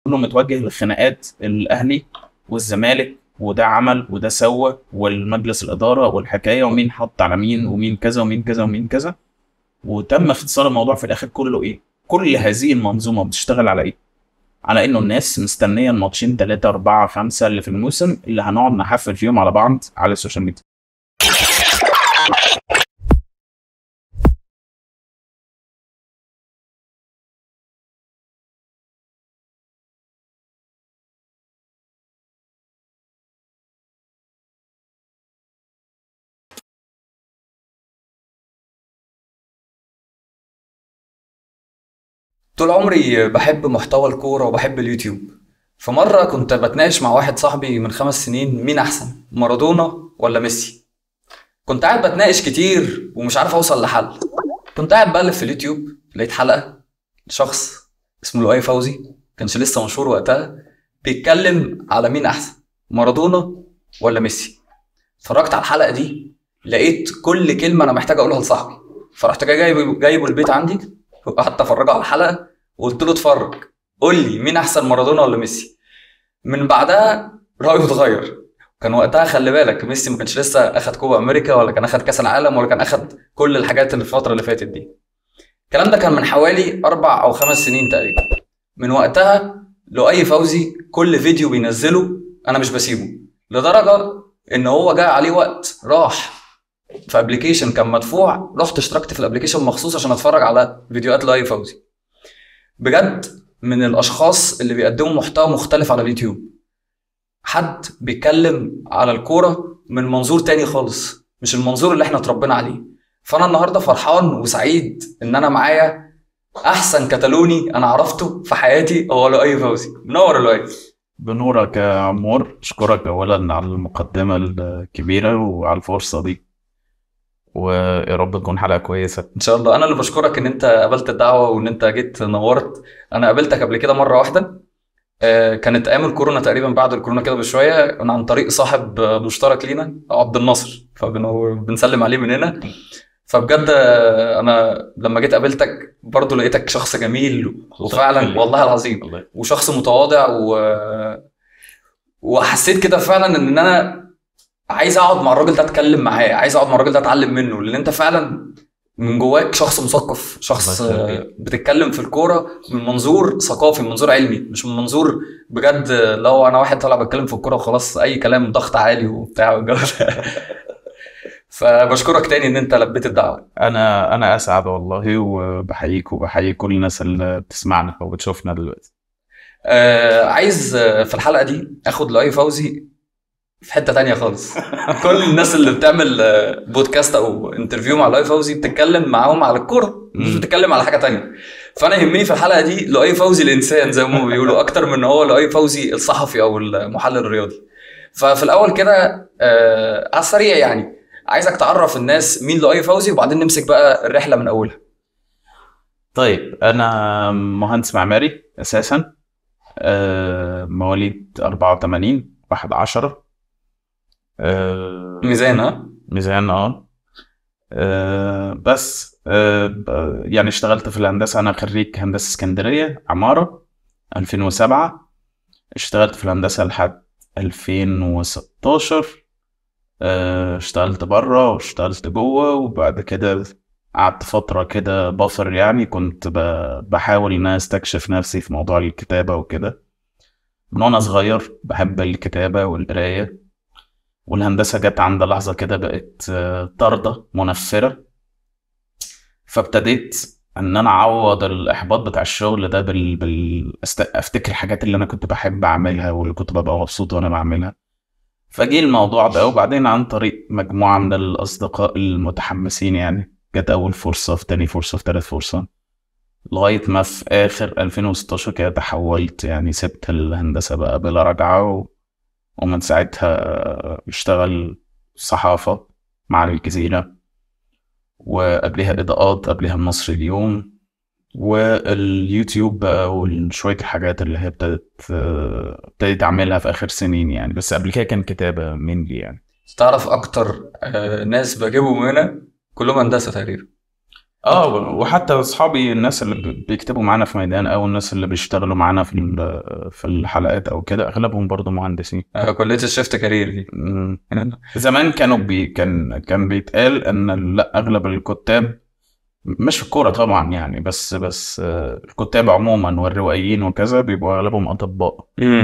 كله متوجه للخناقات الاهلي والزمالك وده عمل وده سوى والمجلس الاداره والحكايه ومين حط على مين ومين كذا ومين كذا ومين كذا وتم اختصار الموضوع في الاخر كله ايه؟ كل هذه المنظومه بتشتغل على ايه؟ على انه الناس مستنيه الماتشين 3 4 5 اللي في الموسم اللي هنقعد نحفل فيهم على بعض على السوشيال ميديا طول عمري بحب محتوى الكورة وبحب اليوتيوب فمرة كنت بتناقش مع واحد صاحبي من خمس سنين مين أحسن مارادونا ولا ميسي كنت قاعد بتناقش كتير ومش عارف أوصل لحل كنت قاعد بقلب في اليوتيوب لقيت حلقة لشخص اسمه لؤي فوزي كانش لسه مشهور وقتها بيتكلم على مين أحسن مارادونا ولا ميسي اتفرجت على الحلقة دي لقيت كل كلمة أنا محتاج أقولها لصاحبي فرحت جاي جايبه جايبه البيت عندي وقعدت افرجه على الحلقه وقلت له اتفرج قول لي مين احسن مارادونا ولا ميسي من بعدها رايه اتغير كان وقتها خلي بالك ميسي ما كانش لسه اخد كوبا امريكا ولا كان اخد كاس العالم ولا كان اخد كل الحاجات اللي في الفتره اللي فاتت دي الكلام ده كان من حوالي اربع او خمس سنين تقريبا من وقتها لؤي فوزي كل فيديو بينزله انا مش بسيبه لدرجه ان هو جاء عليه وقت راح في ابلكيشن كان مدفوع رحت اشتركت في الابلكيشن مخصوص عشان اتفرج على فيديوهات لاي فوزي بجد من الاشخاص اللي بيقدموا محتوى مختلف على اليوتيوب حد بيتكلم على الكوره من منظور تاني خالص مش المنظور اللي احنا اتربينا عليه فانا النهارده فرحان وسعيد ان انا معايا احسن كتالوني انا عرفته في حياتي هو لؤي فوزي منور يا لؤي بنورك يا عمور اشكرك اولا على المقدمه الكبيره وعلى الفرصه دي ويا رب تكون حلقه كويسه ان شاء الله انا اللي بشكرك ان انت قبلت الدعوه وان انت جيت نورت انا قابلتك قبل كده مره واحده آه، كانت ايام الكورونا تقريبا بعد الكورونا كده بشويه كان عن طريق صاحب مشترك لينا عبد الناصر فبنسلم عليه من هنا فبجد آه، انا لما جيت قابلتك برضو لقيتك شخص جميل وفعلا والله العظيم الله وشخص متواضع و... وحسيت كده فعلا ان انا عايز اقعد مع الراجل ده اتكلم معاه عايز اقعد مع الراجل ده اتعلم منه لان انت فعلا من جواك شخص مثقف شخص الله يخليك. آه، بتتكلم في الكوره من منظور ثقافي من منظور علمي مش من منظور بجد لو انا واحد طالع بتكلم في الكوره وخلاص اي كلام ضغط عالي وبتاع والجو ده فبشكرك تاني ان انت لبيت الدعوه انا انا اسعد والله وبحييك وبحيي كل الناس اللي بتسمعنا او بتشوفنا دلوقتي آه عايز آه، في الحلقه دي اخد لؤي فوزي في حته تانية خالص كل الناس اللي بتعمل آه، بودكاست او انترفيو مع لؤي فوزي بتتكلم معاهم على الكوره مش مم. بتتكلم على حاجه تانية فانا يهمني في الحلقه دي لؤي فوزي الانسان زي ما هم بيقولوا اكتر من ان هو لؤي فوزي الصحفي او المحلل الرياضي ففي الاول كده آه على السريع يعني عايزك تعرف الناس مين لؤي فوزي وبعدين نمسك بقى الرحله من اولها طيب انا مهندس معماري اساسا آه، مواليد 84 1 10 آه، ميزان ها ميزان اه آه، بس آه، ب- يعني اشتغلت في الهندسة أنا خريج هندسة اسكندرية عمارة 2007 اشتغلت في الهندسة لحد 2016 آه، اشتغلت بره واشتغلت جوه وبعد كده قعدت فترة كده بفر يعني كنت ب- بحاول إن أنا أستكشف نفسي في موضوع الكتابة وكده من وأنا صغير بحب الكتابة والقراية والهندسة جت عند لحظة كده بقت آه، طاردة منفرة فابتديت ان انا اعوض الاحباط بتاع الشغل ده بال... بال... أست... افتكر الحاجات اللي انا كنت بحب اعملها واللي كنت ببقى مبسوط وانا بعملها فجي الموضوع ده وبعدين عن طريق مجموعة من الاصدقاء المتحمسين يعني جت اول فرصة في تاني فرصة في تالت فرصة لغاية ما في آخر 2016 كده تحولت يعني سبت الهندسة بقى بلا رجعة و... ومن ساعتها بشتغل صحافة مع الجزيرة وقبلها إضاءات قبلها النصر اليوم واليوتيوب بقى وشوية الحاجات اللي هي ابتدت ابتديت أعملها في آخر سنين يعني بس قبل كده كان كتابة منلي يعني تعرف اكتر آه، ناس بجيبهم هنا كلهم هندسه تقريبا اه وحتى اصحابي الناس اللي ب- بيكتبوا معانا في ميدان او الناس اللي بيشتغلوا معانا في ال- في الحلقات او كده اغلبهم برضو مهندسين آه، كليه الشيفت كارير دي مم. زمان كانوا بي كان كان بيتقال ان لا اغلب الكتاب مش في الكوره طبعا يعني بس بس آه، الكتاب عموما والروائيين وكذا بيبقوا اغلبهم اطباء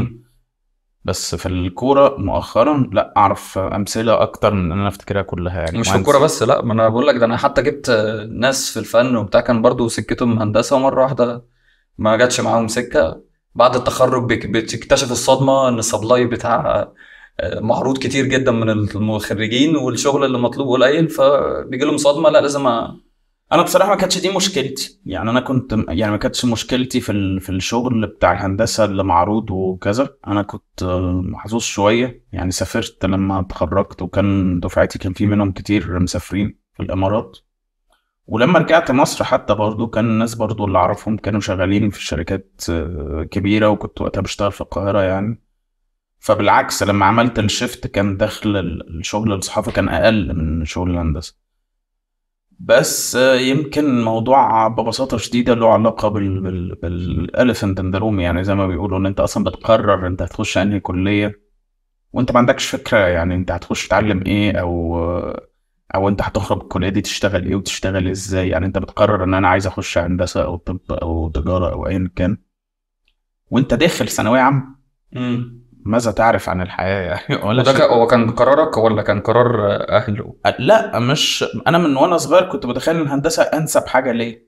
بس في الكوره مؤخرا لا اعرف امثله اكتر من ان انا افتكرها كلها يعني مش في مهندس- الكوره بس لا ما انا بقول لك ده انا حتى جبت آه، ناس في الفن وبتاع كان برضو سكتهم هندسه ومره واحده ما جاتش معاهم سكه بعد التخرج بيك- بتكتشف الصدمه ان السبلاي بتاع آه، معروض كتير جدا من المخرجين والشغل اللي مطلوب قليل فبيجي لهم صدمه لا لازم أ... انا بصراحه ما كانتش دي مشكلتي يعني انا كنت يعني ما كانتش مشكلتي في ال- في الشغل بتاع الهندسه اللي معروض وكذا انا كنت آه، محظوظ شويه يعني سافرت لما اتخرجت وكان دفعتي كان في منهم كتير مسافرين في الامارات ولما رجعت مصر حتى برضو كان الناس برضو اللي اعرفهم كانوا شغالين في شركات آه، كبيره وكنت وقتها بشتغل في القاهره يعني فبالعكس لما عملت الشيفت كان دخل ال- الشغل الصحافي كان اقل من شغل الهندسه بس آه، يمكن موضوع ببساطة شديدة له علاقة بال بال بالاليفنت ان ذا روم يعني زي ما بيقولوا ان انت اصلا بتقرر انت هتخش انهي كلية وانت ما عندكش فكرة يعني انت هتخش تتعلم ايه او او انت هتخرج الكلية دي تشتغل ايه وتشتغل ازاي يعني انت بتقرر ان انا عايز اخش هندسة او طب او تجارة او ايا كان وانت داخل ثانوية عامة ماذا تعرف عن الحياة يعني ولا وده شيء. كان- هو كان قرارك ولا كان قرار آه، اهله؟ لا مش انا من وانا صغير كنت متخيل ان الهندسة انسب حاجة ليه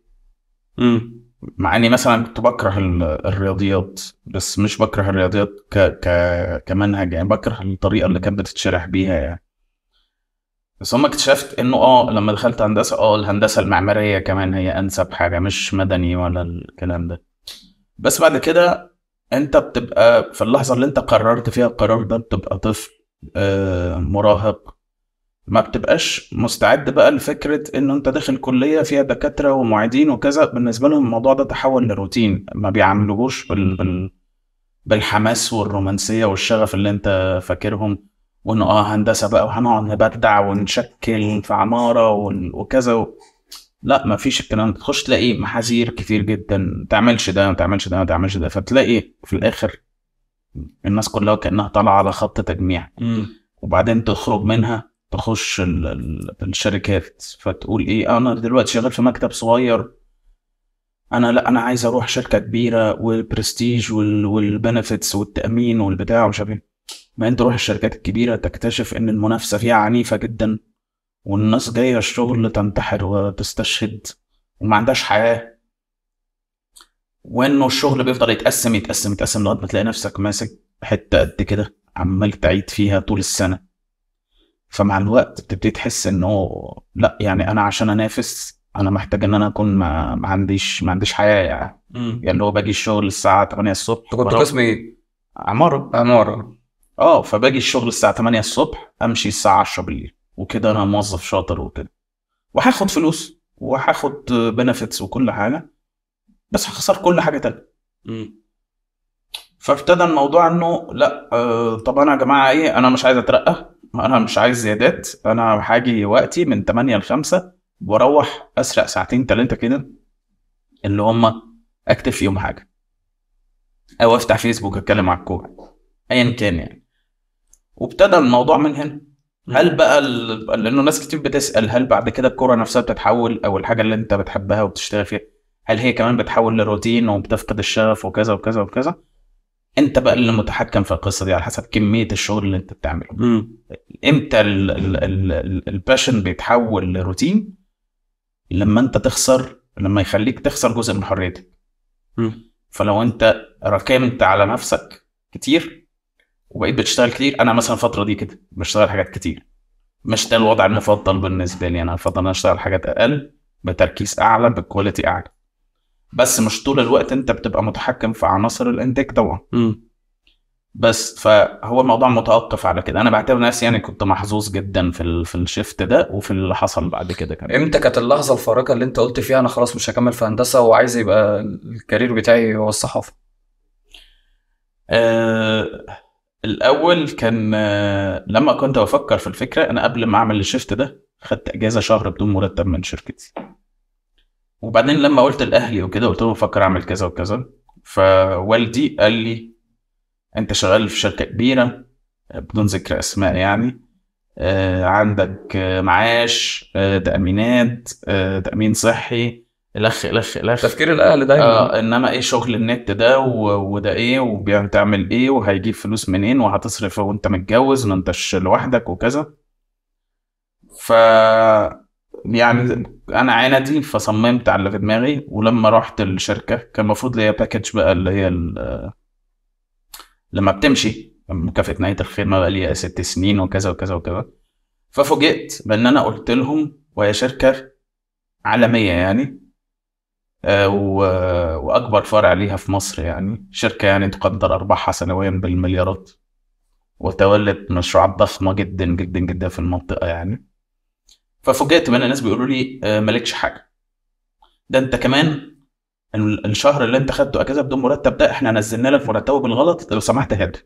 مع اني مثلا كنت بكره ال- الرياضيات بس مش بكره الرياضيات ك... ك... كمنهج يعني بكره الطريقه اللي كانت بتتشرح بيها يعني بس هم اكتشفت انه اه لما دخلت هندسه اه الهندسه المعماريه كمان هي انسب حاجه مش مدني ولا الكلام ده بس بعد كده انت بتبقى في اللحظه اللي انت قررت فيها القرار ده بتبقى طفل آه مراهق ما بتبقاش مستعد بقى لفكرة انه انت داخل كلية فيها دكاترة ومعيدين وكذا بالنسبة لهم الموضوع ده تحول لروتين ما بيعاملوهوش بال... بال... بالحماس والرومانسية والشغف اللي انت فاكرهم وانه اه هندسة بقى وهنقعد نبدع ونشكل في عمارة وال- وكذا و... لا ما فيش الكلام ده تخش تلاقي محاذير كتير جدا ما تعملش ده ما تعملش ده ما تعملش ده فتلاقي في الاخر الناس كلها كأنها طالعة على خط تجميع وبعدين تخرج منها تخش ال- ال- الشركات فتقول ايه انا دلوقتي شغال في مكتب صغير انا لا انا عايز اروح شركه كبيره والبرستيج والبنفيتس والتامين والبتاع ومش عارف ايه ما انت تروح الشركات الكبيره تكتشف ان المنافسه فيها عنيفه جدا والناس جايه الشغل تنتحر وتستشهد وما عندهاش حياه وانه الشغل بيفضل يتقسم يتقسم يتقسم لغايه ما تلاقي نفسك ماسك حته قد كده عمال تعيد فيها طول السنه فمع الوقت بتبتدي تحس انه لا يعني انا عشان انافس انا محتاج ان انا اكون ما, ما عنديش ما عنديش حياه يعني يعني اللي هو باجي الشغل الساعه 8 الصبح انت كنت بروح- قسم ايه؟ عماره عمارة اه فباجي الشغل الساعه 8 الصبح امشي الساعه 10 بالليل وكده انا موظف شاطر وكده وهاخد فلوس وهاخد بنفيتس وكل حاجه بس هخسر كل حاجه تانية فابتدى الموضوع انه لا آه طب انا يا جماعه ايه انا مش عايز اترقى انا مش عايز زيادات انا هاجي وقتي من 8 ل 5 واروح اسرق ساعتين ثلاثه كده اللي هم اكتب فيهم حاجه او افتح فيسبوك اتكلم على الكوره ايا كان يعني وابتدى الموضوع من هنا هل بقى ال... لانه ناس كتير بتسال هل بعد كده الكوره نفسها بتتحول او الحاجه اللي انت بتحبها وبتشتغل فيها هل هي كمان بتحول لروتين وبتفقد الشغف وكذا وكذا وكذا انت بقى اللي متحكم في القصه دي على حسب كميه الشغل اللي انت بتعمله امتى ال- ال- ال- ال- الباشن بيتحول لروتين لما انت تخسر لما يخليك تخسر جزء من حريتك فلو انت ركنت على نفسك كتير وبقيت بتشتغل كتير انا مثلا الفتره دي كده بشتغل حاجات كتير مش ده الوضع المفضل بالنسبه لي انا افضل ان انا اشتغل حاجات اقل بتركيز اعلى بكواليتي اعلى بس مش طول الوقت انت بتبقى متحكم في عناصر الانتاج طبعا بس فهو الموضوع متوقف على كده انا بعتبر نفسي يعني كنت محظوظ جدا في ال... في الشيفت ده وفي اللي حصل بعد كده كمان امتى كانت اللحظة الفارقة اللي انت قلت فيها انا خلاص مش هكمل في هندسة وعايز يبقى الكارير بتاعي هو الصحافة آه الاول كان آه لما كنت بفكر في الفكره انا قبل ما اعمل الشيفت ده خدت اجازه شهر بدون مرتب من شركتي وبعدين لما قلت لاهلي وكده قلت لهم بفكر اعمل كذا وكذا فوالدي قال لي انت شغال في شركه كبيره بدون ذكر اسماء يعني آه، عندك آه، معاش آه، تامينات آه، تامين صحي الخ الخ الخ تفكير الاهل دايما آه انما ايه شغل النت ده و- وده ايه وبتعمل ايه وهيجيب فلوس منين وهتصرف وانت متجوز ما انتش لوحدك وكذا ف يعني انا عندي فصممت على اللي في دماغي ولما رحت الشركه كان المفروض ليا باكج بقى اللي هي ال- لما بتمشي مكافاه نهايه الخدمه بقى ليا ست سنين وكذا وكذا وكذا ففوجئت بان انا قلت لهم وهي شركه عالميه يعني آه، و- واكبر فرع ليها في مصر يعني شركه يعني تقدر ارباحها سنويا بالمليارات وتولت مشروعات ضخمه جدا جدا جدا في المنطقه يعني ففوجئت بان الناس بيقولوا لي آه، مالكش حاجه ده انت كمان ال- الشهر اللي انت خدته اجازه بدون مرتب ده احنا نزلنا لك مرتبه بالغلط لو سمحت هات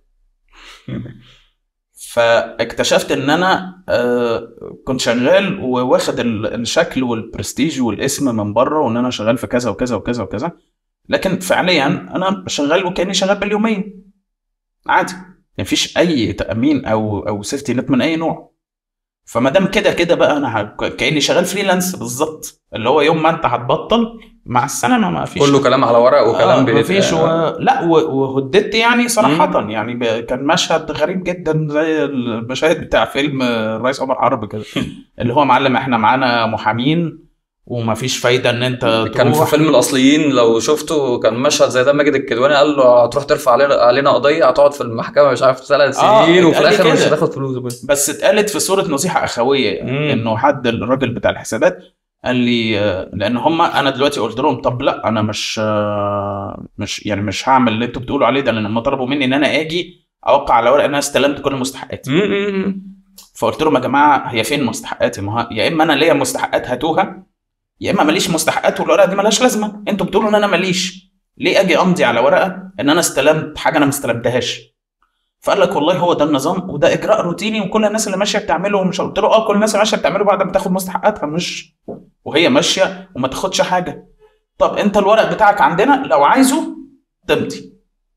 فاكتشفت ان انا آه، كنت شغال وواخد ال- الشكل والبرستيج والاسم من بره وان انا شغال في كذا وكذا وكذا وكذا لكن فعليا انا شغال وكاني شغال باليومين عادي مفيش اي تامين او او سيفتي نت من اي نوع فما دام كده كده بقى انا ه- كاني شغال فريلانس بالظبط اللي هو يوم ما انت هتبطل مع السلامه ما فيش كله كلام على ورق وكلام آه بيت- مفيش و... لا و... وهددت يعني صراحة مم. يعني ب... كان مشهد غريب جدا زي المشاهد بتاع فيلم الرئيس عمر حرب كده اللي هو معلم احنا معانا محامين ومفيش فايدة ان انت كان في تروح فيلم الاصليين لو شفته كان مشهد زي ده ماجد الكدواني قال له هتروح ترفع علينا علينا قضيه هتقعد في المحكمه مش عارف ثلاث آه، سنين وفي اتقال لي الاخر مش كده. هتاخد فلوس بس بس اتقالت في صورة نصيحة أخوية يعني مم. إنه حد الراجل بتاع الحسابات قال لي آه، لأن هما أنا دلوقتي قلت لهم طب لا أنا مش آه، مش يعني مش هعمل اللي أنتوا بتقولوا عليه ده لأن هما طلبوا مني إن أنا آجي أوقع على ورق إن أنا استلمت كل مستحقاتي فقلت لهم يا جماعه هي فين مستحقاتي؟ ما هو يا اما انا ليا مستحقات هاتوها يا اما ماليش مستحقات والورقه دي مالهاش لازمه انتوا بتقولوا ان انا ماليش ليه اجي امضي على ورقه ان انا استلمت حاجه انا ما استلمتهاش فقال لك والله هو ده النظام وده اجراء روتيني وكل الناس اللي ماشيه بتعمله ومش قلت له اه كل الناس اللي ماشيه بتعمله بعد ما تاخد مستحقاتها مش وهي ماشيه وما تاخدش حاجه طب انت الورق بتاعك عندنا لو عايزه تمضي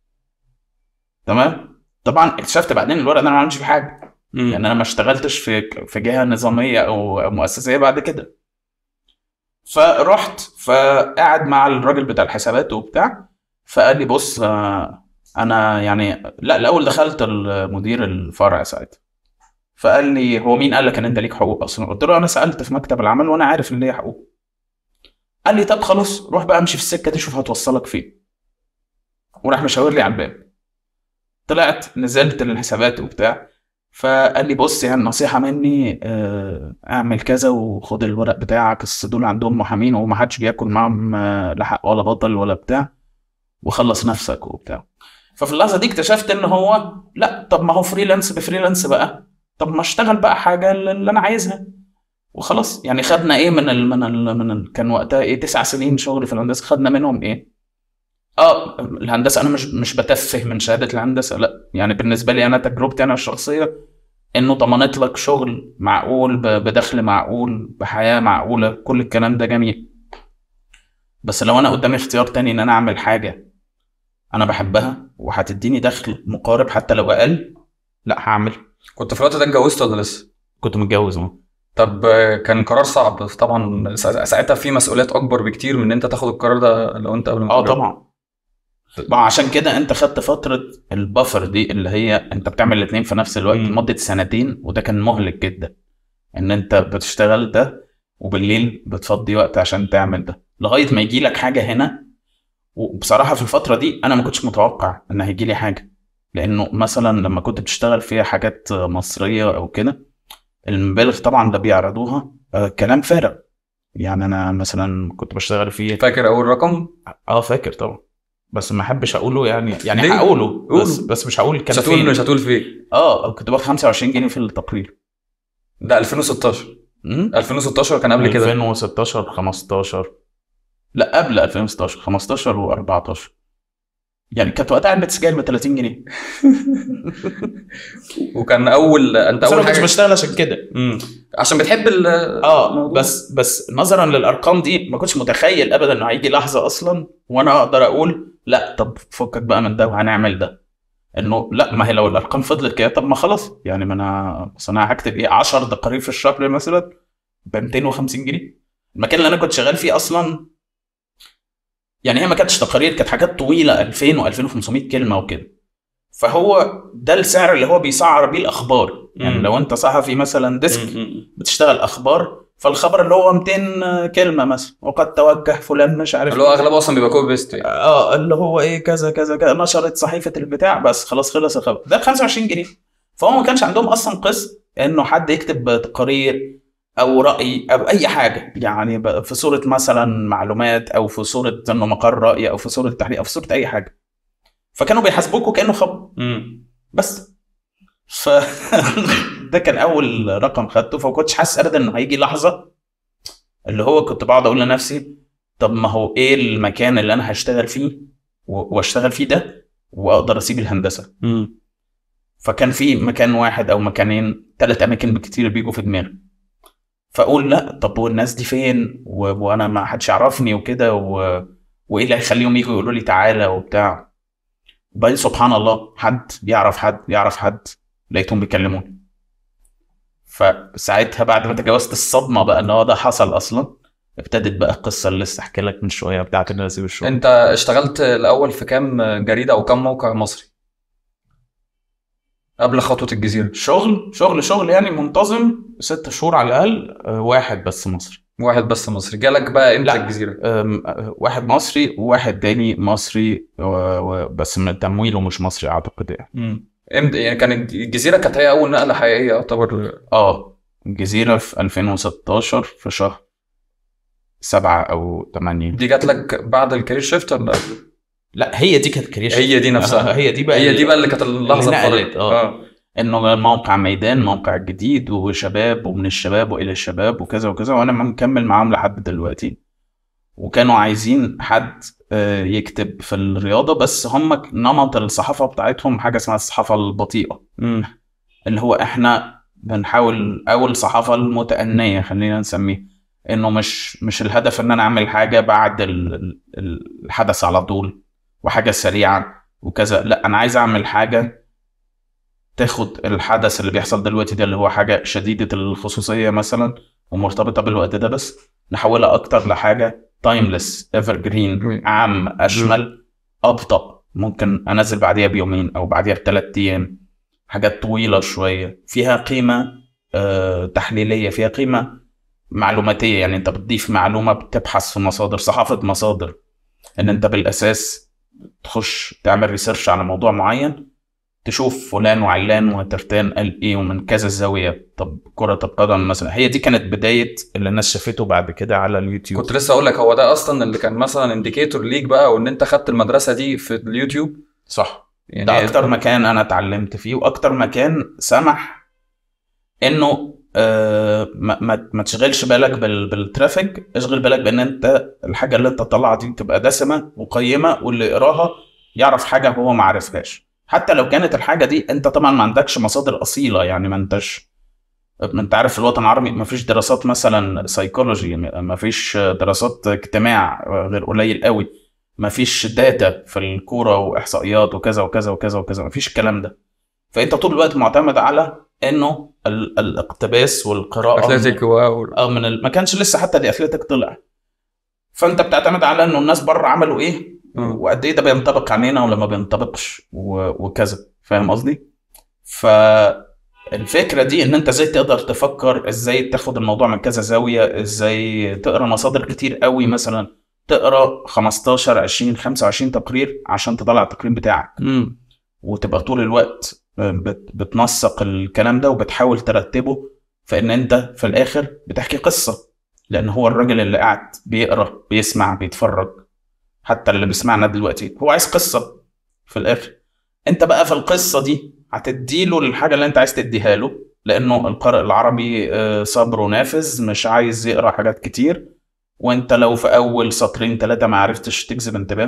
تمام طبعا اكتشفت بعدين الورق ده انا ما عملتش فيه حاجه يعني انا ما اشتغلتش في في جهه نظاميه او أو مؤسسيه بعد كده فرحت فقعد مع الراجل بتاع الحسابات وبتاع فقال لي بص آه، انا يعني لا الاول دخلت المدير الفرع ساعتها فقال لي هو مين قال لك ان انت ليك حقوق اصلا قلت له انا سالت في مكتب العمل وانا عارف ان ليا حقوق قال لي طب خلاص روح بقى امشي في السكه دي شوف هتوصلك فين وراح مشاور لي على الباب طلعت نزلت للحسابات وبتاع فقال لي بص يعني نصيحة مني آه، اعمل كذا وخد الورق بتاعك اصل دول عندهم محامين ومحدش بياكل معاهم آه، لا حق ولا بطل ولا بتاع وخلص نفسك وبتاع ففي اللحظة دي اكتشفت ان هو لا طب ما هو فريلانس بفريلانس بقى طب ما اشتغل بقى حاجة اللي انا عايزها وخلاص يعني خدنا ايه من ال من ال من ال كان وقتها ايه تسع سنين شغل في الهندسة خدنا منهم ايه اه الهندسه انا مش مش بتفه من شهاده الهندسه لا يعني بالنسبه لي انا تجربتي انا الشخصيه انه ضمنت لك شغل معقول ب- بدخل معقول بحياه معقوله كل الكلام ده جميل بس لو انا قدامي اختيار تاني ان انا اعمل حاجه انا بحبها وهتديني دخل مقارب حتى لو اقل لا هعمل كنت في الوقت ده اتجوزت ولا لسه؟ كنت متجوز اهو طب آه، كان قرار صعب طبعا سا- ساعتها في مسؤوليات اكبر بكتير من ان انت تاخد القرار ده لو انت قبل ما اه تتجوز. طبعا ما عشان كده انت خدت فتره البفر دي اللي هي انت بتعمل الاثنين في نفس الوقت مم. لمده سنتين وده كان مهلك جدا ان انت بتشتغل ده وبالليل بتفضي وقت عشان تعمل ده لغايه ما يجي لك حاجه هنا وبصراحه في الفتره دي انا ما كنتش متوقع ان هيجي لي حاجه لانه مثلا لما كنت بتشتغل فيها حاجات مصريه او كده المبالغ طبعا اللي بيعرضوها آه، كلام فارغ يعني انا مثلا كنت بشتغل فيه فاكر اول رقم؟ اه فاكر طبعا بس ما احبش اقوله يعني يعني ليه؟ هقوله بس قول. بس مش هقول كان مش هتقول فين مش هتقول فين اه كنت باخد 25 جنيه في التقرير ده 2016 امم 2016 كان قبل كده 2016 15 لا قبل 2016 15 و14 يعني كانت وقتها علبه سجاير ب 30 جنيه وكان اول انت بس انا اول ما كنتش حاجه بشتغل عشان كده مم. عشان بتحب ال اه الموضوع. بس بس نظرا للارقام دي ما كنتش متخيل ابدا انه هيجي لحظه اصلا وانا اقدر اقول لا طب فكك بقى من ده وهنعمل ده انه لا ما هي لو الارقام فضلت كده طب ما خلاص يعني ما انا بس انا هكتب ايه 10 تقارير في الشهر مثلا ب 250 جنيه المكان اللي انا كنت شغال فيه اصلا يعني هي ما كانتش تقارير كانت حاجات طويله 2000 و2500 كلمه وكده فهو ده السعر اللي هو بيسعر بيه الاخبار يعني مم. لو انت صحفي مثلا ديسك مم. بتشتغل اخبار فالخبر اللي هو 200 كلمه مثلا وقد توجه فلان مش عارف اللي هو إيه. اغلبه اصلا بيبقى كوبي بيست يعني. اه اللي هو ايه كذا كذا كذا نشرت صحيفه البتاع بس خلاص خلص الخبر ده ب 25 جنيه فهو ما كانش عندهم اصلا قسم انه حد يكتب تقارير او راي او اي حاجه يعني ب- في صوره مثلا معلومات او في صوره انه مقر راي او في صوره تحليل او في صوره اي حاجه فكانوا بيحاسبوكوا كانه خبر مم. بس ف ده كان اول رقم خدته فما كنتش حاسس ابدا انه هيجي لحظه اللي هو كنت بقعد اقول لنفسي طب ما هو ايه المكان اللي انا هشتغل فيه و- واشتغل فيه ده واقدر اسيب الهندسه مم. فكان في مكان واحد او مكانين ثلاث اماكن بكتير بيجوا في دماغي فاقول لا طب والناس دي فين و... وانا ما حدش يعرفني وكده و... وايه اللي هيخليهم يجوا يقولوا لي تعالى وبتاع بعدين سبحان الله حد يعرف حد يعرف حد لقيتهم بيكلموني فساعتها بعد ما تجاوزت الصدمه بقى ان هو ده حصل اصلا ابتدت بقى القصه اللي لسه احكي لك من شويه بتاعت ان انا اسيب الشغل انت اشتغلت الاول في كام جريده او كام موقع مصري قبل خطوه الجزيره شغل شغل شغل يعني منتظم ست شهور على الاقل آه، واحد بس مصري واحد بس مصري جالك بقى امتى لا. الجزيره أم، أه، واحد مصري وواحد تاني مصري و- و- بس من تمويله مش مصري اعتقد يعني مم. امتى يعني كانت الجزيره كانت هي اول نقله حقيقيه يعتبر اه الجزيرة في 2016 في شهر سبعة أو تمانية دي جات لك بعد الكارير شيفت ولا لا هي دي كانت كريشن هي دي نفسها هي دي بقى هي دي بقى اللي كانت اللحظه اللي الفارقه نقلت، اه. انه موقع ميدان موقع جديد وشباب ومن الشباب والى الشباب وكذا وكذا وانا مكمل معاهم لحد دلوقتي وكانوا عايزين حد آه، يكتب في الرياضه بس هم نمط الصحافه بتاعتهم حاجه اسمها الصحافه البطيئه مم. اللي هو احنا بنحاول او الصحافه المتأنية خلينا نسميه انه مش مش الهدف ان انا اعمل حاجه بعد ال- ال- الحدث على طول وحاجه سريعه وكذا لا انا عايز اعمل حاجه تاخد الحدث اللي بيحصل دلوقتي ده اللي هو حاجه شديده الخصوصيه مثلا ومرتبطه بالوقت ده بس نحولها اكتر لحاجه تايمليس ايفر جرين عام اشمل ابطا ممكن انزل بعديها بيومين او بعديها بثلاث ايام حاجات طويله شويه فيها قيمه آه، تحليليه فيها قيمه معلوماتيه يعني انت بتضيف معلومه بتبحث في مصادر صحافه مصادر ان انت بالاساس تخش تعمل ريسيرش على موضوع معين تشوف فلان وعلان وترتان قال ايه ومن كذا زاويه طب كره القدم مثلا هي دي كانت بدايه اللي الناس شافته بعد كده على اليوتيوب كنت لسه اقول لك هو ده اصلا اللي كان مثلا انديكيتور ليك بقى وان انت خدت المدرسه دي في اليوتيوب صح يعني ده اكتر مكان انا اتعلمت فيه واكتر مكان سمح انه آه ما, ما, ما تشغلش بالك بال بالترافيك اشغل بالك بان انت الحاجه اللي انت تطلعها دي تبقى دسمه وقيمه واللي يقراها يعرف حاجه هو ما عرفهاش حتى لو كانت الحاجه دي انت طبعا ما عندكش مصادر اصيله يعني ما انتش ما انت عارف في الوطن العربي ما فيش دراسات مثلا سايكولوجي ما فيش دراسات اجتماع غير قليل قوي ما فيش داتا في الكوره واحصائيات وكذا وكذا وكذا وكذا ما فيش الكلام ده فانت طول الوقت معتمد على انه ال- الاقتباس والقراءه اتلتيك واو اه من ال... ما كانش لسه حتى دي اثليتك طلع فانت بتعتمد على انه الناس بره عملوا ايه مم. وقد ايه ده بينطبق علينا ولا ما بينطبقش و... وكذا فاهم قصدي؟ فالفكره دي ان انت ازاي تقدر تفكر ازاي تاخد الموضوع من كذا زاويه ازاي تقرا مصادر كتير قوي مثلا تقرا 15 20 25 تقرير عشان تطلع التقرير بتاعك مم. وتبقى طول الوقت بت- بتنسق الكلام ده وبتحاول ترتبه فان انت في الاخر بتحكي قصه لان هو الراجل اللي قاعد بيقرا بيسمع بيتفرج حتى اللي بيسمعنا دلوقتي هو عايز قصه في الاخر انت بقى في القصه دي هتديله الحاجه اللي انت عايز تديها له لانه القارئ العربي آه، صبره نافذ مش عايز يقرا حاجات كتير وانت لو في اول سطرين ثلاثه ما عرفتش تجذب انتباهه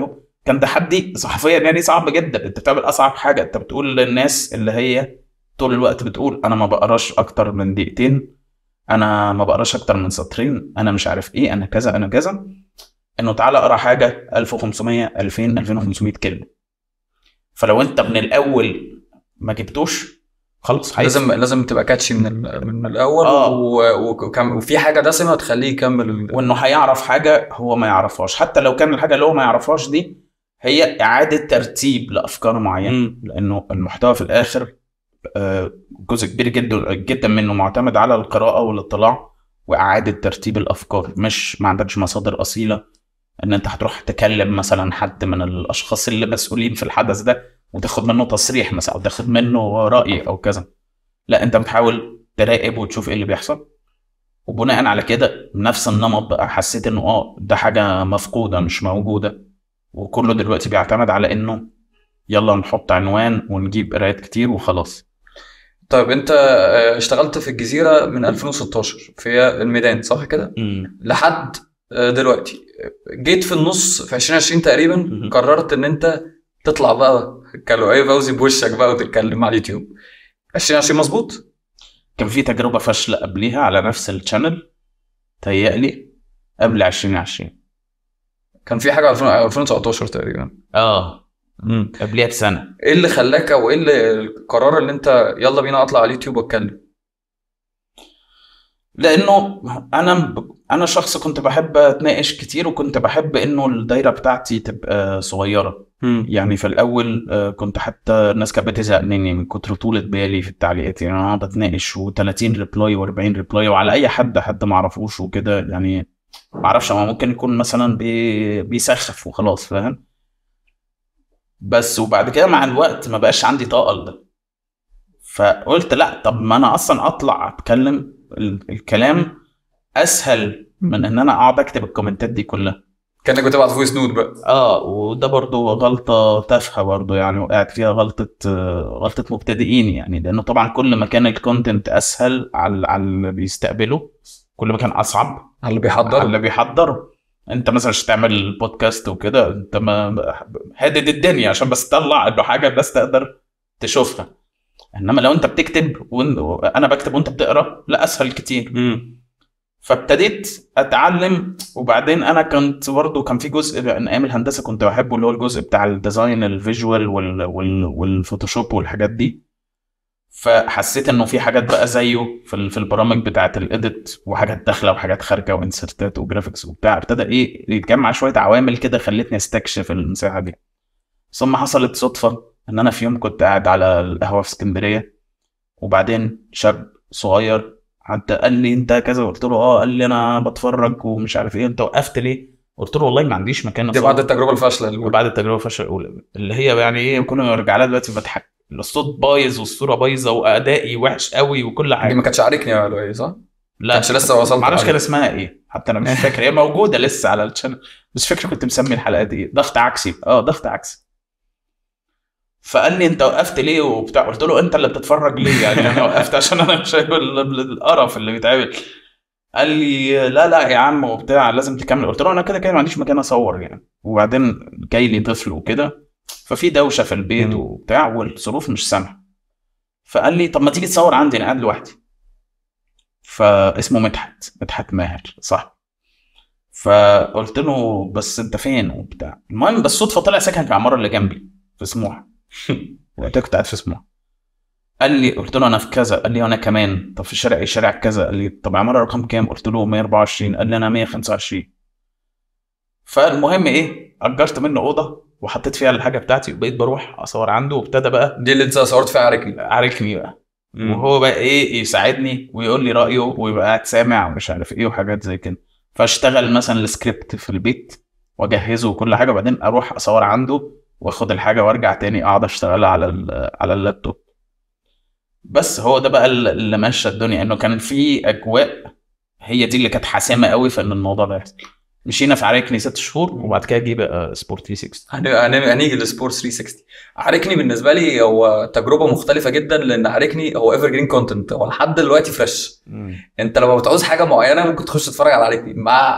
كان تحدي صحفيا يعني صعب جدا انت بتعمل اصعب حاجه انت بتقول للناس اللي هي طول الوقت بتقول انا ما بقراش اكتر من دقيقتين انا ما بقراش اكتر من سطرين انا مش عارف ايه انا كذا انا كذا انه تعالى اقرا حاجه 1500 2000 2500 كلمه فلو انت من الاول ما جبتوش خلاص هيس- لازم لازم تبقى كاتشي من ال- من الاول آه. و- وكم- وفي حاجه دسمه تخليه يكمل ال- وانه هيعرف حاجه هو ما يعرفهاش حتى لو كان الحاجه اللي هو ما يعرفهاش دي هي اعاده ترتيب لافكار معينه مم. لانه المحتوى في الاخر آه، جزء كبير جدا جدا منه معتمد على القراءه والاطلاع واعاده ترتيب الافكار مش ما عندكش مصادر اصيله ان انت هتروح تكلم مثلا حد من الاشخاص اللي مسؤولين في الحدث ده وتاخد منه تصريح مثلا او تاخد منه راي او كذا لا انت بتحاول تراقب وتشوف ايه اللي بيحصل وبناء على كده نفس النمط بقى حسيت انه اه ده حاجه مفقوده مش موجوده وكله دلوقتي بيعتمد على انه يلا نحط عنوان ونجيب قرايات كتير وخلاص طيب انت آه، اشتغلت في الجزيره من 2016 في الميدان صح كده لحد آه، دلوقتي جيت في النص في 2020 تقريبا مهم. قررت ان انت تطلع بقى كلؤي فوزي بوشك بقى وتتكلم على اليوتيوب 2020 مظبوط كان في تجربه فاشله قبليها على نفس الشانل تهيألي قبل 2020 كان في حاجه 2000 2019 تقريبا اه قبليها بسنه ايه اللي خلاك او ايه اللي القرار اللي انت يلا بينا اطلع على اليوتيوب واتكلم لانه انا انا شخص كنت بحب اتناقش كتير وكنت بحب انه الدايره بتاعتي تبقى صغيره يعني في الاول آه، كنت حتى الناس كانت بتزهق مني من كتر طولة بالي في التعليقات يعني انا بتناقش و30 ريبلاي و40 ريبلاي وعلى اي حد حد ما اعرفوش وكده يعني ما اعرفش هو ممكن يكون مثلا بي... بيسخف وخلاص فاهم بس وبعد كده مع الوقت ما بقاش عندي طاقه لده فقلت لا طب ما انا اصلا اطلع اتكلم ال... الكلام اسهل من ان انا اقعد اكتب الكومنتات دي كلها كانك بتبعت فويس نوت بقى اه وده برضو غلطة تافهة برضو يعني وقعت فيها غلطة آه، غلطة مبتدئين يعني لأنه طبعا كل ما كان الكونتنت أسهل على على اللي بيستقبله كل ما كان أصعب على اللي على بيحضر اللي بيحضره أنت مثلا عشان تعمل بودكاست وكده أنت ما هادد الدنيا عشان بس تطلع إنه حاجة الناس تقدر تشوفها إنما لو أنت بتكتب وإن- وأنا بكتب وأنت بتقرا لا أسهل كتير فابتديت اتعلم وبعدين انا كنت برضه كان في جزء من ايام الهندسه كنت بحبه اللي هو الجزء بتاع الديزاين الفيجوال وال وال والفوتوشوب والحاجات دي فحسيت انه في حاجات بقى زيه في ال- في البرامج بتاعه الايديت وحاجات داخله وحاجات خارجه وانسرتات وجرافيكس وبتاع ابتدى ايه يتجمع شويه عوامل كده خلتني استكشف المساحه دي ثم حصلت صدفه ان انا في يوم كنت قاعد على القهوه في اسكندريه وبعدين شاب صغير حتى قال لي انت كذا قلت له اه قال لي انا بتفرج ومش عارف ايه انت وقفت ليه قلت له والله ما عنديش مكان دي أصور. بعد التجربه الفاشله الاولى وبعد التجربه الفاشله الاولى اللي هي يعني ايه كنا نرجع لها دلوقتي بضحك الصوت بايظ والصوره بايظه وادائي وحش قوي وكل دي حاجه ما كانتش عاركني يا لؤي صح؟ لا كانش لسه وصلت معرفش عليه. كان اسمها ايه حتى انا مش فاكر هي موجوده لسه على الشانل بس فاكر كنت مسمي الحلقات ايه ضغط عكسي اه ضغط عكسي فقال لي انت وقفت ليه وبتاع قلت له انت اللي بتتفرج ليه يعني انا وقفت عشان انا شايف ال- ال- القرف اللي بيتعمل قال لي لا لا يا عم وبتاع لازم تكمل قلت له انا كده كده ما عنديش مكان اصور يعني وبعدين جاي لي طفل وكده ففي دوشه في البيت مم. وبتاع والظروف مش سامحه فقال لي طب ما تيجي تصور عندي انا قاعد لوحدي فاسمه مدحت مدحت ماهر صح فقلت له بس انت فين وبتاع المهم بالصدفه طلع ساكن في العماره اللي جنبي في سموحه وقتها كنت قاعد في سموحه قال لي قلت له انا في كذا قال لي وانا كمان طب في الشارع ايه شارع كذا قال لي طب عماره رقم كام قلت له 124 قال لي انا 125 فالمهم ايه اجرت منه اوضه وحطيت فيها الحاجه بتاعتي وبقيت بروح اصور عنده وابتدى بقى دي اللي انت صورت فيها عاركني عارفني بقى وهو بقى ايه يساعدني ويقول لي رايه ويبقى قاعد سامع ومش عارف ايه وحاجات زي كده فاشتغل مثلا السكريبت في البيت واجهزه وكل حاجه وبعدين اروح اصور عنده واخد الحاجه وارجع تاني اقعد اشتغلها على ال- على اللابتوب بس هو ده بقى اللي اللي مشى الدنيا انه كان في اجواء هي دي اللي كانت حاسمه قوي في ان الموضوع ده يحصل مشينا في عراكني ست شهور وبعد كده جه بقى سبورت 360 هن- هن- هنيجي للسبورت 360 عاركني بالنسبه لي هو تجربه مختلفه جدا لان عاركني هو ايفر جرين كونتنت هو لحد دلوقتي فريش انت لما بتعوز حاجه معينه ممكن تخش تتفرج على عاركني مع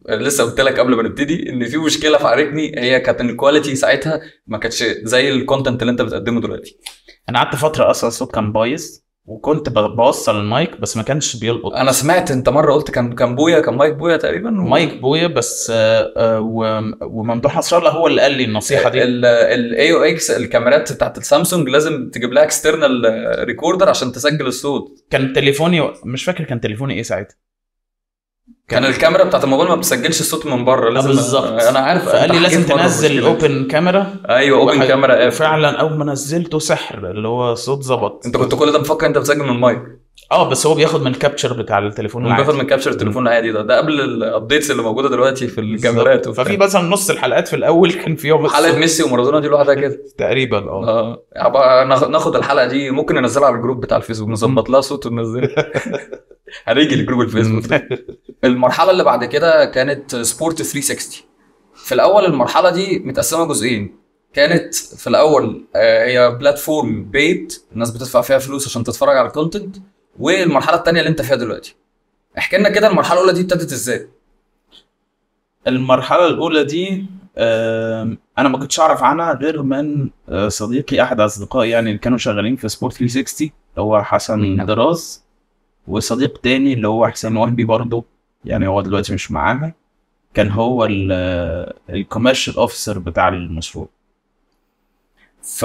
لسه قلت لك قبل ما نبتدي ان في مشكله في عاركني هي كانت ان الكواليتي ساعتها ما كانتش زي الكونتنت اللي انت بتقدمه دلوقتي انا قعدت فتره اصلا الصوت كان بايظ وكنت ب- بوصل المايك بس ما كانش بيلقط انا سمعت انت مره قلت كان كان بويا كان مايك بويا تقريبا مايك بويا بس آه، آه، و- وممدوح نصر الله هو اللي قال لي النصيحه دي الاي او اكس الكاميرات بتاعت السامسونج لازم تجيب لها اكسترنال ريكوردر عشان تسجل الصوت كان تليفوني مش فاكر كان تليفوني ايه ساعتها كان الكاميرا بتاعت الموبايل ما بتسجلش الصوت من بره آه، لازم بالظبط انا عارف فقال لي أنت لازم حكيت مرة تنزل المشكلة دي. اوبن كاميرا ايوه اوبن وح- كاميرا اب فعلا اول ما نزلته سحر اللي هو صوت ظبط انت كنت كل ده مفكر انت بتسجل من المايك اه بس هو بياخد من الكابتشر بتاع التليفون بياخد العادي من كابتشر التليفون العادي ده ده قبل الابديتس اللي موجوده دلوقتي في الكاميرات بالظبط. ففي مثلا نص الحلقات في الاول كان فيهم حلقه الصوت ميسي ومارادونا دي لوحدها كده تقريبا اه اه يبقى ناخ- ناخد الحلقه دي ممكن ننزلها على الجروب بتاع الفيسبوك نظبط لها صوت وننزلها هنيجي لجروب الفيسبوك المرحله اللي بعد كده كانت سبورت 360 في الاول المرحله دي متقسمه جزئين كانت في الاول آه، هي بلاتفورم بيت الناس بتدفع فيها فلوس عشان تتفرج على الكونتنت والمرحله الثانيه اللي انت فيها دلوقتي احكي لنا كده المرحله الاولى دي ابتدت ازاي المرحلة الأولى دي آم، أنا ما كنتش أعرف عنها غير من آه، صديقي أحد أصدقائي يعني اللي كانوا شغالين في سبورت 360 اللي هو حسن مم. دراز وصديق تاني اللي هو حسين وهبي برضه يعني هو دلوقتي مش معانا كان هو الكوميرشال اوفيسر بتاع المشروع ف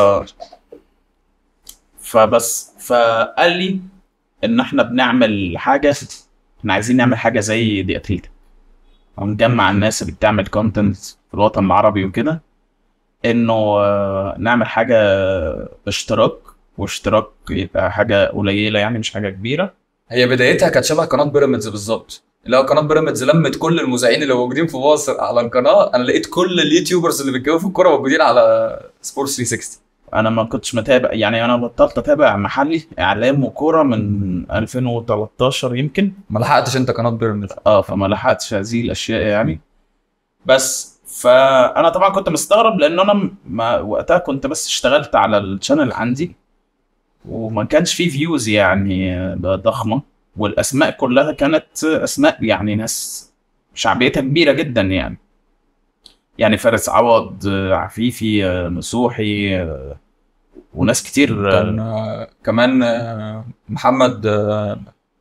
فبس فقال لي ان احنا بنعمل حاجه احنا عايزين نعمل حاجه زي دي اتليتا ونجمع الناس اللي بتعمل كونتنت في الوطن العربي وكده انه آه، نعمل حاجه باشتراك واشتراك يبقى حاجه قليله يعني مش حاجه كبيره هي بدايتها كانت شبه قناه بيراميدز بالظبط اللي هو قناه بيراميدز لمت كل المذيعين اللي موجودين في مصر على القناه انا لقيت كل اليوتيوبرز اللي بيتكلموا في الكوره موجودين على سبورتس 360 انا ما كنتش متابع يعني انا بطلت اتابع محلي اعلام وكوره من 2013 يمكن ما لحقتش انت قناه بيراميدز اه فما لحقتش هذه الاشياء يعني بس فانا طبعا كنت مستغرب لان انا م- ما وقتها كنت بس اشتغلت على الشانل عندي وما كانش فيه فيوز يعني آه، ضخمه والاسماء كلها كانت اسماء يعني ناس شعبيتها كبيره جدا يعني يعني فارس عوض آه، عفيفي آه، نصوحي آه، وناس كتير آه، كان آه، كمان آه، محمد آه،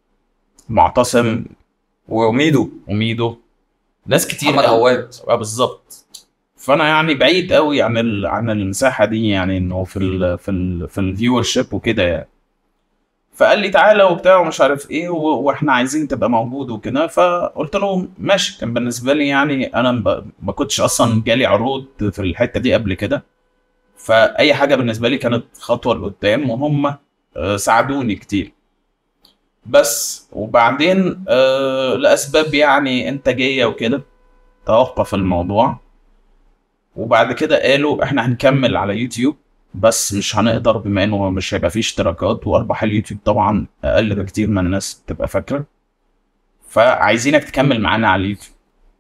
معتصم وميدو وميدو ناس كتير محمد أوي. عواد اه بالظبط فانا يعني بعيد قوي عن ال... عن المساحه دي يعني انه في ال... في ال... في الفيور شيب وكده يعني فقال لي تعالى وبتاع ومش عارف ايه و... واحنا عايزين تبقى موجود وكده فقلت له ماشي كان بالنسبه لي يعني انا ب... ما كنتش اصلا جالي عروض في الحته دي قبل كده فاي حاجه بالنسبه لي كانت خطوه لقدام وهم آه، ساعدوني كتير بس وبعدين آه، لاسباب يعني انتاجيه وكده توقف الموضوع وبعد كده قالوا احنا هنكمل على يوتيوب بس مش هنقدر بما انه مش هيبقى فيه اشتراكات وارباح اليوتيوب طبعا اقل بكتير من الناس بتبقى فاكره فعايزينك تكمل معانا على اليوتيوب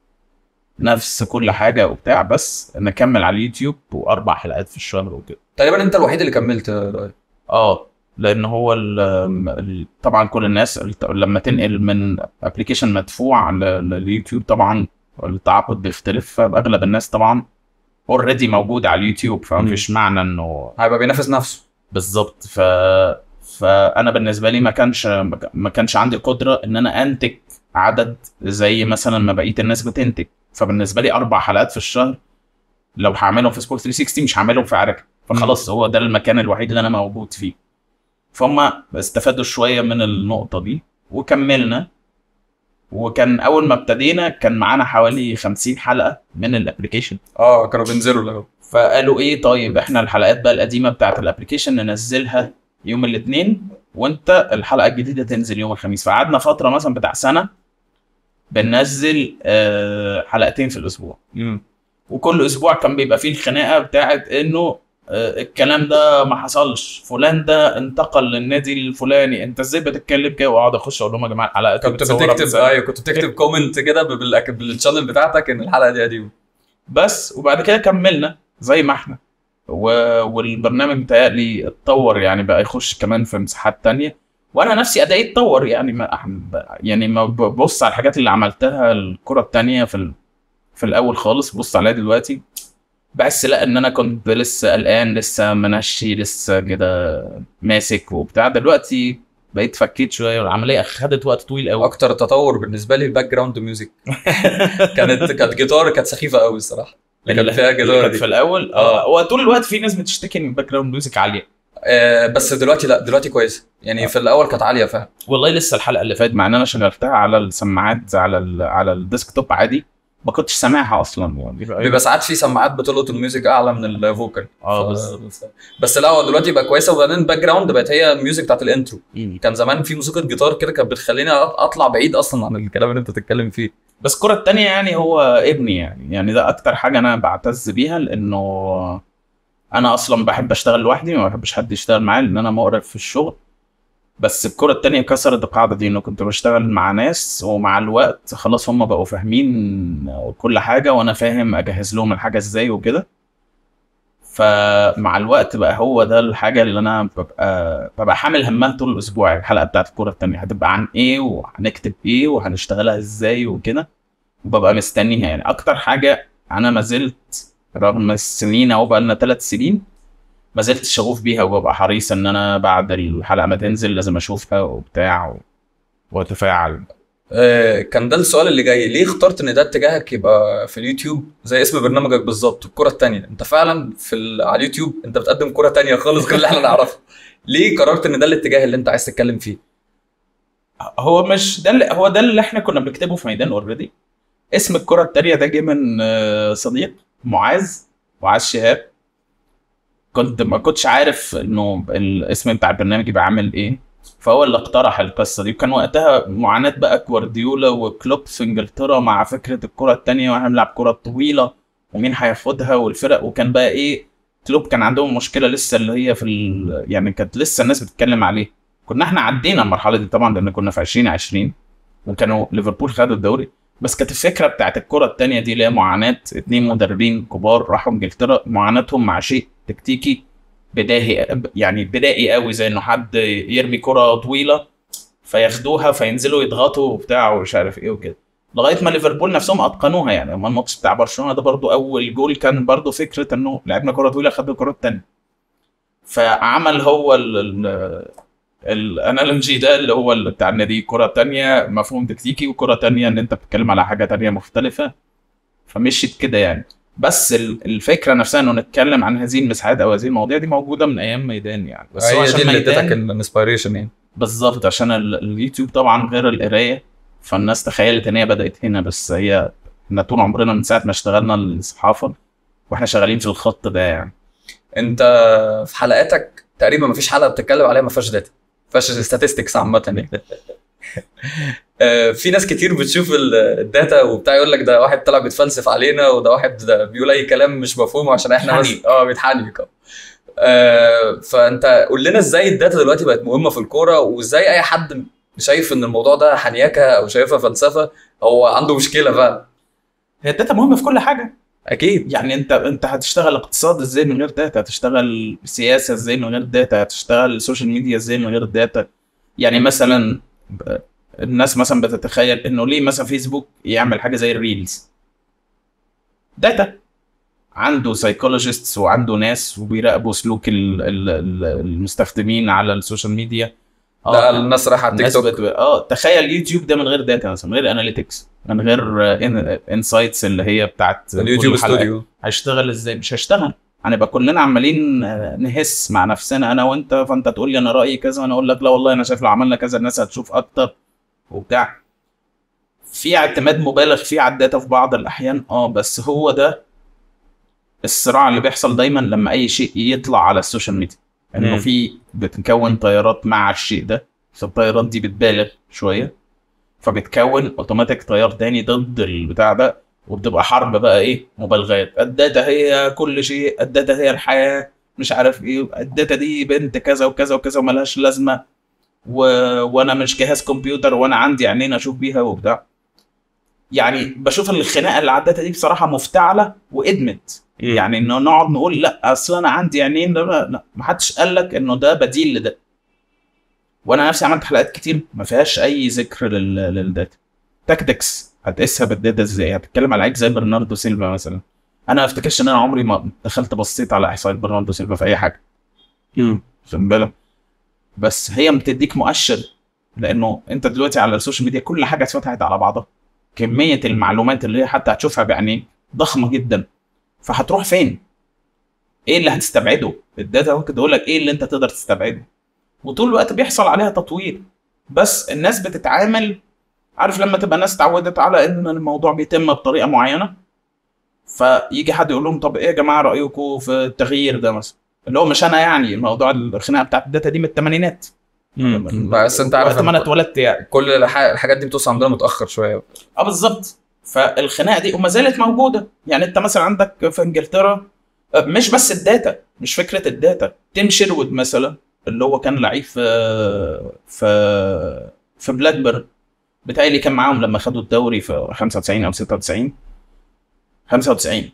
نفس كل حاجه وبتاع بس نكمل على اليوتيوب واربع حلقات في الشهر وكده تقريبا انت الوحيد اللي كملت آه، رأيي. اه لان هو ال ال- طبعا كل الناس الت- لما تنقل من ابلكيشن مدفوع ل- لليوتيوب طبعا التعاقد بيختلف فاغلب الناس طبعا اوريدي موجود على اليوتيوب فمفيش معنى انه هيبقى بينافس نفسه بالظبط ف فانا بالنسبه لي ما كانش ما كانش عندي قدره ان انا انتج عدد زي مثلا ما بقيه الناس بتنتج فبالنسبه لي اربع حلقات في الشهر لو هعملهم في سبورت 360 مش هعملهم في عركه فخلاص هو ده المكان الوحيد اللي انا موجود فيه فهم استفادوا شويه من النقطه دي وكملنا وكان اول ما ابتدينا كان معانا حوالي 50 حلقه من الابلكيشن اه كانوا بينزلوا الاول فقالوا ايه طيب احنا الحلقات بقى القديمه بتاعت الابلكيشن ننزلها يوم الاثنين وانت الحلقه الجديده تنزل يوم الخميس فقعدنا فتره مثلا بتاع سنه بننزل آه، حلقتين في الاسبوع وكل اسبوع كان بيبقى فيه الخناقه بتاعت انه آه، الكلام ده ما حصلش فلان ده انتقل للنادي الفلاني انت ازاي بتتكلم كده واقعد اخش اقول لهم يا جماعه الحلقه دي كنت متصورة بتكتب بسنة. ايوه كنت بتكتب كومنت كده بال- بالشانل بتاعتك ان الحلقه دي قديمه بس وبعد كده كملنا زي ما احنا و... والبرنامج متهيألي اتطور يعني بقى يخش كمان في مساحات تانية وانا نفسي ادائي اتطور يعني ما يعني ما ببص على الحاجات اللي عملتها الكره التانية في ال... في الاول خالص بص عليها دلوقتي بحس لا ان انا كنت لسه قلقان لسه منشي لسه كده ماسك وبتاع دلوقتي بقيت فكيت شويه والعمليه خدت وقت طويل قوي اكتر تطور بالنسبه لي الباك جراوند ميوزك كانت كانت جيتار كانت سخيفه قوي الصراحه اللي كان فيها جيتار كانت دي في الاول اه هو طول الوقت في ناس بتشتكي ان الباك جراوند ميوزك عاليه آه بس دلوقتي لا دلوقتي كويسه يعني في الاول كانت عاليه فعلا والله لسه الحلقه اللي فاتت مع ان انا شغلتها على السماعات على ال على الديسكتوب عادي ما كنتش سامعها اصلا يعني بيبقى ساعات في سماعات بتلقط الميوزك اعلى من الفوكال اه ف- بالظبط بس لا هو دلوقتي بقى كويسه وبعدين الباك جراوند بقت هي الميوزك بتاعت الانترو مم. كان زمان في موسيقى جيتار كده كانت بتخليني اطلع بعيد اصلا عن الكلام اللي انت بتتكلم فيه بس الكرة التانية يعني هو ابني يعني يعني ده أكتر حاجة أنا بعتز بيها لأنه أنا أصلا بحب أشتغل لوحدي ما بحبش حد يشتغل معايا لأن أنا مقرف في الشغل بس الكرة التانية كسرت القاعدة دي إنه كنت بشتغل مع ناس ومع الوقت خلاص هم بقوا فاهمين كل حاجة وأنا فاهم أجهز لهم الحاجة إزاي وكده فمع الوقت بقى هو ده الحاجة اللي أنا ببقى ببقى حامل همها طول الأسبوع الحلقة بتاعت الكرة التانية هتبقى عن إيه وهنكتب إيه وهنشتغلها إزاي وكده وببقى مستنيها يعني اكتر حاجه انا ما زلت رغم السنين اهو بقى لنا ثلاث سنين ما زلت شغوف بيها وببقى حريص ان انا بعد الحلقه ما تنزل لازم اشوفها وبتاع و... واتفاعل آه، كان ده السؤال اللي جاي ليه اخترت ان ده اتجاهك يبقى في اليوتيوب زي اسم برنامجك بالظبط الكرة التانية انت فعلا في ال... على اليوتيوب انت بتقدم كرة تانية خالص غير اللي احنا نعرفها ليه قررت ان ده الاتجاه اللي انت عايز تتكلم فيه هو مش ده اللي هو ده اللي احنا كنا بنكتبه في ميدان اوريدي اسم الكره التانية ده جه من آه، صديق معاذ معاذ شهاب كنت ما كنتش عارف انه الاسم بتاع البرنامج يبقى عامل ايه فهو اللي اقترح القصه دي وكان وقتها معاناه بقى جوارديولا وكلوب في انجلترا مع فكره الكره التانية واحنا بنلعب كره طويله ومين هياخدها والفرق وكان بقى ايه كلوب كان عندهم مشكله لسه اللي هي في ال... يعني كانت لسه الناس بتتكلم عليه كنا احنا عدينا المرحله دي طبعا لان كنا في 2020 وكانوا ليفربول خدوا الدوري بس كانت الفكره بتاعت الكره التانية دي اللي هي معاناه اتنين مدربين كبار راحوا انجلترا معاناتهم مع شيء تكتيكي بداهي يعني بدائي قوي زي انه حد يرمي كره طويله فياخدوها فينزلوا يضغطوا وبتاع ومش عارف ايه وكده لغايه ما ليفربول نفسهم اتقنوها يعني اما الماتش بتاع برشلونه ده برضو اول جول كان برضو فكره انه لعبنا كره طويله خدوا الكره التانية فعمل هو ال ال الانالوجي ده اللي هو اللي بتاع ان دي كره تانية مفهوم تكتيكي وكره تانية ان انت بتتكلم على حاجه تانية مختلفه فمشيت كده يعني بس ال- الفكره نفسها انه نتكلم عن هذه المساحات او هذه المواضيع دي موجوده من ايام ميدان يعني بس هو هي دي عشان اللي ادتك ميدان الانسبيريشن يعني بالظبط عشان ال- اليوتيوب طبعا غير القرايه فالناس تخيلت ان هي بدات هنا بس هي احنا طول عمرنا من ساعه ما اشتغلنا الصحافه واحنا شغالين في الخط ده يعني انت في حلقاتك تقريبا ما فيش حلقه بتتكلم عليها ما فيهاش داتا ما فيهاش statistics عامه يعني آه، في ناس كتير بتشوف ال- الداتا وبتاع يقول لك ده واحد طلع بيتفلسف علينا وده واحد ده بيقول اي كلام مش مفهوم عشان احنا بس بيتحنك. اه بيتحنك اه آه، فانت قول لنا ازاي الداتا دلوقتي بقت مهمه في الكوره وازاي اي حد شايف ان الموضوع ده حنيكه او شايفها فلسفه هو عنده مشكله فعلا هي الداتا مهمه في كل حاجه اكيد يعني انت انت هتشتغل اقتصاد ازاي من غير داتا هتشتغل سياسه ازاي من غير داتا هتشتغل سوشيال ميديا ازاي من غير داتا يعني مثلا ب- الناس مثلا بتتخيل انه ليه مثلا فيسبوك يعمل حاجه زي الريلز داتا عنده سايكولوجيستس وعنده ناس وبيراقبوا سلوك ال- ال- ال- المستخدمين على السوشيال ميديا ده الناس رايحه على التيك الناس توك بت... اه تخيل يوتيوب ده من غير داتا مثلا من غير اناليتكس من غير انسايتس اللي هي بتاعت اليوتيوب كل حلقة. ستوديو هيشتغل ازاي مش هيشتغل هنبقى كلنا عمالين آه، نهس مع نفسنا انا وانت فانت تقول لي انا رايي كذا وانا اقول لك لا والله انا شايف لو عملنا كذا الناس هتشوف اكتر وبتاع في اعتماد مبالغ فيه على الداتا في بعض الاحيان اه بس هو ده الصراع اللي بيحصل دايما لما اي شيء يطلع على السوشيال ميديا انه مم. في بتكون تيارات مع الشيء ده فالتيارات دي بتبالغ شويه فبتكون اوتوماتيك تيار تاني ضد البتاع ده وبتبقى حرب بقى ايه مبالغات الداتا هي كل شيء الداتا هي الحياه مش عارف ايه الداتا دي بنت كذا وكذا وكذا وملهاش لازمه و... وانا مش جهاز كمبيوتر وانا عندي عينين اشوف بيها وبتاع يعني بشوف الخناقه اللي على الداتا دي بصراحه مفتعله وادمت يعني انه نقعد نقول لا اصل انا عندي عينين لا لا لا ما حدش قال لك انه ده بديل لده وانا نفسي عملت حلقات كتير ما فيهاش اي ذكر لل... للداتا تاكتكس هتقيسها بالداتا ازاي هتتكلم على لعيب زي برناردو سيلفا مثلا انا ما افتكرش ان انا عمري ما دخلت بصيت على احصائيات برناردو سيلفا في اي حاجه خد بالك بس هي بتديك مؤشر لانه انت دلوقتي على السوشيال ميديا كل حاجه اتفتحت على بعضها كميه المعلومات اللي هي حتى هتشوفها بعينيك ضخمه جدا فهتروح فين؟ ايه اللي هتستبعده؟ الداتا ممكن تقول لك ايه اللي انت تقدر تستبعده وطول الوقت بيحصل عليها تطوير بس الناس بتتعامل عارف لما تبقى ناس اتعودت على ان الموضوع بيتم بطريقه معينه فيجي حد يقول لهم طب ايه يا جماعه رايكم في التغيير ده مثلا اللي هو مش انا يعني موضوع الخناقه بتاعت الداتا دي من الثمانينات بس انت عارف وقت ما انا اتولدت يعني كل الح- الحاجات دي بتوصل عندنا متاخر شويه اه بالظبط فالخناقه دي وما زالت موجوده يعني انت مثلا عندك في انجلترا آه، مش بس الداتا مش فكره الداتا تيم شيرود مثلا اللي هو كان لعيب في في في بلاك بيرن بتهيألي كان معاهم لما خدوا الدوري في 95 او 96 95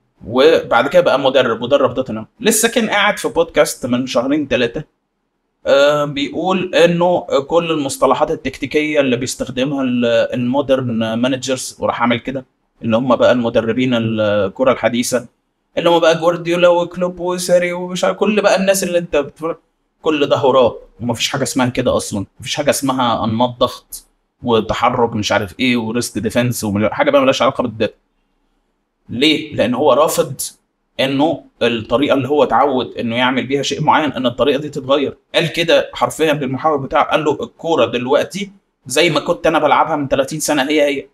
وبعد كده بقى مدرب مدرب توتنهام لسه كان قاعد في بودكاست من شهرين ثلاثه آه، بيقول انه كل المصطلحات التكتيكيه اللي بيستخدمها ال- المودرن مانجرز وراح اعمل كده اللي هم بقى المدربين الكره الحديثه اللي هم بقى جوارديولا وكلوب وساري ومش عارف كل بقى الناس اللي انت بتفرج كل ده هراء ومفيش حاجه اسمها كده اصلا مفيش حاجه اسمها انماط ضغط وتحرك مش عارف ايه وريست ديفense وحاجه بقى ملهاش علاقه بالداتا ليه؟ لان هو رافض انه الطريقه اللي هو اتعود انه يعمل بيها شيء معين ان الطريقه دي تتغير قال كده حرفيا بالمحاور بتاعه قال له الكوره دلوقتي زي ما كنت انا بلعبها من 30 سنه هي هي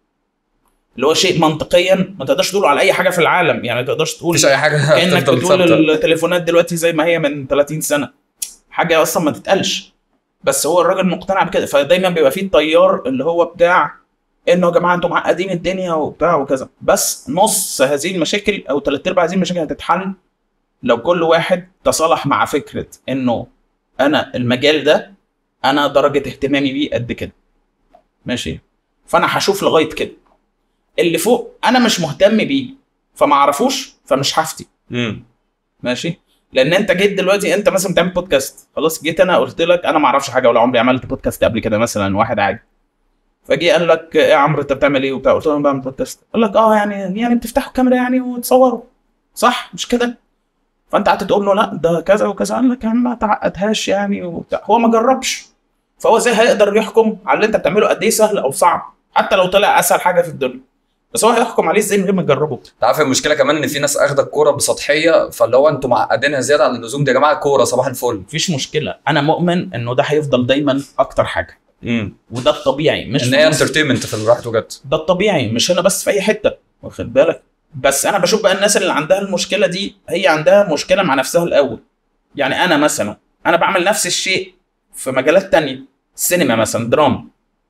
اللي هو شيء منطقيا ما تقدرش تقوله على اي حاجه في العالم يعني ما تقدرش تقول مفيش اي حاجه كانك هتفضل بتقول ثابته التليفونات دلوقتي زي ما هي من 30 سنه حاجه اصلا ما تتقالش بس هو الراجل مقتنع بكده فدايما بيبقى فيه التيار اللي هو بتاع انه يا جماعه انتم معقدين الدنيا وبتاع وكذا بس نص هذه المشاكل او ثلاث ارباع هذه المشاكل هتتحل لو كل واحد تصالح مع فكره انه انا المجال ده انا درجه اهتمامي بيه قد كده ماشي فانا هشوف لغايه كده اللي فوق انا مش مهتم بيه فما اعرفوش فمش هفتي مم. ماشي لان انت جيت دلوقتي انت مثلا بتعمل بودكاست خلاص جيت انا قلت لك انا ما اعرفش حاجه ولا عمري عملت بودكاست قبل كده مثلا واحد عادي فجي قال لك ايه يا عمرو انت بتعمل ايه وبتاع قلت له انا بعمل بودكاست قال لك اه يعني يعني بتفتحوا الكاميرا يعني وتصوروا صح مش كده فانت قعدت تقول له لا ده كذا وكذا قال لك يعني ما تعقدهاش يعني وبتاع هو ما جربش فهو ازاي هيقدر يحكم على اللي انت بتعمله قد ايه سهل او صعب حتى لو طلع اسهل حاجه في الدنيا بس هو هيحكم عليه ازاي من غير ما يجربه انت عارف المشكله كمان ان في ناس اخده الكوره بسطحيه فاللي هو انتوا معقدينها زياده عن اللزوم دي يا جماعه كوره صباح الفل مفيش مشكله انا مؤمن انه ده هيفضل دايما اكتر حاجه امم وده الطبيعي مش ان في هي مصر. انترتينمنت في الراحه وجت ده الطبيعي مش هنا بس في اي حته واخد بالك بس انا بشوف بقى الناس اللي عندها المشكله دي هي عندها مشكله مع نفسها الاول يعني انا مثلا انا بعمل نفس الشيء في مجالات تانية سينما مثلا دراما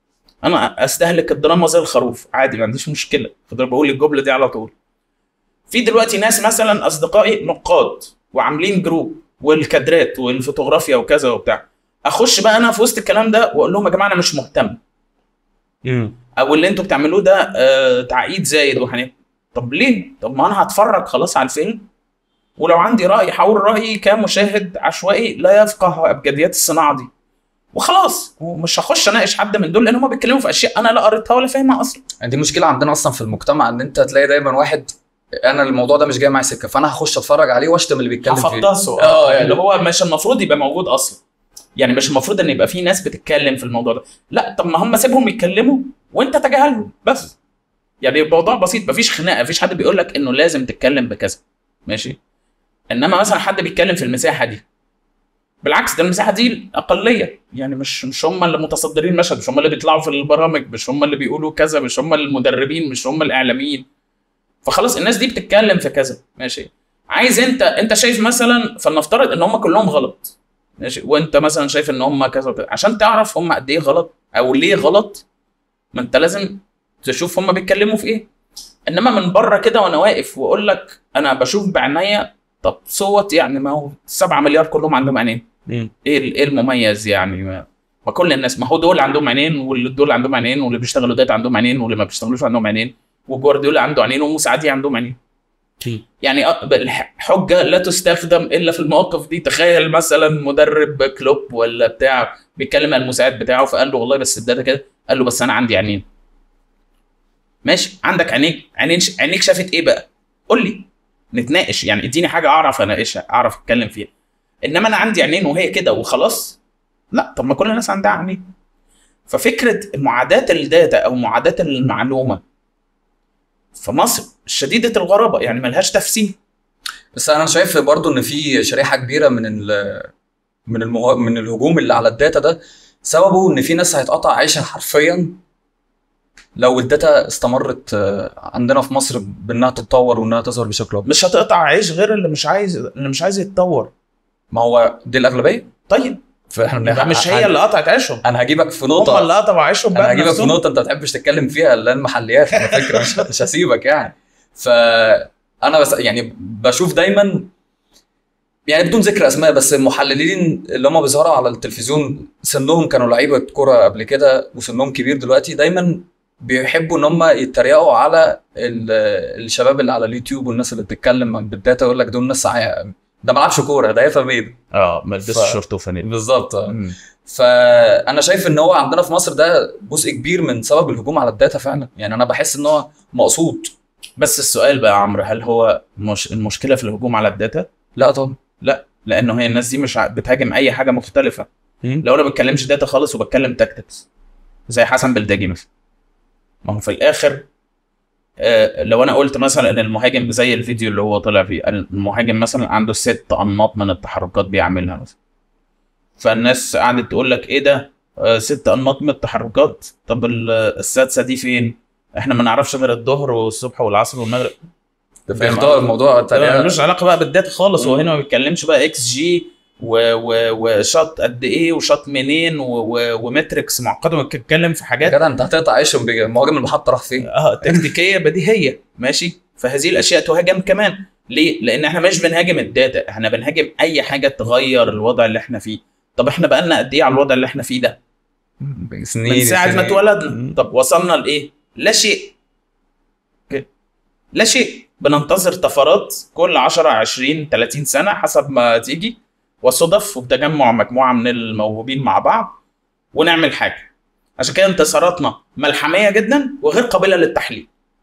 انا استهلك الدراما زي الخروف عادي ما عنديش مشكله فضل بقول الجمله دي على طول في دلوقتي ناس مثلا اصدقائي نقاد وعاملين جروب والكادرات والفوتوغرافيا وكذا وبتاع اخش بقى انا في وسط الكلام ده واقول لهم يا جماعه انا مش مهتم امم او اللي انتوا بتعملوه ده آه تعقيد زايد وحنين طب ليه؟ طب ما انا هتفرج خلاص على الفيلم ولو عندي راي هقول رايي كمشاهد عشوائي لا يفقه ابجديات الصناعه دي وخلاص ومش هخش اناقش حد من دول لان هم بيتكلموا في اشياء انا لا قريتها ولا فاهمها اصلا دي مشكله عندنا اصلا في المجتمع ان انت تلاقي دايما واحد انا الموضوع ده مش جاي معايا سكه فانا هخش اتفرج عليه واشتم اللي بيتكلم فيه هفطسه اه يعني اللي هو مش المفروض يبقى موجود اصلا يعني مش المفروض ان يبقى في ناس بتتكلم في الموضوع ده لا طب ما هم سيبهم يتكلموا وانت تجاهلهم بس يعني الموضوع بسيط مفيش خناقه مفيش حد بيقول لك انه لازم تتكلم بكذا ماشي انما مثلا حد بيتكلم في المساحه دي بالعكس ده المساحه دي الاقليه يعني مش مش هم اللي متصدرين المشهد مش هم اللي بيطلعوا في البرامج مش هم اللي بيقولوا كذا مش هم المدربين مش هم الاعلاميين فخلاص الناس دي بتتكلم في كذا ماشي عايز انت انت شايف مثلا فلنفترض ان هم كلهم غلط ماشي وانت مثلا شايف ان هم كذا وكذا عشان تعرف هم قد ايه غلط او ليه غلط ما انت لازم تشوف هم بيتكلموا في ايه انما من بره كده وانا واقف واقول لك انا بشوف بعينيا طب صوت يعني ما هو 7 مليار كلهم عندهم عينين مم. ايه ال- ايه المميز يعني ما, ما كل الناس ما هو دول عندهم عينين واللي دول عندهم عينين واللي بيشتغلوا داتا عندهم عينين واللي ما بيشتغلوش عندهم عينين وجوارديولا عنده عينين ومساعديه عندهم عينين يعني أ- الح- حجه لا تستخدم الا في المواقف دي تخيل مثلا مدرب كلوب ولا بتاع بيتكلم عن المساعد بتاعه فقال له والله بس الداتا كده قال له بس انا عندي عينين ماشي عندك عينيك عينين عينيك شافت ايه بقى قول لي نتناقش يعني اديني حاجه اعرف اناقشها اعرف اتكلم فيها انما انا عندي عينين وهي كده وخلاص لا طب ما كل الناس عندها عينين ففكره معاداه الداتا او معاداه المعلومه في مصر شديده الغرابه يعني ملهاش تفسير بس انا شايف برضو ان في شريحه كبيره من ال من المه... من الهجوم اللي على الداتا ده سببه ان في ناس هيتقطع عيشها حرفيا لو الداتا استمرت آه، عندنا في مصر بانها تتطور وانها تظهر بشكل افضل مش هتقطع عيش غير اللي مش عايز اللي مش عايز يتطور ما هو دي الاغلبيه طيب فاحنا يبقى مش هي اللي قطعت عيشهم انا هجيبك في هم اللي نقطه قطعوا عيشهم انا بقى هجيبك في بنفسهم. نقطه انت ما بتحبش تتكلم فيها اللي هي المحليات على فكره مش مش هسيبك يعني فانا بس يعني بشوف دايما يعني بدون ذكر اسماء بس المحللين اللي هم بيظهروا على التلفزيون سنهم كانوا لعيبه كوره قبل كده وسنهم كبير دلوقتي دايما بيحبوا ان هم يتريقوا على ال- الشباب اللي على اليوتيوب والناس اللي بتتكلم بالداتا يقول لك دول ناس عا- ده ما لعبش كوره ده يفهم ايه ده. اه ما لبسش ف- شورت وفانيلا بالظبط آه. فانا شايف ان هو عندنا في مصر ده جزء كبير من سبب الهجوم على الداتا فعلا يعني انا بحس ان هو مقصود بس السؤال بقى يا عمرو هل هو مش المشكله في الهجوم على الداتا؟ لا طبعا لا لانه هي الناس دي مش ع- بتهاجم اي حاجه مختلفه لو انا ما بتكلمش داتا خالص وبتكلم تاكتكس زي حسن بلداجي مثلا ما هو في الاخر آه، لو انا قلت مثلا ان المهاجم زي الفيديو اللي هو طلع فيه المهاجم مثلا عنده ست انماط من التحركات بيعملها مثلا فالناس قعدت تقول لك ايه ده آه، ست انماط من التحركات طب ال- السادسه دي فين احنا ما نعرفش غير الظهر والصبح والعصر والمغرب فاهم بيختار قصدي؟ الموضوع ده تقريبا ملوش علاقه بقى بالداتا خالص هو مم. هنا ما بيتكلمش بقى اكس جي و- و- وشاط قد ايه وشاط منين و- و- ومتركس معقده وبيتكلم في يا حاجات جدع انت هتقطع عيشهم بيجي مهاجم المحطه راح فين؟ اه تكتيكيه بديهيه ماشي فهذه الاشياء تهاجم كمان ليه؟ لان احنا مش بنهاجم الداتا احنا بنهاجم اي حاجه تغير الوضع اللي احنا فيه طب احنا بقالنا قد ايه على الوضع اللي احنا فيه ده؟ سنين من ساعه ما سنين. اتولدنا طب وصلنا لايه؟ لا شيء أوكي. لا شيء بننتظر طفرات كل 10 20 30 سنه حسب ما تيجي وصدف وبتجمع مجموعه من الموهوبين مع بعض ونعمل حاجه عشان كده انتصاراتنا ملحميه جدا وغير قابله للتحليل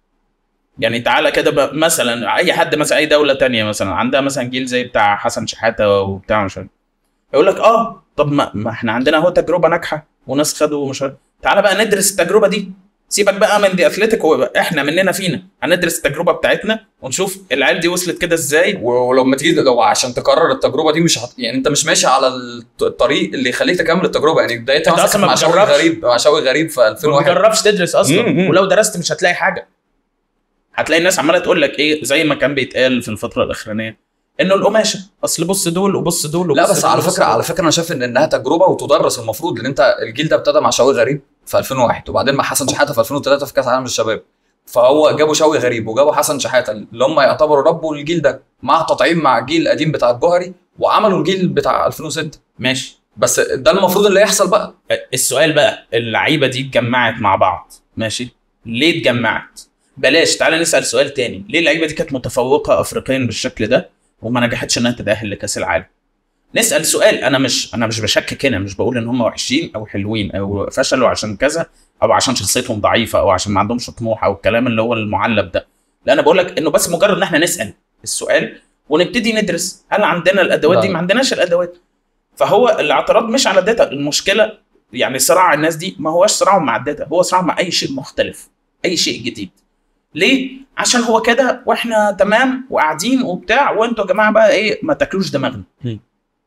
يعني تعالى كده بقى مثلا اي حد مثلا اي دوله تانية مثلا عندها مثلا جيل زي بتاع حسن شحاته وبتاع مش عارف يقول لك اه طب ما, ما احنا عندنا اهو تجربه ناجحه وناس خدوا مش عارف تعالى بقى ندرس التجربه دي سيبك بقى من دي اتلتيك احنا مننا فينا هندرس التجربه بتاعتنا ونشوف العيال دي وصلت كده ازاي ولما تيجي لو عشان تكرر التجربه دي مش هت... يعني انت مش ماشي على الط- الطريق اللي يخليك تكمل التجربه يعني بدايتها أنت مثلا أصلاً ما مع شوقي بتجربش. غريب مع شوقي غريب في ما 2001 تجربش تدرس اصلا مم. ولو درست مش هتلاقي حاجه هتلاقي الناس عماله تقول لك ايه زي ما كان بيتقال في الفتره الاخرانيه انه القماشه اصل بص دول وبص دول لا وبص بس دول على وبص فكره دول. على فكره انا شايف ان انها تجربه وتدرس المفروض لان انت الجيل ده ابتدى مع شوقي غريب في 2001 وبعدين مع حسن شحاته في 2003 في كاس العالم للشباب فهو جابوا شوقي غريب وجابوا حسن شحاته اللي هم يعتبروا ربوا الجيل ده مع تطعيم مع الجيل القديم بتاع الجوهري وعملوا الجيل بتاع 2006 ماشي بس ده المفروض اللي يحصل بقى السؤال بقى اللعيبه دي اتجمعت مع بعض ماشي ليه اتجمعت بلاش تعالى نسال سؤال تاني ليه اللعيبه دي كانت متفوقه افريقيا بالشكل ده وما نجحتش انها تتاهل لكاس العالم نسال سؤال انا مش انا مش بشكك هنا مش بقول ان هم وحشين او حلوين او فشلوا عشان كذا او عشان شخصيتهم ضعيفه او عشان ما عندهمش طموح او الكلام اللي هو المعلب ده لا انا بقول لك انه بس مجرد ان احنا نسال السؤال ونبتدي ندرس هل عندنا الادوات دي لا. ما عندناش الادوات فهو الاعتراض مش على الداتا المشكله يعني صراع الناس دي ما هوش صراع مع الداتا هو صراع مع اي شيء مختلف اي شيء جديد ليه عشان هو كده واحنا تمام وقاعدين وبتاع وانتوا يا جماعه بقى ايه ما تاكلوش دماغنا هم.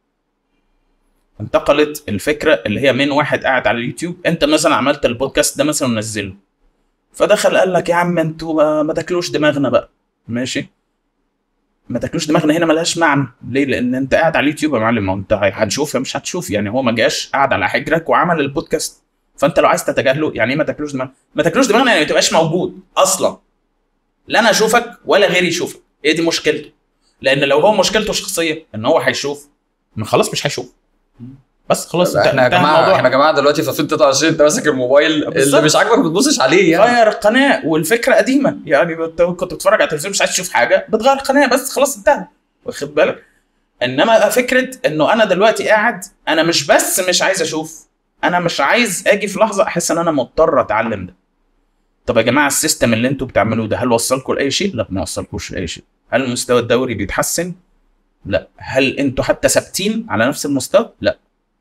انتقلت الفكره اللي هي من واحد قاعد على اليوتيوب انت مثلا عملت البودكاست ده مثلا ونزله فدخل قال لك يا عم انتوا ما, ما تاكلوش دماغنا بقى ماشي ما تاكلوش دماغنا هنا ملهاش معنى ليه لان انت قاعد على اليوتيوب يا معلم ما انت هتشوف يا مش هتشوف يعني هو ما جاش قاعد على حجرك وعمل البودكاست فانت لو عايز تتجاهله يعني ايه ما تاكلوش دماغنا ما تاكلوش دماغنا يعني ما تبقاش موجود اصلا لا انا اشوفك ولا غيري يشوفك هي دي مشكلته لان لو هو مشكلته شخصيه ان هو هيشوف ما خلاص مش هيشوف بس خلاص احنا يا انتهى جماعه الموضوع. احنا يا جماعه دلوقتي في 2023 انت ماسك الموبايل اللي بالظبط. مش عاجبك ما تبصش عليه يعني غير القناه والفكره قديمه يعني انت كنت بتتفرج على التلفزيون مش عايز تشوف حاجه بتغير القناه بس خلاص انتهى واخد بالك انما فكره انه انا دلوقتي قاعد انا مش بس مش عايز اشوف انا مش عايز اجي في لحظه احس ان انا مضطر اتعلم ده طب يا جماعه السيستم اللي انتوا بتعملوه ده هل وصلكم لاي شيء لا ما وصلكوش لاي شيء هل المستوى الدوري بيتحسن لا هل انتوا حتى ثابتين على نفس المستوى لا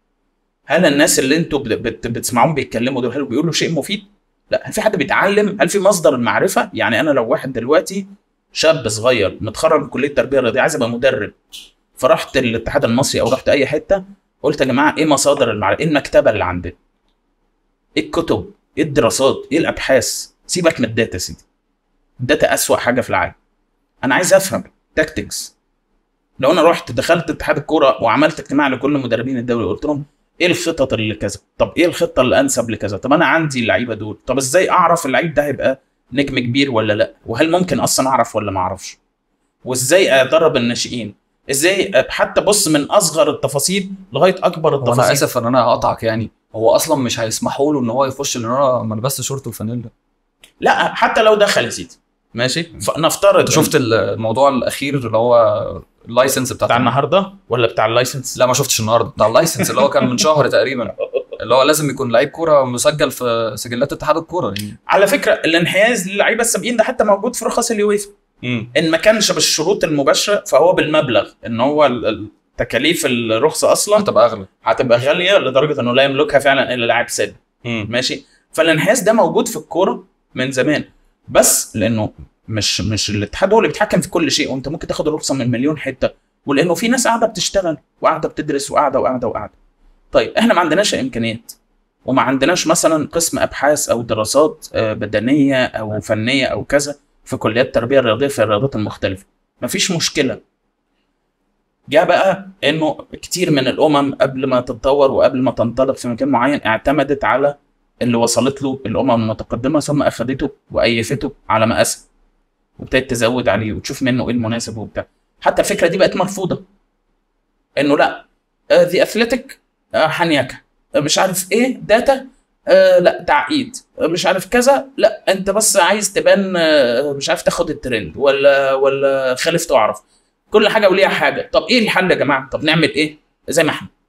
هل الناس اللي انتوا بت- بت- بتسمعوهم بيتكلموا دول هل بيقولوا شيء مفيد لا هل في حد بيتعلم هل في مصدر المعرفه يعني انا لو واحد دلوقتي شاب صغير متخرج من كليه التربيه الرياضيه عايز ابقى مدرب فرحت الاتحاد المصري او رحت اي حته قلت يا جماعه ايه مصادر المعرفه ايه المكتبه اللي عندنا ايه الكتب ايه الدراسات ايه الابحاث سيبك من الداتا يا سيدي الداتا اسوأ حاجه في العالم انا عايز افهم تاكتكس لو انا رحت دخلت اتحاد الكوره وعملت اجتماع لكل مدربين الدوري قلت لهم ايه الخطط اللي كذا طب ايه الخطه الانسب لكذا طب انا عندي اللعيبه دول طب ازاي اعرف اللعيب ده هيبقى نجم كبير ولا لا وهل ممكن اصلا اعرف ولا ما اعرفش وازاي ادرب الناشئين ازاي حتى بص من اصغر التفاصيل لغايه اكبر هو انا التفاصيل اسف ان انا هقطعك يعني هو اصلا مش هيسمحوا له ان هو يخش لان انا ما لبست شورت وفانيلا لا حتى لو دخل يا سيدي ماشي فنفترض انت شفت الموضوع الاخير اللي هو اللايسنس بتاع بتاع النهارده ولا بتاع اللايسنس لا ما شفتش النهارده بتاع اللايسنس اللي هو كان من شهر تقريبا اللي هو لازم يكون لعيب كوره مسجل في سجلات اتحاد الكوره يعني على فكره الانحياز للعيبه السابقين ده حتى موجود في رخص اليويفا ان ما كانش بالشروط المباشره فهو بالمبلغ ان هو ال- ال- تكاليف الرخصه اصلا هتبقى اغلى هتبقى غاليه لدرجه انه لا يملكها فعلا الا لاعب سابق ماشي فالانحياز ده موجود في الكوره من زمان بس لانه مش مش الاتحاد هو اللي بيتحكم في كل شيء وانت ممكن تاخد الرخصه من مليون حته ولانه في ناس قاعده بتشتغل وقاعده بتدرس وقاعده وقاعده وقاعده طيب احنا ما عندناش امكانيات وما عندناش مثلا قسم ابحاث او دراسات آه، بدنيه او فنيه او كذا في كليات التربيه الرياضيه في الرياضات المختلفه مفيش مشكله جاء بقى انه كتير من الامم قبل ما تتطور وقبل ما تنطلق في مكان معين اعتمدت على اللي وصلت له الامم المتقدمه ثم اخذته وايفته على مقاسها وابتدت تزود عليه وتشوف منه ايه المناسب وبتاع حتى الفكره دي بقت مرفوضه انه لا ذا اثليتيك حنيكه آه، مش عارف ايه داتا آه لا تعقيد آه، مش عارف كذا لا انت بس عايز تبان آه، مش عارف تاخد الترند ولا ولا خالف تعرف كل حاجه وليها حاجه طب ايه الحل يا جماعه طب نعمل ايه زي ما احنا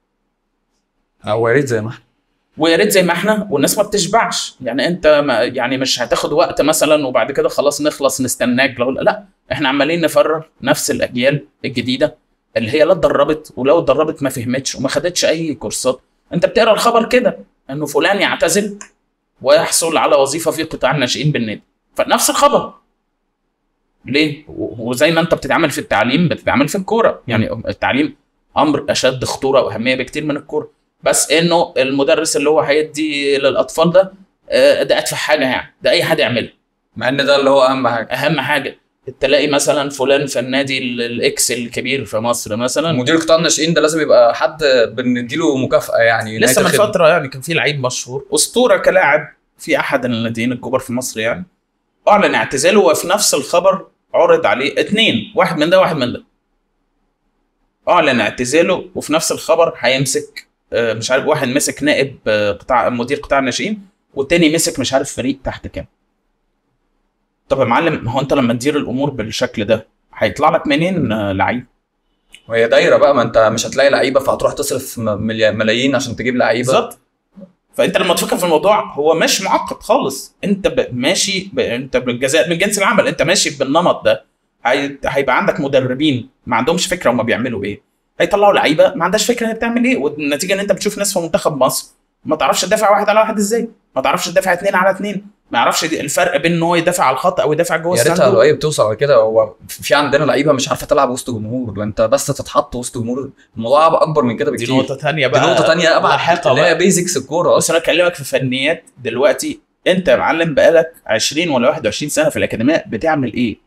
هو يا ريت زي ما احنا ويا ريت زي ما احنا والناس ما بتشبعش يعني انت ما يعني مش هتاخد وقت مثلا وبعد كده خلاص نخلص نستناك لو لا احنا عمالين نفرغ نفس الاجيال الجديده اللي هي لا اتدربت ولو اتدربت ما فهمتش وما خدتش اي كورسات انت بتقرا الخبر كده انه فلان يعتزل ويحصل على وظيفه في قطاع الناشئين بالنادي فنفس الخبر ليه و- وزي ما انت بتتعامل في التعليم بتتعامل في الكوره يعني التعليم امر اشد خطوره واهميه بكتير من الكوره بس انه المدرس اللي هو هيدي للاطفال ده آه، ده ادفع حاجه يعني ده اي حد يعملها مع ان ده اللي هو اهم حاجه اهم حاجه تلاقي مثلا فلان في النادي ال- الاكس الكبير في مصر مثلا مدير قطاع الناشئين ده لازم يبقى حد بنديله مكافاه يعني لسه من نهاية الخدمة. فتره يعني كان في لعيب مشهور اسطوره كلاعب في احد الناديين الكبار في مصر يعني اعلن اعتزاله وفي نفس الخبر عرض عليه اتنين واحد من ده واحد من ده اعلن اعتزاله وفي نفس الخبر هيمسك آه، مش عارف واحد مسك نائب آه، قطاع مدير قطاع الناشئين والتاني مسك مش عارف فريق تحت كام طب يا معلم ما هو انت لما تدير الامور بالشكل ده هيطلع لك منين آه، لعيب وهي دايره بقى ما انت مش هتلاقي لعيبه فهتروح تصرف م- مليا- ملايين عشان تجيب لعيبه بالظبط فانت لما تفكر في الموضوع هو مش معقد خالص انت ب... ماشي ب... انت بالجزاء من جنس العمل انت ماشي بالنمط ده هي... هيبقى عندك مدربين ما عندهمش فكره هم بيعملوا ايه هيطلعوا لعيبه ما عندهاش فكره هي بتعمل ايه والنتيجه ان انت بتشوف ناس في منتخب مصر ما تعرفش تدافع واحد على واحد ازاي ما تعرفش تدافع اتنين على اتنين ما يعرفش دي- الفرق بين ان هو يدافع على الخط او يدافع جوه يا ريتها الصندوق لو هي بتوصل على كده هو في عندنا لعيبه مش عارفه تلعب وسط جمهور انت بس تتحط وسط جمهور الموضوع بقى اكبر من كده دي بكتير نقطه ثانيه دي بقى نقطه تانية ابعد لاحقة اللي هي بقى. بيزكس الكوره بس انا اكلمك في فنيات دلوقتي انت يا معلم بقالك 20 ولا 21 سنه في الاكاديميه بتعمل ايه؟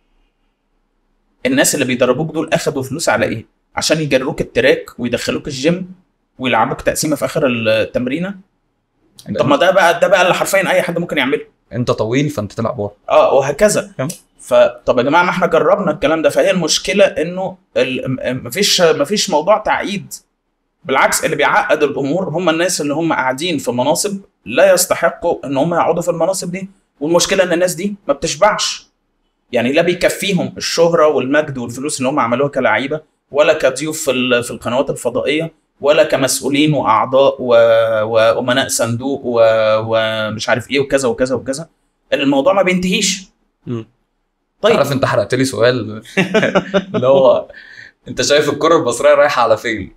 الناس اللي بيدربوك دول اخدوا فلوس على ايه؟ عشان يجروك التراك ويدخلوك الجيم ويلعبوك تقسيمه في اخر التمرينه طب ما ده بقى ده بقى اللي حرفيا اي حد ممكن يعمله انت طويل فانت تلعب ورا اه وهكذا فطب يا جماعه ما احنا جربنا الكلام ده فهي المشكله انه ال- م- مفيش مفيش موضوع تعقيد بالعكس اللي بيعقد الامور هم الناس اللي هم قاعدين في مناصب لا يستحقوا ان هم يقعدوا في المناصب دي والمشكله ان الناس دي ما بتشبعش يعني لا بيكفيهم الشهره والمجد والفلوس اللي هم عملوها كلعيبه ولا كضيوف في ال- في القنوات الفضائيه ولا كمسؤولين واعضاء و- وامناء صندوق و- ومش عارف ايه وكذا وكذا وكذا الموضوع ما بينتهيش مم. طيب عارف انت حرقت لي سؤال اللي هو انت شايف الكره المصريه رايحه على فين؟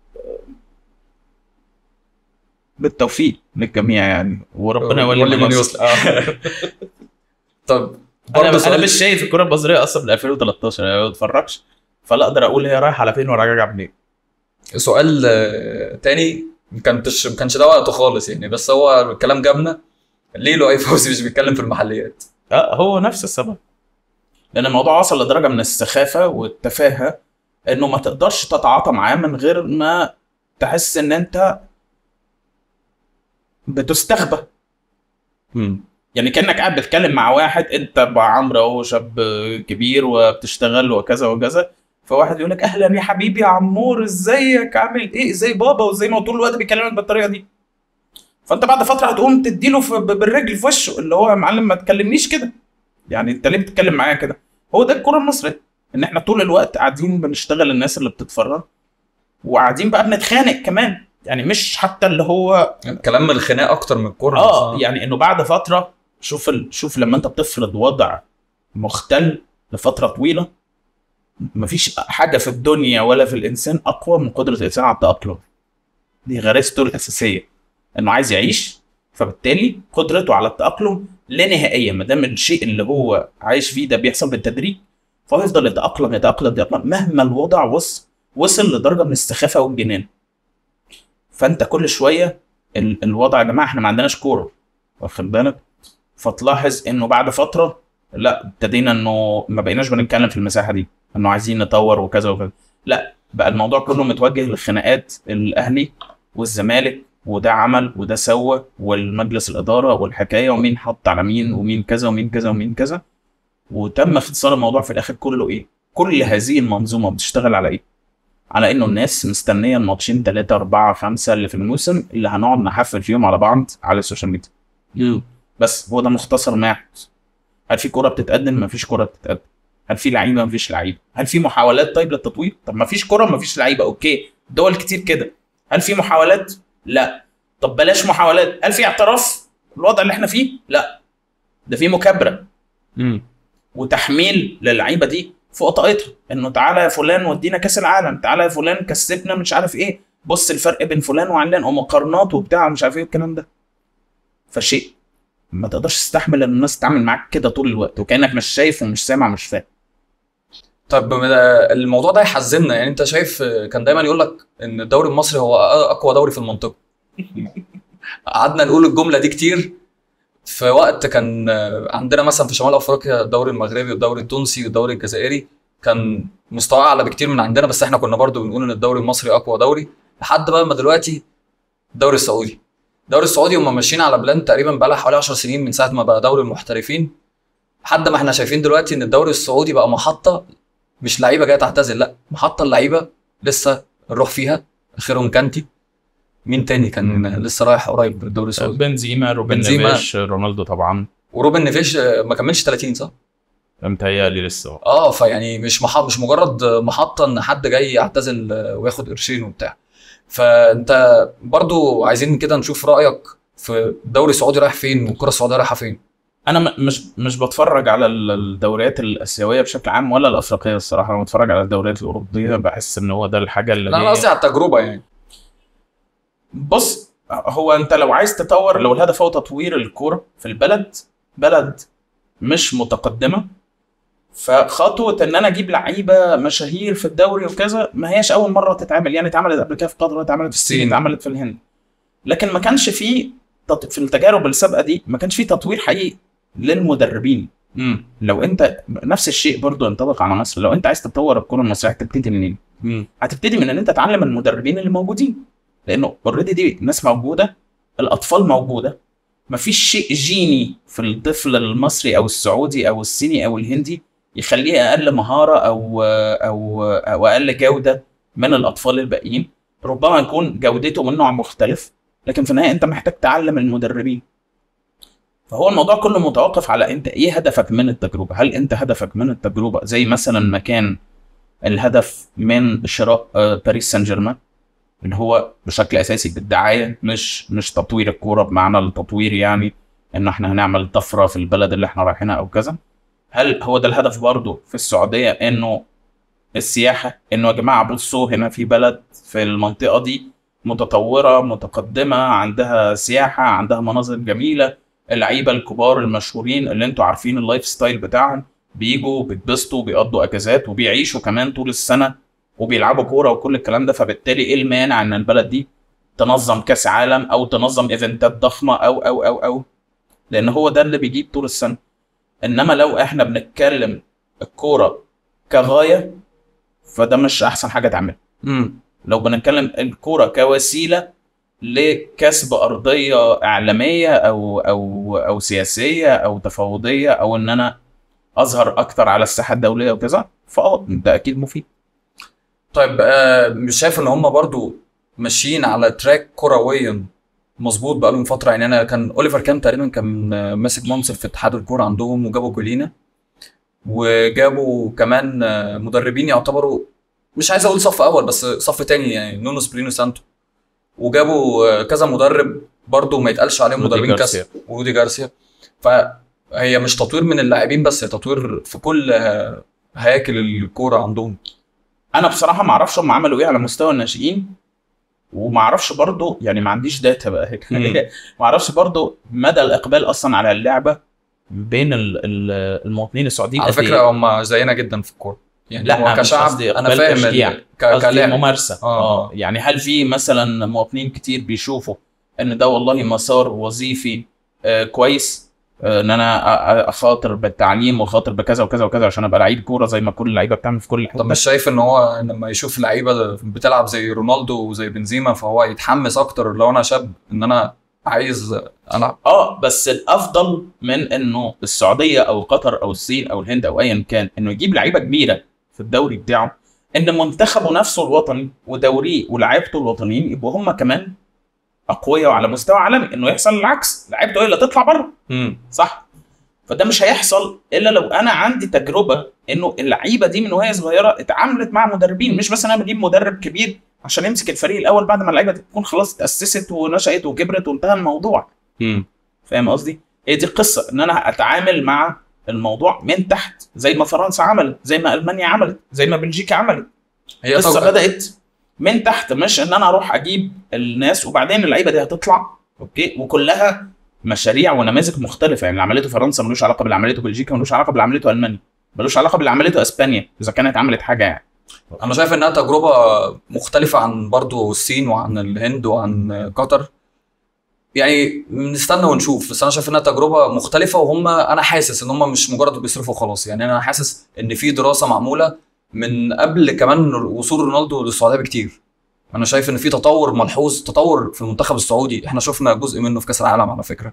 بالتوفيق للجميع يعني وربنا يولي يولي من من يصلح آه. طب انا برضه انا سؤال مش شايف الكره المصريه اصلا من 2013 انا ما بتفرجش فلا اقدر اقول هي رايحه على فين وراجعه منين سؤال آه، تاني ما كانش ما كانش ده وقته خالص يعني بس هو الكلام جابنا ليه لؤي فوزي مش بيتكلم في المحليات؟ اه هو نفس السبب لان الموضوع وصل لدرجه من السخافه والتفاهه انه ما تقدرش تتعاطى معاه من غير ما تحس ان انت بتستخبى يعني كانك قاعد بتتكلم مع واحد انت ابو عمرو اهو شاب كبير وبتشتغل وكذا وكذا فواحد يقول لك اهلا يا حبيبي يا عمور ازيك عامل ايه ازاي بابا وازاي ما هو طول الوقت بيكلمك بالطريقه دي فانت بعد فتره هتقوم تديله في ب- بالرجل في وشه اللي هو يا معلم ما تكلمنيش كده يعني انت ليه بتتكلم معايا كده هو ده الكره المصريه ان احنا طول الوقت قاعدين بنشتغل الناس اللي بتتفرج وقاعدين بقى بنتخانق كمان يعني مش حتى اللي هو كلام من الخناق اكتر من الكوره اه نفسها. يعني انه بعد فتره شوف ال... شوف لما انت بتفرض وضع مختل لفتره طويله مفيش حاجه في الدنيا ولا في الانسان اقوى من قدره الانسان على التاقلم دي غريزته الاساسيه انه عايز يعيش فبالتالي قدرته على التاقلم لا نهائيه ما دام الشيء اللي هو عايش فيه ده بيحصل بالتدريج فهو يفضل يتاقلم يتاقلم يتاقلم مهما الوضع وصل وصل لدرجه من السخافه والجنان فانت كل شويه ال... الوضع يا جماعه احنا ما عندناش كوره واخد بالك فتلاحظ انه بعد فتره لا ابتدينا انه ما بقيناش بنتكلم في المساحه دي انه عايزين نطور وكذا وكذا لا بقى الموضوع كله متوجه للخناقات الاهلي والزمالك وده عمل وده سوى والمجلس الاداره والحكايه ومين حط على مين ومين كذا ومين كذا ومين كذا وتم اختصار الموضوع في الاخر كله ايه؟ كل هذه المنظومه بتشتغل على ايه؟ على انه الناس مستنيه الماتشين 3 4 5 اللي في الموسم اللي هنقعد نحفل فيهم على بعض على السوشيال ميديا بس هو ده مختصر ما يحدث هل في كرة بتتقدم مفيش كرة بتتقدم هل في لعيبة مفيش لعيبة هل في محاولات طيب للتطوير طب مفيش كرة مفيش لعيبة اوكي دول كتير كده هل في محاولات لا طب بلاش محاولات هل في اعتراف بالوضع اللي احنا فيه لا ده في مكابرة وتحميل للعيبة دي فوق طاقتها انه تعالى يا فلان ودينا كاس العالم تعالى يا فلان كسبنا مش عارف ايه بص الفرق بين فلان وعلان ومقارنات وبتاع مش عارف ايه الكلام ده فشيء ما تقدرش تستحمل ان الناس تتعامل معاك كده طول الوقت وكانك مش شايف ومش سامع مش فاهم طب ما- الموضوع ده يحزننا يعني انت شايف كان دايما يقول لك ان الدوري المصري هو اقوى دوري في المنطقه قعدنا نقول الجمله دي كتير في وقت كان عندنا مثلا في شمال افريقيا الدوري المغربي والدوري التونسي والدوري الجزائري كان مستوى اعلى بكتير من عندنا بس احنا كنا برضو بنقول ان الدوري المصري اقوى دوري لحد بقى ما دلوقتي الدوري السعودي الدوري السعودي هم ماشيين على بلان تقريبا بقى لها حوالي 10 سنين من ساعه ما بقى دوري المحترفين لحد ما احنا شايفين دلوقتي ان الدوري السعودي بقى محطه مش لعيبه جايه تعتزل لا محطه اللعيبه لسه نروح فيها اخرهم كانتي مين تاني كان لسه رايح قريب الدوري السعودي بنزيما روبن بنزيما. نيفيش رونالدو طبعا وروبن نيفيش آه، ما كملش 30 صح؟ متهيألي لسه هو. اه فيعني مش مح... مش مجرد محطه ان حد جاي يعتزل آه، وياخد قرشين وبتاع فانت برضو عايزين كده نشوف رايك في الدوري السعودي رايح فين والكره السعوديه رايحه فين انا م- مش مش بتفرج على ال- الدوريات الاسيويه بشكل عام ولا الافريقيه الصراحه انا بتفرج على الدوريات الاوروبيه بحس ان هو ده الحاجه اللي لا انا هي- قصدي على التجربه يعني بص هو انت لو عايز تطور لو الهدف هو تطوير الكوره في البلد بلد مش متقدمه فخطوه ان انا اجيب لعيبه مشاهير في الدوري وكذا ما هياش اول مره تتعمل يعني اتعملت قبل كده في قطر اتعملت في الصين الصين. اتعملت في الهند لكن ما كانش فيه تط- في التجارب السابقه دي ما كانش فيه تطوير حقيقي للمدربين امم لو انت نفس الشيء برضو ينطبق على مصر لو انت عايز تطور الكره المصريه هتبتدي منين؟ هتبتدي من ان انت تعلم المدربين اللي موجودين لانه اوريدي دي ناس موجوده الاطفال موجوده مفيش شيء جيني في الطفل المصري او السعودي او الصيني او الهندي يخليه اقل مهاره او او او اقل جوده من الاطفال الباقيين ربما يكون جودته من نوع مختلف لكن في النهايه انت محتاج تعلم المدربين فهو الموضوع كله متوقف على انت ايه هدفك من التجربه هل انت هدفك من التجربه زي مثلا ما كان الهدف من شراء آه، باريس سان جيرمان اللي هو بشكل اساسي بالدعايه مش مش تطوير الكوره بمعنى التطوير يعني ان احنا هنعمل طفره في البلد اللي احنا رايحينها او كذا هل هو ده الهدف برضه في السعوديه انه السياحه انه يا جماعه بصوا هنا في بلد في المنطقه دي متطوره متقدمه عندها سياحه عندها مناظر جميله اللعيبه الكبار المشهورين اللي انتوا عارفين اللايف ستايل بتاعهم بيجوا بيتبسطوا بيقضوا اجازات وبيعيشوا كمان طول السنه وبيلعبوا كوره وكل الكلام ده فبالتالي ايه المانع ان البلد دي تنظم كاس عالم او تنظم ايفنتات ضخمه او او او او لان هو ده اللي بيجيب طول السنه انما لو احنا بنتكلم الكوره كغايه فده مش احسن حاجه تعملها امم لو بنتكلم الكوره كوسيله لكسب ارضيه اعلاميه او او او سياسيه او تفاوضيه او ان انا اظهر اكتر على الساحه الدوليه وكذا فاه ده اكيد مفيد طيب آه مش شايف ان هم برضو ماشيين على تراك كرويا مظبوط بقالهم فتره يعني انا كان اوليفر كان تقريبا كان آه، ماسك منصب في اتحاد الكوره عندهم وجابوا كولينا وجابوا كمان آه، مدربين يعتبروا مش عايز اقول صف اول بس صف تاني يعني نونو سبرينو سانتو وجابوا آه، كذا مدرب برضو ما يتقالش عليهم رودي مدربين جارسيا. كاس ورودي جارسيا فهي مش تطوير من اللاعبين بس هي تطوير في كل آه، هياكل الكوره عندهم انا بصراحه ما اعرفش هم عملوا ايه على مستوى الناشئين وما اعرفش برضه يعني ما عنديش داتا بقى هيك مم. ما اعرفش برضه مدى الاقبال اصلا على اللعبه بين ال- ال- المواطنين السعوديين على قد إيه. فكره هم زينا جدا في الكوره يعني لا هو مش كشعب قصدي انا إقبال فاهم تشجيع. ال- ك- قصدي كلاعب ممارسه آه. اه يعني هل في مثلا مواطنين كتير بيشوفوا ان ده والله مسار وظيفي آه كويس آه ان انا أ- أ- اخاطر بالتعليم واخاطر بكذا وكذا وكذا عشان ابقى لعيب كوره زي ما كل اللعيبه بتعمل في كل طب حته مش شايف ان هو لما يشوف لعيبه بتلعب زي رونالدو وزي بنزيما فهو يتحمس اكتر لو انا شاب ان انا عايز العب اه بس الافضل من انه السعوديه او قطر او الصين او الهند او ايا كان انه يجيب لعيبه كبيره في الدوري بتاعه ان منتخبه نفسه الوطني ودوريه ولاعيبته الوطنيين يبقوا هم كمان اقوياء وعلى مستوى عالمي انه يحصل العكس لعيبته هي اللي تطلع بره صح فده مش هيحصل الا لو انا عندي تجربه انه اللعيبه دي من وهي صغيره اتعاملت مع مدربين مش بس انا بجيب مدرب كبير عشان يمسك الفريق الاول بعد ما اللعيبه دي تكون خلاص اتاسست ونشات وكبرت وانتهى الموضوع فاهم قصدي؟ هي دي القصه ان انا اتعامل مع الموضوع من تحت زي ما فرنسا عملت زي ما المانيا عملت زي ما بلجيكا عملت هي القصه طبعا بدات من تحت مش ان انا اروح اجيب الناس وبعدين اللعيبه دي هتطلع اوكي وكلها مشاريع ونماذج مختلفه يعني اللي عملته فرنسا ملوش علاقه باللي عملته بلجيكا ملوش علاقه باللي عملته المانيا ملوش علاقه باللي عملته اسبانيا اذا كانت عملت حاجه يعني انا شايف انها تجربه مختلفه عن برضو الصين وعن الهند وعن قطر يعني نستنى ونشوف بس انا شايف انها تجربه مختلفه وهم انا حاسس ان هم مش مجرد بيصرفوا خلاص يعني انا حاسس ان في دراسه معموله من قبل كمان وصول رونالدو للسعوديه بكتير انا شايف ان في تطور ملحوظ تطور في المنتخب السعودي احنا شفنا جزء منه في كاس العالم على فكره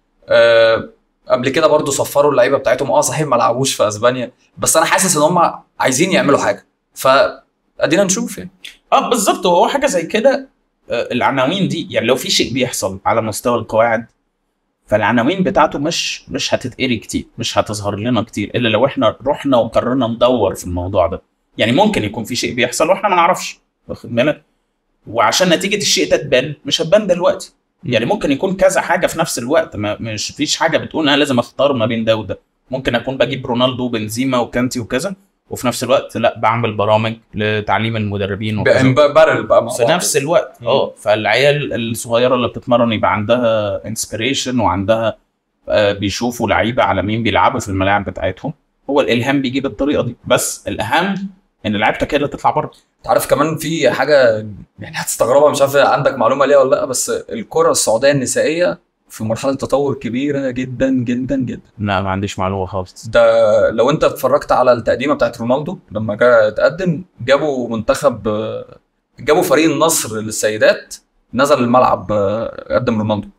أه قبل كده برضو صفروا اللعيبه بتاعتهم اه صحيح ما لعبوش في اسبانيا بس انا حاسس ان هم عايزين يعملوا حاجه فادينا نشوف يعني اه بالظبط وهو حاجه زي كده آه، العناوين دي يعني لو في شيء بيحصل على مستوى القواعد فالعناوين بتاعته مش مش هتتقري كتير مش هتظهر لنا كتير الا لو احنا رحنا وقررنا ندور في الموضوع ده يعني ممكن يكون في شيء بيحصل واحنا ما نعرفش واخد بالك وعشان نتيجه الشيء ده تبان مش هتبان دلوقتي يعني ممكن يكون كذا حاجه في نفس الوقت ما مش فيش حاجه بتقول انا لازم اختار ما بين ده وده ممكن اكون بجيب رونالدو وبنزيما وكانتي وكذا وفي نفس الوقت لا بعمل برامج لتعليم المدربين وكذا بارل بقى مع في بعض. نفس الوقت مم. اه فالعيال الصغيره اللي بتتمرن يبقى عندها انسبيريشن وعندها آه، بيشوفوا لعيبه عالميين بيلعبوا في الملاعب بتاعتهم هو الالهام بيجي بالطريقه دي بس الاهم ان لعيبتك هي اللي تطلع بره انت عارف كمان في حاجه يعني هتستغربها مش عارف عندك معلومه ليها ولا لا بس الكره السعوديه النسائيه في مرحله تطور كبيره جدا جدا جدا لا ما عنديش معلومه خالص ده لو انت اتفرجت على التقديمه بتاعت رونالدو لما جه يتقدم جابوا منتخب جابوا فريق النصر للسيدات نزل الملعب قدم رونالدو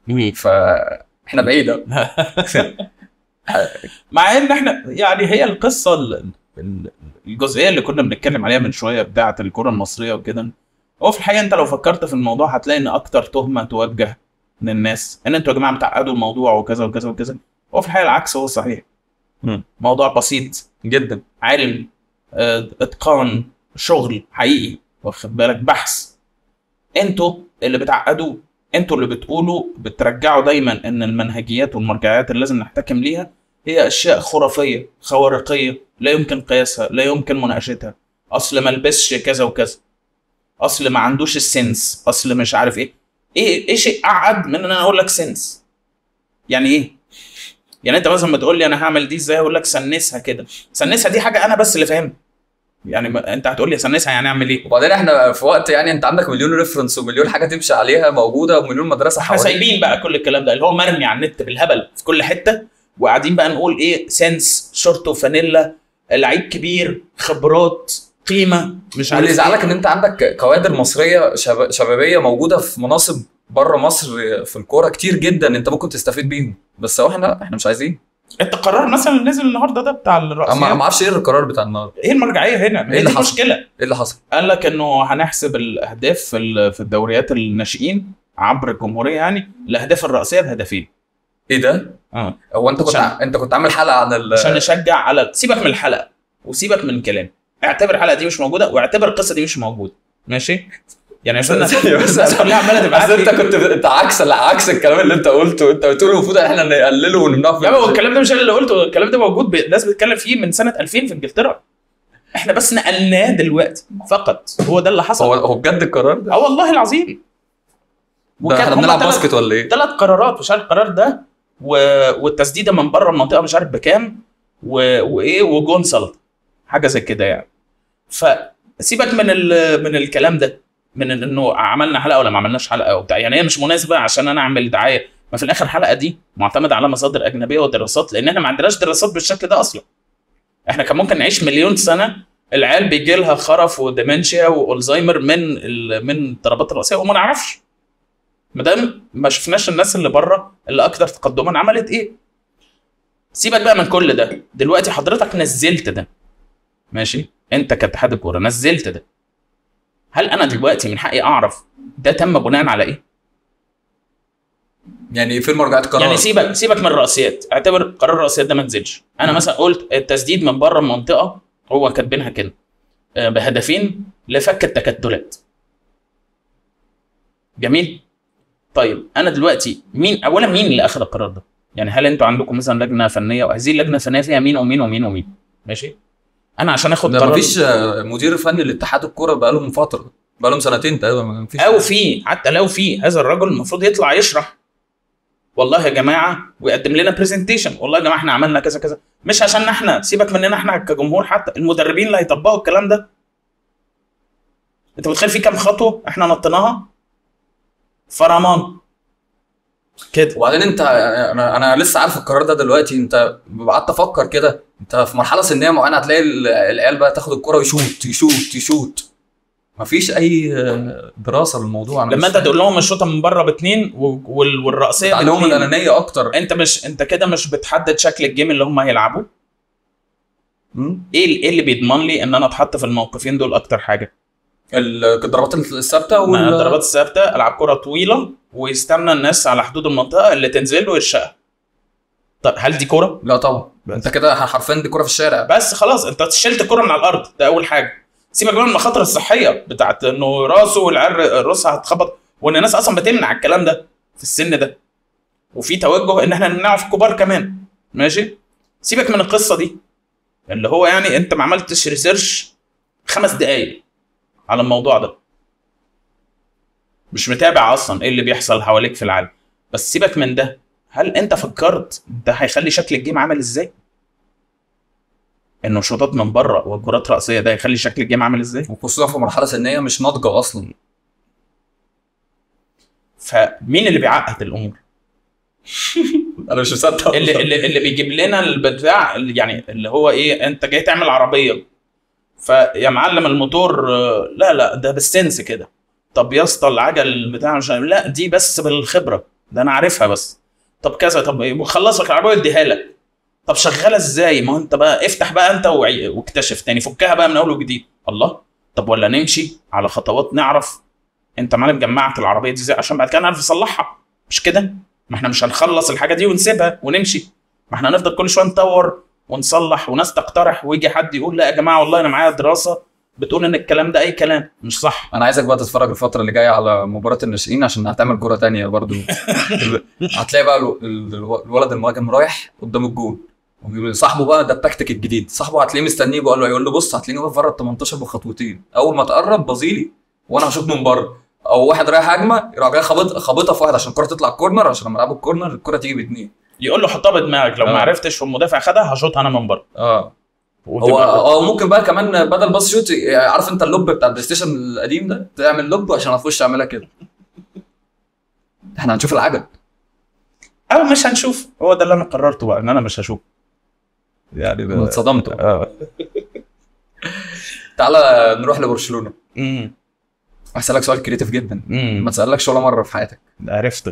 فاحنا بعيده مع ان احنا يعني هي القصه ال- ال- الجزئيه اللي كنا بنتكلم عليها من شويه بتاعه الكره المصريه وكده هو في الحقيقه انت لو فكرت في الموضوع هتلاقي ان اكتر تهمه توجه للناس ان انتوا يا جماعه بتعقدوا الموضوع وكذا وكذا وكذا هو في الحقيقه العكس هو صحيح مم. موضوع بسيط جدا علم آه، اتقان شغل حقيقي واخد بالك بحث انتوا اللي بتعقدوا انتوا اللي بتقولوا بترجعوا دايما ان المنهجيات والمرجعيات اللي لازم نحتكم ليها هي اشياء خرافيه خوارقيه لا يمكن قياسها لا يمكن مناقشتها اصل ما لبسش كذا وكذا اصل ما عندوش السنس اصل مش عارف ايه ايه ايه شيء اعقد من ان انا اقول لك سنس يعني ايه يعني انت مثلا بتقول لي انا هعمل دي ازاي اقول لك سنسها كده سنسها دي حاجه انا بس اللي فاهمها يعني ما- انت هتقول لي سنسها يعني اعمل ايه وبعدين احنا في وقت يعني انت عندك مليون ريفرنس ومليون حاجه تمشي عليها موجوده ومليون مدرسه احنا حواليك سايبين بقى كل الكلام ده اللي هو مرمي على النت بالهبل في كل حته وقاعدين بقى نقول ايه سنس شورت وفانيلا لعيب كبير خبرات قيمه مش عارف واللي إيه. يزعلك ان انت عندك كوادر مصريه شب... شبابيه موجوده في مناصب بره مصر في الكوره كتير جدا انت ممكن تستفيد بيهم بس هو احنا احنا مش عايزين انت قرار مثلا اللي نزل النهارده ده بتاع انا ما الرأسيات ما اعرفش ايه القرار بتاع النهارده ايه المرجعيه هنا؟ إيه ايه اللي حصل؟ المشكله؟ ايه اللي حصل قال لك انه هنحسب الاهداف في ال- في الدوريات الناشئين عبر الجمهوريه يعني الاهداف الرئيسيه بهدفين ايه ده اه هو انت كنت عشان- ع- انت كنت عامل حلقه عن ال... عشان نشجع على سيبك من الحلقه وسيبك من الكلام اعتبر الحلقه دي مش موجوده واعتبر القصه دي مش موجوده ماشي يعني عشان الناس ثانية بس الناس كلها عماله تبعت اصل انت لي كنت انت عكس عكس الكلام اللي انت قلته انت بتقول المفروض احنا نقلله ونمنعه يا بابا الكلام ده مش انا اللي قلته الكلام ده موجود ب- الناس بتتكلم فيه من سنه 2000 في انجلترا احنا بس نقلناه دلوقتي فقط هو ده اللي حصل هو هو بجد القرار ده اه والله العظيم ده احنا هما بنلعب تلات- باسكت ولا ايه؟ ثلاث قرارات مش عارف القرار ده و... والتسديده من بره المنطقه مش عارف بكام و... وايه وجون سلطه حاجه زي كده يعني فسيبك من ال... من الكلام ده من ال- انه عملنا حلقه ولا ما عملناش حلقه وبتاع يعني هي مش مناسبه عشان انا اعمل دعايه ما في الاخر الحلقه دي معتمده على مصادر اجنبيه ودراسات لان احنا ما عندناش دراسات بالشكل ده اصلا احنا كان ممكن نعيش مليون سنه العيال بيجي لها خرف وديمنشيا والزهايمر من ال... من الضربات الرئيسيه وما نعرفش ما دام ما شفناش الناس اللي بره اللي اكتر تقدما عملت ايه سيبك بقى من كل ده دلوقتي حضرتك نزلت ده ماشي انت كاتحاد الكوره نزلت ده هل انا دلوقتي من حقي اعرف ده تم بناء على ايه يعني فين مرجعيه القرار؟ يعني سيبك سيبك من الرأسيات اعتبر قرار الرأسيات ده ما نزلش انا مثلا قلت التسديد من بره المنطقه هو كاتبينها كده آه، بهدفين لفك التكتلات جميل طيب انا دلوقتي مين اولا مين اللي اخذ القرار ده يعني هل انتوا عندكم مثلا لجنه فنيه وهذه اللجنه الفنيه فيها مين ومين ومين ومين ماشي انا عشان اخد ده قرار مفيش آه، مدير فني لاتحاد الكوره بقالهم فتره بقالهم سنتين تقريبا مفيش او في حتى لو في هذا الرجل المفروض يطلع يشرح والله يا جماعه ويقدم لنا برزنتيشن والله يا جماعه احنا عملنا كذا كذا مش عشان احنا سيبك مننا احنا كجمهور حتى المدربين اللي هيطبقوا الكلام ده انت متخيل في كام خطوه احنا نطيناها فرمان كده وبعدين انت انا انا لسه عارف القرار ده دلوقتي انت قعدت افكر كده انت في مرحله سنيه معينه هتلاقي ال- العيال بقى تاخد الكرة ويشوت يشوت يشوت مفيش اي آه، دراسه للموضوع أنا لما مش انت فاهم. تقول لهم الشوطه من بره باثنين وال- والرأسيه عليهم باتنين. الانانيه اكتر انت مش انت كده مش بتحدد شكل الجيم اللي هم هيلعبوه مم. ايه ال- ايه اللي بيضمن لي ان انا اتحط في الموقفين دول اكتر حاجه ال- الضربات الثابته مع وال الضربات الثابته العب كره طويله ويستنى الناس على حدود المنطقه اللي تنزل له يرشقها طب هل دي كره لا طبعا بس. انت كده حرفيا دي كرة في الشارع بس خلاص انت شلت الكره من على الارض ده اول حاجه سيبك بقى من المخاطر الصحيه بتاعت انه راسه والعر راسها هتخبط وان الناس اصلا بتمنع الكلام ده في السن ده وفي توجه ان احنا نمنعه في الكبار كمان ماشي سيبك من القصه دي اللي هو يعني انت ما عملتش ريسيرش خمس دقايق على الموضوع ده مش متابع اصلا ايه اللي بيحصل حواليك في العالم بس سيبك من ده هل انت فكرت ده هيخلي شكل الجيم عامل ازاي انه شوطات من بره وكرات راسيه ده هيخلي شكل الجيم عامل ازاي وخصوصا في مرحله سنيه مش ناضجه اصلا فمين اللي بيعقد الامور انا مش مصدق اللي اللي, اللي بيجيب لنا البتاع اللي يعني اللي هو ايه انت جاي تعمل عربيه فيا معلم الموتور آه، لا لا ده بالسنس كده طب يا اسطى العجل بتاع مش عارف- لا دي بس بالخبره ده انا عارفها بس طب كذا طب إيه، خلص لك العربيه اديها لك طب شغاله ازاي ما هو انت بقى افتح بقى انت وعي- واكتشف تاني فكها بقى من اول وجديد الله طب ولا نمشي على خطوات نعرف انت معلم جمعت العربيه دي ازاي عشان بعد كده نعرف نصلحها مش كده ما احنا مش هنخلص الحاجه دي ونسيبها ونمشي ما احنا هنفضل كل شويه نطور ونصلح وناس تقترح ويجي حد يقول لا يا جماعه والله انا معايا دراسه بتقول ان الكلام ده اي كلام مش صح انا عايزك بقى تتفرج الفتره اللي جايه على مباراه الناشئين عشان هتعمل كوره تانية برضو هتلاقي بقى الو- ال- الو- الولد المهاجم رايح قدام الجول وبيقول صاحبه بقى ده التكتيك الجديد صاحبه هتلاقيه مستنيه بيقول له يقول له بص هتلاقيني واقف بره ال 18 بخطوتين اول ما تقرب بصيلي وانا هشوط من بره او واحد رايح هجمه يروح جاي خابط خابطها في واحد عشان الكره تطلع كورنر عشان لما يلعبوا الكورنر الكره تيجي باثنين يقول له حطها بدماغك لو آه. ما عرفتش والمدافع خدها هشوطها انا من بره اه هو وتبقى- هو ممكن بقى كمان بدل باص شوت عارف انت اللوب بتاع البلاي ستيشن القديم ده تعمل لوب عشان اخش اعملها كده احنا هنشوف العجب او مش هنشوف هو ده اللي انا قررته بقى ان انا مش هشوف يعني أنا اتصدمت اه تعالى نروح لبرشلونه امم هسألك سؤال كريتيف جدا ما امم تسألكش ولا مرة في حياتك عرفت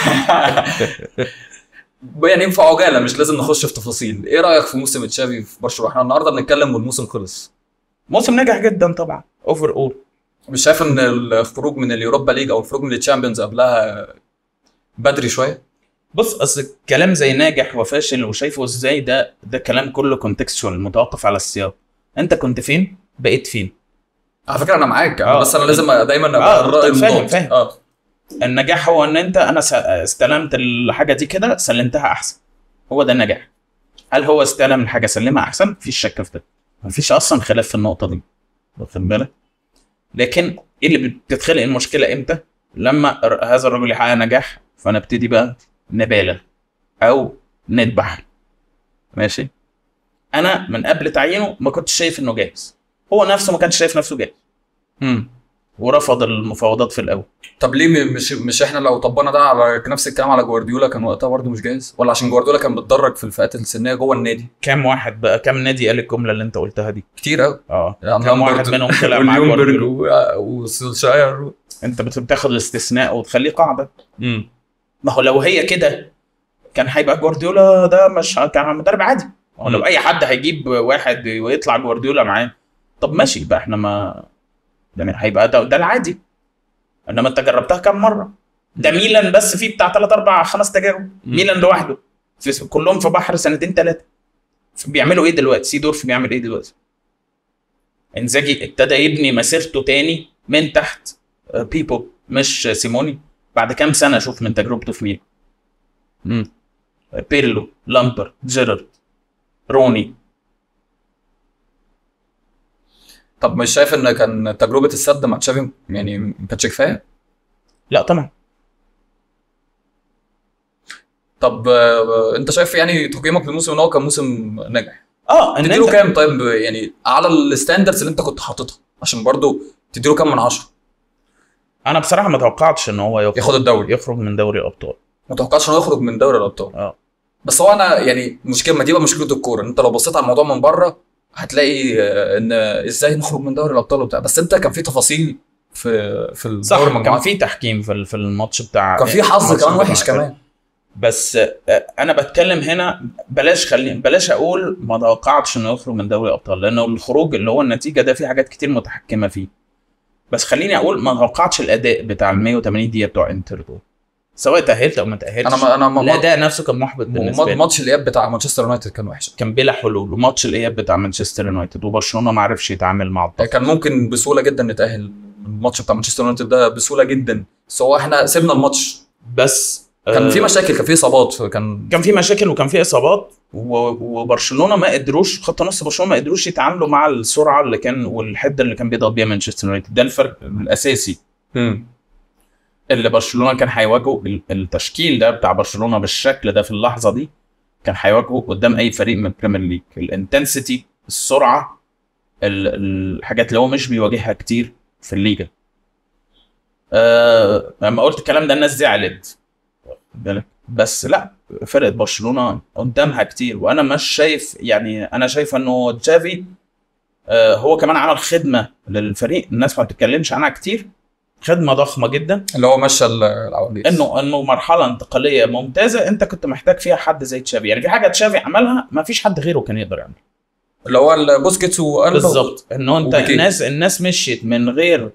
يعني ينفع عجالة مش لازم نخش في تفاصيل ايه رأيك في موسم تشافي في برشلونة احنا النهارده بنتكلم والموسم خلص موسم نجح جدا طبعا اوفر اول مش شايف ان الخروج من اليوروبا ليج او الخروج من الشامبيونز قبلها بدري شوية بص اصل كلام زي ناجح وفاشل وشايفه ازاي ده ده كلام كله كونتكستشوال متوقف على السياق انت كنت فين بقيت فين على فكرة انا معاك آه. بس انا لازم دايما ابقى آه، الرأي فاهم، المضاد فاهم. اه النجاح هو ان انت انا س- استلمت الحاجه دي كده سلمتها احسن هو ده النجاح هل هو استلم الحاجه سلمها احسن مفيش شك في ده مفيش اصلا خلاف في النقطه دي واخد بالك لكن ايه اللي بتتخلق المشكله امتى لما ر- هذا الرجل يحقق نجاح فنبتدي بقى نبالغ او نذبح ماشي انا من قبل تعيينه ما كنتش شايف انه جاهز هو نفسه ما كانش شايف نفسه جاهز مم. ورفض المفاوضات في الاول طب ليه م- مش مش احنا لو طبقنا ده على نفس الكلام على جوارديولا كان وقتها برضه مش جاهز ولا عشان جوارديولا كان بيتدرج في الفئات السنيه جوه النادي كام واحد بقى كام نادي قال الجمله اللي انت قلتها دي كتير قوي اه يعني كام واحد لامبرت منهم طلع مع واليونبرج جوارديولا و- وسولشاير انت بت- بتاخد الاستثناء وتخليه قاعده امم ما هو لو هي كده كان هيبقى جوارديولا ده مش كان مدرب عادي هو لو مم. اي حد هيجيب واحد ويطلع جوارديولا معاه طب ماشي يبقى احنا ما يعني هيبقى ده, ده العادي انما انت جربتها كام مره ده ميلان بس فيه بتاع 3 4 5 تجارب مم. ميلان لوحده في كلهم في بحر سنتين ثلاثه بيعملوا ايه دلوقتي سيدورف بيعمل ايه دلوقتي انزاجي ابتدى يبني مسيرته تاني من تحت آه، بيبو مش سيموني بعد كام سنه شوف من تجربته في ميلان امم بيرلو لامبر جيرارد روني طب مش شايف ان كان تجربه السد مع تشافي يعني ما كانتش كفايه لا طبعا طب آه، انت شايف يعني تقييمك للموسم ان هو كان موسم ناجح اه ان تديله انت كام طيب يعني على الستاندردز اللي انت كنت حاططها عشان برضو تديله كام من عشرة انا بصراحه ما توقعتش ان هو يخرج, ياخد الدوري يخرج من دوري الابطال ما توقعتش انه يخرج من دوري الابطال اه بس هو انا يعني مشكله ما دي بقى مشكله الكوره انت لو بصيت على الموضوع من بره هتلاقي آه، ان ازاي نخرج من دوري الابطال وبتاع بس انت كان في تفاصيل في في الدوري صح كان المجموعات في تحكيم في ال- في الماتش بتاع كان في حظ الماتش كمان بتاع- وحش كمان بس آه، انا بتكلم هنا بلاش خلي بلاش اقول ما توقعتش انه يخرج من دوري الابطال لانه الخروج اللي هو النتيجه ده في حاجات كتير متحكمه فيه بس خليني اقول ما توقعتش الاداء بتاع ال 180 دقيقه بتوع انتر دول سواء تاهلت او ما تاهلتش انا ما انا ما الاداء نفسه كان محبط بالنسبه لي ماتش الاياب بتاع مانشستر يونايتد كان وحش كان بلا حلول وماتش الاياب بتاع مانشستر يونايتد وبرشلونه ما عرفش يتعامل مع الضغط كان ممكن بسهوله جدا نتاهل الماتش بتاع مانشستر يونايتد ده بسهوله جدا بس هو احنا سيبنا الماتش بس كان آه، في مشاكل كان في اصابات كان كان في مشاكل وكان في اصابات و- وبرشلونه ما قدروش خط نص برشلونه ما قدروش يتعاملوا مع السرعه اللي كان والحده اللي كان بيضغط بيها مانشستر يونايتد ده الفرق الاساسي اللي برشلونه كان هيواجهه ال- التشكيل ده بتاع برشلونه بالشكل ده في اللحظه دي كان هيواجهه قدام اي فريق من البريمير ليج الانتنسيتي السرعه ال- الحاجات اللي هو مش بيواجهها كتير في الليجا آه لما قلت الكلام ده الناس زعلت واخد بالك بس لا فرقه برشلونه قدامها كتير وانا مش شايف يعني انا شايف انه تشافي آه هو كمان عمل خدمه للفريق الناس ما بتتكلمش عنها كتير خدمه ضخمه جدا اللي هو مشى ال- العواجيز انه انه مرحله انتقاليه ممتازه انت كنت محتاج فيها حد زي تشافي يعني في حاجه تشافي عملها ما فيش حد غيره كان يقدر يعملها اللي هو البوسكيتس وقلبه بالظبط انه انت وبيكيه. الناس الناس مشيت من غير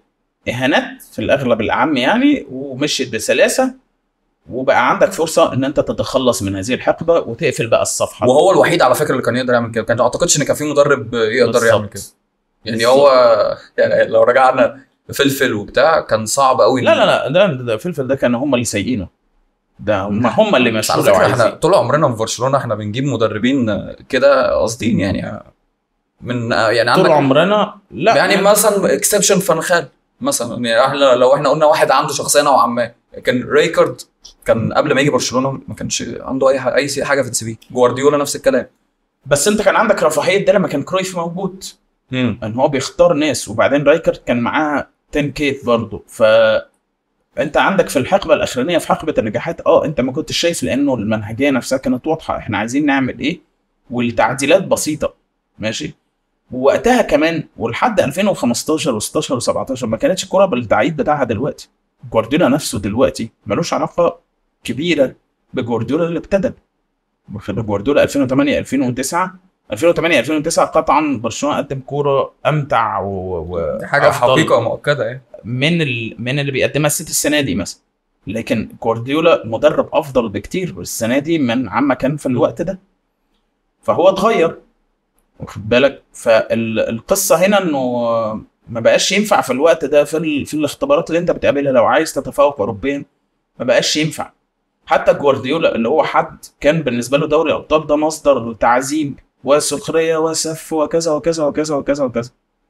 اهانات في الاغلب الاعم يعني ومشيت بسلاسه وبقى عندك فرصه ان انت تتخلص من هذه الحقبه وتقفل بقى الصفحه وهو الوحيد على فكره اللي كان يقدر يعمل كده كان ما اعتقدش ان كان في مدرب يقدر يعمل كده بالظبط. يعني هو يعني لو رجعنا فلفل وبتاع كان صعب قوي لا لا لا ده, ده فلفل ده كان هم اللي سايقينه ده هم هم اللي بس على مشوا لو فكره احنا عايزين طول عمرنا في برشلونه احنا بنجيب مدربين كده قاصدين يعني من يعني طول عندك عمرنا لا يعني مثلا اكسبشن فانخال مثلا يعني احنا لو احنا قلنا واحد عنده شخصيه نوعا ما كان ريكارد كان قبل ما يجي برشلونه ما كانش عنده اي ح- اي شيء- حاجه في السي في جوارديولا نفس الكلام بس انت كان عندك رفاهيه ده لما كان كرويف موجود ان هو بيختار ناس وبعدين رايكرد كان معاه 10 كيت برضه ف انت عندك في الحقبه الاخرانيه في حقبه النجاحات اه انت ما كنتش شايف لانه المنهجيه نفسها كانت واضحه احنا عايزين نعمل ايه والتعديلات بسيطه ماشي ووقتها كمان ولحد 2015 و16 و17 ما كانتش الكوره بالتعقيد بتاعها دلوقتي جوارديولا نفسه دلوقتي ملوش علاقه كبيره بجوارديولا اللي ابتدى واخد بالك؟ جوارديولا 2008 2009 2008 2009 قطعا برشلونه قدم كوره امتع و... و... دي حاجه أفضل حقيقه مؤكده يعني من ال... من اللي بيقدمها السيتي السنه دي مثلا لكن جوارديولا مدرب افضل بكتير السنه دي من عما كان في الوقت ده فهو اتغير واخد بالك فالقصه هنا انه ما بقاش ينفع في الوقت ده في, ال... في الاختبارات اللي انت بتقابلها لو عايز تتفوق اوروبيا ما بقاش ينفع حتى جوارديولا اللي هو حد كان بالنسبه له دوري الابطال ده مصدر تعذيب وسخريه وسف وكذا وكذا وكذا وكذا وكذا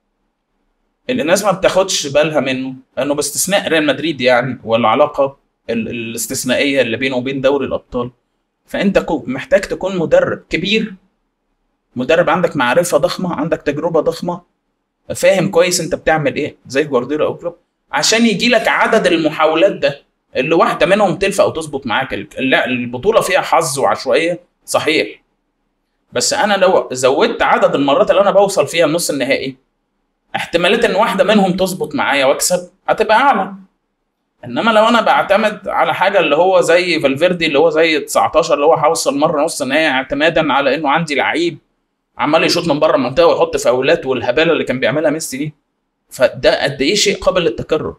الناس ما بتاخدش بالها منه انه باستثناء ريال مدريد يعني والعلاقه ال- الاستثنائيه اللي بينه وبين دوري الابطال فانت كو- محتاج تكون مدرب كبير مدرب عندك معرفه ضخمه عندك تجربه ضخمه فاهم كويس انت بتعمل ايه زي جوارديولا او كلوب عشان يجي لك عدد المحاولات ده اللي واحده منهم تلفق وتظبط معاك ال- لا البطوله فيها حظ وعشوائيه صحيح بس انا لو زودت عدد المرات اللي انا بوصل فيها النص النهائي احتمالات ان واحده منهم تظبط معايا واكسب هتبقى اعلى انما لو انا بعتمد على حاجه اللي هو زي فالفيردي اللي هو زي 19 اللي هو هوصل مره نص النهائي اعتمادا على انه عندي لعيب عمال يشوط من بره المنطقه ويحط فاولات والهباله اللي كان بيعملها ميسي دي فده قد ايه شيء قابل للتكرر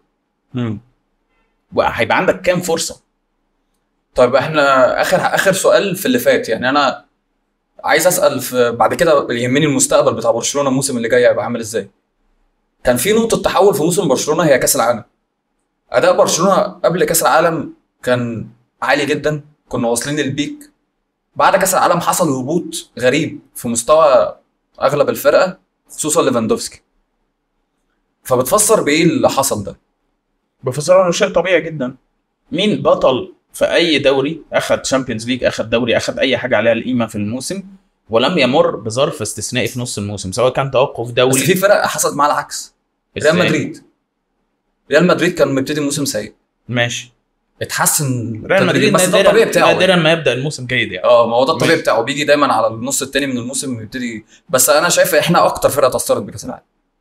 وهيبقى عندك كام فرصه طيب احنا اخر اخر سؤال في اللي فات يعني انا عايز اسال في بعد كده يهمني المستقبل بتاع برشلونه الموسم اللي جاي هيبقى عامل ازاي كان في نقطه تحول في موسم برشلونه هي كاس العالم اداء برشلونه قبل كاس العالم كان عالي جدا كنا واصلين للبيك بعد كاس العالم حصل هبوط غريب في مستوى اغلب الفرقه خصوصا ليفاندوفسكي فبتفسر بايه اللي حصل ده بفسره انه شيء طبيعي جدا مين بطل في اي دوري اخذ شامبيونز ليج اخذ دوري اخذ اي حاجه عليها القيمه في الموسم ولم يمر بظرف استثنائي في نص الموسم سواء كان توقف بس دولي في فرق حصلت معاها العكس ريال إزاي؟ مدريد ريال مدريد كان مبتدي موسم سيء ماشي اتحسن ريال مدريد بس ده نادرا الطبيعي بتاعه نادرا يعني. ما يبدا الموسم جيد يعني اه ما هو ده الطبيعي ماشي. بتاعه بيجي دايما على النص التاني من الموسم يبتدي بس انا شايف احنا اكتر فرقه تاثرت بكاس العالم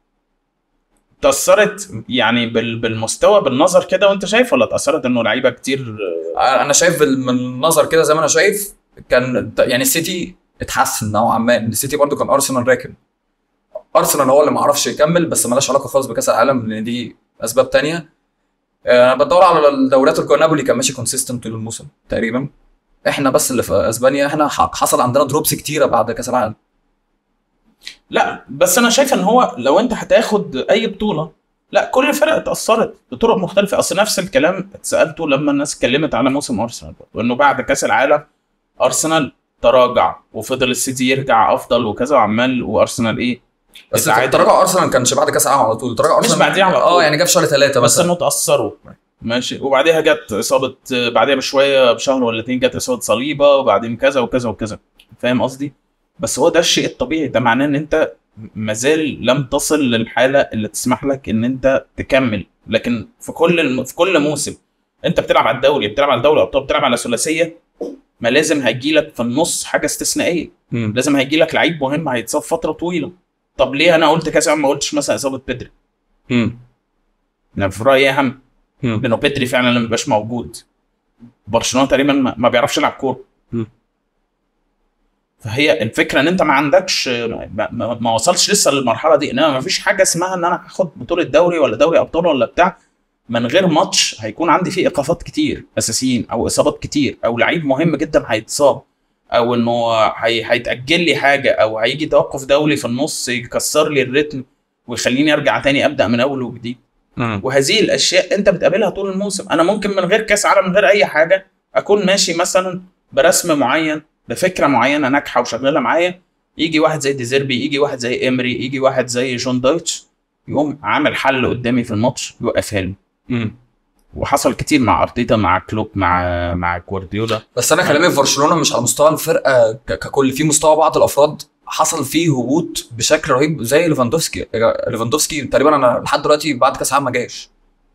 تاثرت يعني بال- بالمستوى بالنظر كده وانت شايف ولا تاثرت انه لعيبه كتير انا شايف بال- من النظر كده زي ما انا شايف كان يعني السيتي اتحسن نوعا ما السيتي برضو كان ارسنال راكب ارسنال هو اللي ما عرفش يكمل بس ملهاش علاقه خالص بكاس العالم لان دي اسباب تانية آه، انا بدور على الدوريات الكوره نابولي كان ماشي كونسيستنت طول الموسم تقريبا احنا بس اللي في اسبانيا احنا ح- حصل عندنا دروبس كتيره بعد كاس العالم لا بس انا شايف ان هو لو انت هتاخد اي بطوله لا كل الفرق اتاثرت بطرق مختلفه اصل نفس الكلام اتسالته لما الناس اتكلمت على موسم ارسنال وانه بعد كاس العالم ارسنال تراجع وفضل السيتي يرجع افضل وكذا وعمال وارسنال ايه بس اتعادل. تراجع ارسنال ما كانش بعد كاس العالم على طول تراجع مش ارسنال بعديها على طول. اه يعني جه في شهر ثلاثه بس مثلا انه تاثروا ماشي وبعديها جت اصابه بعديها بشويه بشهر ولا اتنين جت اصابه صليبه وبعدين كذا وكذا وكذا فاهم قصدي؟ بس هو ده الشيء الطبيعي ده معناه ان انت مازال لم تصل للحاله اللي تسمح لك ان انت تكمل لكن في كل الم... في كل موسم انت بتلعب على الدوري بتلعب على دوري ابطال بتلعب على ثلاثيه ما لازم هيجي لك في النص حاجه استثنائيه مم. لازم هيجي لك لعيب مهم هيتصاب فتره طويله طب ليه انا قلت كذا ما قلتش مثلا اصابه بيدري مم. انا في رايي اهم مم. لانه بيدري فعلا لما بيبقاش موجود برشلونه تقريبا ما ما بيعرفش يلعب كوره مم. فهي الفكره ان انت ما عندكش ما, ما, ما وصلتش لسه للمرحله دي انما ما فيش حاجه اسمها ان انا هاخد بطوله دوري ولا دوري ابطال ولا بتاع من غير ماتش هيكون عندي فيه ايقافات كتير اساسيين او اصابات كتير او لعيب مهم جدا هيتصاب او انه هي... هيتاجل لي حاجه او هيجي توقف دولي في النص يكسر لي الريتم ويخليني ارجع تاني ابدا من اول وجديد مم. وهذه الاشياء انت بتقابلها طول الموسم انا ممكن من غير كاس عالم من غير اي حاجه اكون ماشي مثلا برسم معين بفكره معينه ناجحه وشغاله معايا يجي واحد زي ديزيربي يجي واحد زي امري يجي واحد زي جون دايتش يقوم عامل حل قدامي في الماتش يوقفها لي مم. وحصل كتير مع ارتيتا مع كلوب مع مع جوارديولا بس انا كلامي في برشلونه مش على مستوى الفرقه ك- ككل في مستوى بعض الافراد حصل فيه هبوط بشكل رهيب زي ليفاندوفسكي ليفاندوفسكي تقريبا انا لحد دلوقتي بعد كاس العالم ما جاش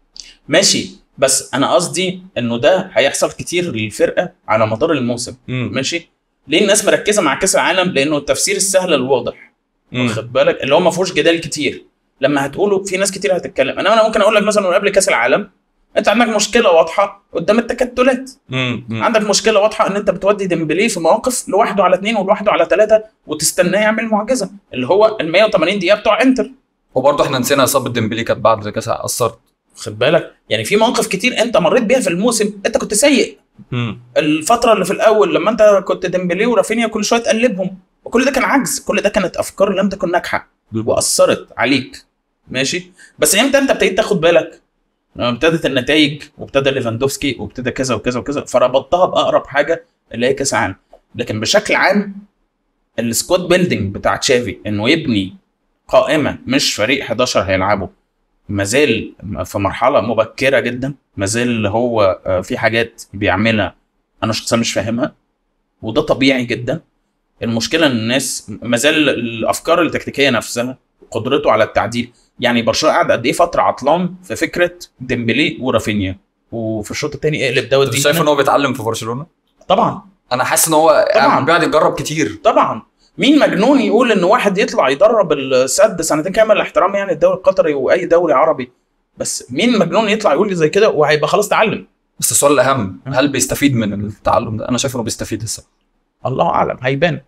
ماشي بس انا قصدي انه ده هيحصل كتير للفرقه على مدار الموسم ماشي ليه الناس مركزه مع كاس العالم لانه التفسير السهل الواضح واخد بالك اللي هو ما فيهوش جدال كتير لما هتقوله في ناس كتير هتتكلم انا انا ممكن اقول لك مثلا من قبل كاس العالم انت عندك مشكله واضحه قدام التكتلات عندك مشكله واضحه ان انت بتودي ديمبلي في مواقف لوحده على اثنين ولوحده على ثلاثه وتستناه يعمل معجزه اللي هو ال 180 دقيقه بتوع انتر وبرضه احنا نسينا اصابه ديمبلي كانت بعد كاس العالم اثرت خد بالك يعني في مواقف كتير انت مريت بيها في الموسم انت كنت سيء الفتره اللي في الاول لما انت كنت ديمبلي ورافينيا كل شويه تقلبهم وكل ده كان عجز كل ده كانت افكار لم تكن ناجحه واثرت عليك ماشي بس امتى انت ابتديت تاخد بالك لما ابتدت النتائج وابتدى ليفاندوفسكي وابتدى كذا وكذا وكذا فربطتها باقرب حاجه اللي هي كاس العالم لكن بشكل عام السكواد بيلدينج بتاع تشافي انه يبني قائمه مش فريق 11 هيلعبوا مازال في مرحله مبكره جدا مازال هو آه، في حاجات بيعملها انا شخصيا مش فاهمها وده طبيعي جدا المشكله ان الناس مازال الافكار التكتيكيه نفسها قدرته على التعديل يعني برشلونه قعد قد ايه فتره عطلان في فكره ديمبلي ورافينيا وفي الشوط الثاني اقلب دوت انت دي شايف ان هو بيتعلم في برشلونه طبعا انا حاسس ان هو طبعاً. قاعد يجرب كتير طبعا مين مجنون يقول ان واحد يطلع يدرب السد سنتين كامل الاحترام يعني الدوري القطري واي دوري عربي بس مين مجنون يطلع يقول لي زي كده وهيبقى خلاص تعلم بس السؤال الاهم هل بيستفيد من التعلم ده انا شايف انه بيستفيد لسه الله اعلم هيبان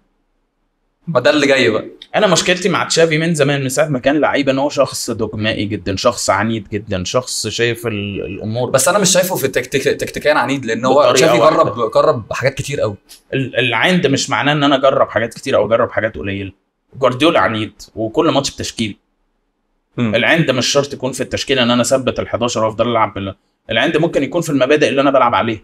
ما ده اللي جاي بقى انا مشكلتي مع تشافي من زمان من ساعه ما كان لعيب ان هو شخص دogمائي جدا شخص عنيد جدا شخص شايف ال- الامور بس انا مش شايفه في التكتيك تكتيكيا عنيد لان هو بطريقة تشافي واحدة. جرب جرب حاجات كتير قوي ال- العند مش معناه ان انا اجرب حاجات كتير او اجرب حاجات قليله جوارديولا عنيد وكل ماتش بتشكيل العند مش شرط يكون في التشكيله ان انا اثبت ال 11 وافضل العب بال- العند ممكن يكون في المبادئ اللي انا بلعب عليها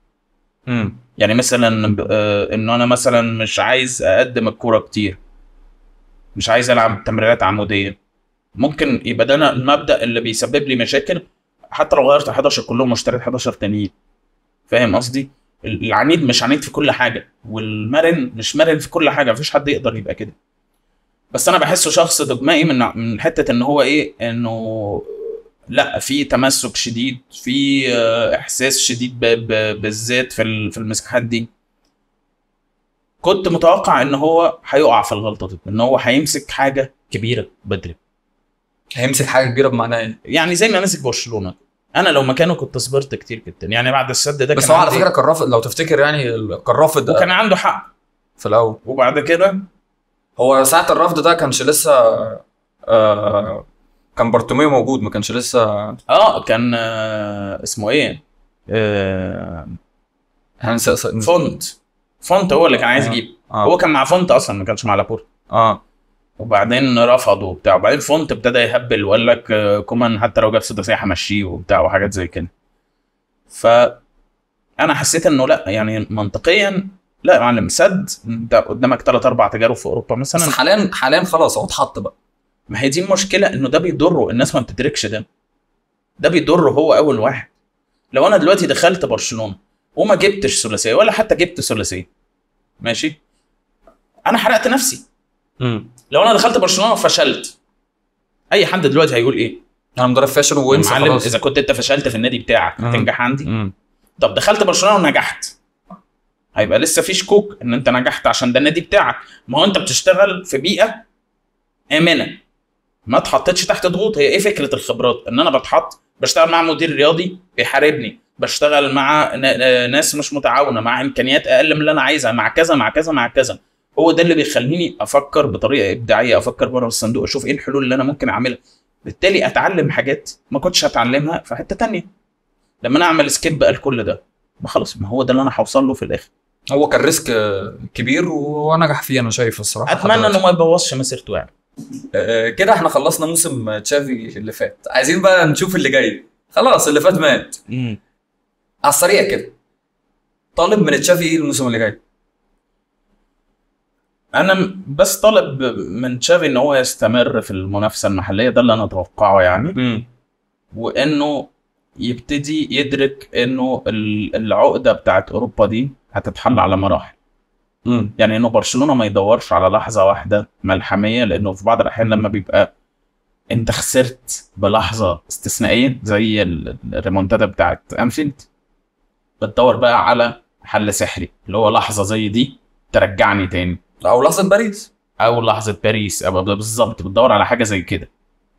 امم يعني مثلا ب- آه، ان انا مثلا مش عايز اقدم الكوره كتير مش عايز العب تمريرات عموديه ممكن يبقى ده أنا المبدا اللي بيسبب لي مشاكل حتى لو غيرت 11 كلهم واشتريت 11 تانيين فاهم قصدي ال- العنيد مش عنيد في كل حاجه والمرن مش مرن في كل حاجه مفيش حد يقدر يبقى كده بس انا بحسه شخص دogمائي من من حته ان هو ايه انه لا في تمسك شديد في آه، احساس شديد ب- ب- بالذات في ال- في المساحات دي كنت متوقع ان هو هيقع في الغلطه دي ان هو هيمسك حاجه كبيره بدري هيمسك حاجه كبيره بمعنى ايه يعني زي ما مسك برشلونه انا لو مكانه كنت صبرت كتير جدا يعني بعد السد ده بس كان هو على عندي- فكره كان رافض لو تفتكر يعني ال- كان رافض وكان عنده حق في الاول وبعد كده هو ساعه الرفض ده كانش لسه آه كان بارتوميو موجود ما كانش لسه اه كان آه اسمه ايه آه يعني س- س- فونت فونت هو اللي كان عايز آه. يجيب اه هو كان مع فونت اصلا ما كانش مع لابورت اه وبعدين رفضوا وبتاع وبعدين فونت ابتدى يهبل وقال لك آه، كومان حتى لو جاب سداسيه همشيه وبتاع وحاجات زي كده ف انا حسيت انه لا يعني منطقيا لا يا معلم سد انت قدامك ثلاث اربع تجارب في اوروبا بس مثلا حاليا حاليا خلاص هو اتحط بقى ما هي دي المشكله انه ده بيضره الناس ما بتدركش ده ده بيضره هو اول واحد لو انا دلوقتي دخلت برشلونه وما جبتش ثلاثيه ولا حتى جبت ثلاثيه ماشي انا حرقت نفسي لو انا دخلت برشلونه وفشلت اي حد دلوقتي هيقول ايه انا مدرب فاشل وانسى معلم خلاص اذا كنت انت فشلت في النادي بتاعك مم. هتنجح عندي مم. طب دخلت برشلونه ونجحت هيبقى لسه في شكوك ان انت نجحت عشان ده النادي بتاعك ما هو انت بتشتغل في بيئه امنه ما اتحطيتش تحت ضغوط هي ايه فكره الخبرات ان انا بتحط بشتغل مع مدير رياضي بيحاربني بشتغل مع ن- ناس مش متعاونه مع امكانيات اقل من اللي انا عايزها مع كذا مع كذا مع كذا هو ده اللي بيخليني افكر بطريقه ابداعيه افكر بره الصندوق اشوف ايه الحلول اللي انا ممكن اعملها بالتالي اتعلم حاجات ما كنتش هتعلمها في حته تانية لما انا اعمل سكيب بقى لكل ده ما خلاص ما هو ده اللي انا هوصل له في الاخر هو كان ريسك آه، كبير ونجح فيه انا شايف الصراحه اتمنى لحد انه ما يبوظش مسيرته يعني آه، كده احنا خلصنا موسم تشافي اللي فات عايزين بقى نشوف اللي جاي خلاص اللي فات مات على السريع كده طالب من تشافي ايه الموسم اللي جاي انا م- بس طالب من تشافي ان هو يستمر في المنافسه المحليه ده اللي انا اتوقعه يعني وانه يبتدي يدرك انه ال- العقده بتاعت اوروبا دي هتتحل على مراحل امم يعني انه برشلونه ما يدورش على لحظه واحده ملحميه لانه في بعض الاحيان لما بيبقى انت خسرت بلحظه استثنائيه زي ال- الريمونتادا بتاعت انفيلد بتدور بقى على حل سحري اللي هو لحظه زي دي ترجعني تاني او لحظه باريس او لحظه باريس أو بالظبط بتدور على حاجه زي كده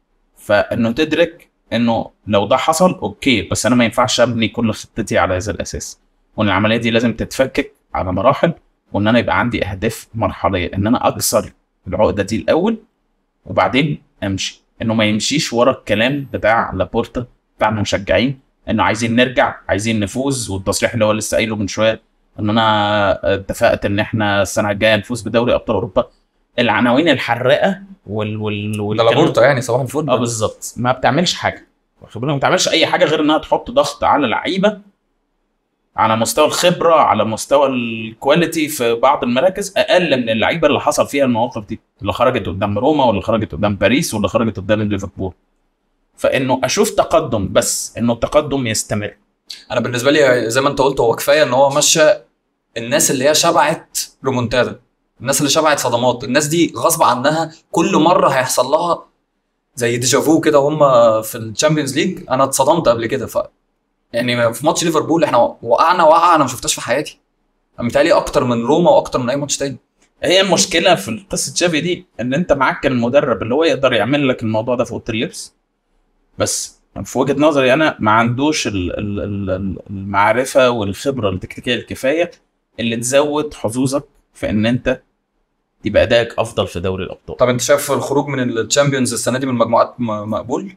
فانه تدرك انه لو ده حصل اوكي بس انا ما ينفعش ابني كل خطتي على هذا الاساس وان العمليه دي لازم تتفكك على مراحل وان انا يبقى عندي اهداف مرحليه ان انا اكسر العقده دي الاول وبعدين امشي انه ما يمشيش ورا الكلام بتاع لابورتا بتاع المشجعين انه عايزين نرجع عايزين نفوز والتصريح اللي هو لسه قايله من شويه ان انا اتفقت ان احنا السنه الجايه نفوز بدوري ابطال اوروبا العناوين الحراقه وال وال ده والكلام- لابورتا يعني صباح الفل اه بالظبط ما بتعملش حاجه واخد بالك؟ ما بتعملش اي حاجه غير انها تحط ضغط على لعيبه على مستوى الخبره على مستوى الكواليتي في بعض المراكز اقل من اللعيبه اللي حصل فيها المواقف دي اللي خرجت قدام روما واللي خرجت قدام باريس واللي خرجت قدام ليفربول فانه اشوف تقدم بس انه التقدم يستمر انا بالنسبه لي زي ما انت قلت هو كفايه ان هو مشى الناس اللي هي شبعت ريمونتادا الناس اللي شبعت صدمات الناس دي غصب عنها كل مره هيحصل لها زي ديجافو كده هم في الشامبيونز ليج انا اتصدمت قبل كده ف يعني في ماتش ليفربول احنا وقعنا وقعه انا ما شفتهاش في حياتي أنا متهيألي اكتر من روما واكتر من اي ماتش تاني هي المشكله في قصه تشافي دي ان انت معاك المدرب اللي هو يقدر يعمل لك الموضوع ده في اوضه اللبس بس في وجهه نظري انا ما عندوش ال- ال- ال- المعرفه والخبره التكتيكيه الكفايه اللي تزود حظوظك في ان انت يبقى ادائك افضل في دوري الابطال طب انت شايف الخروج من الشامبيونز السنه دي من المجموعات م- مقبول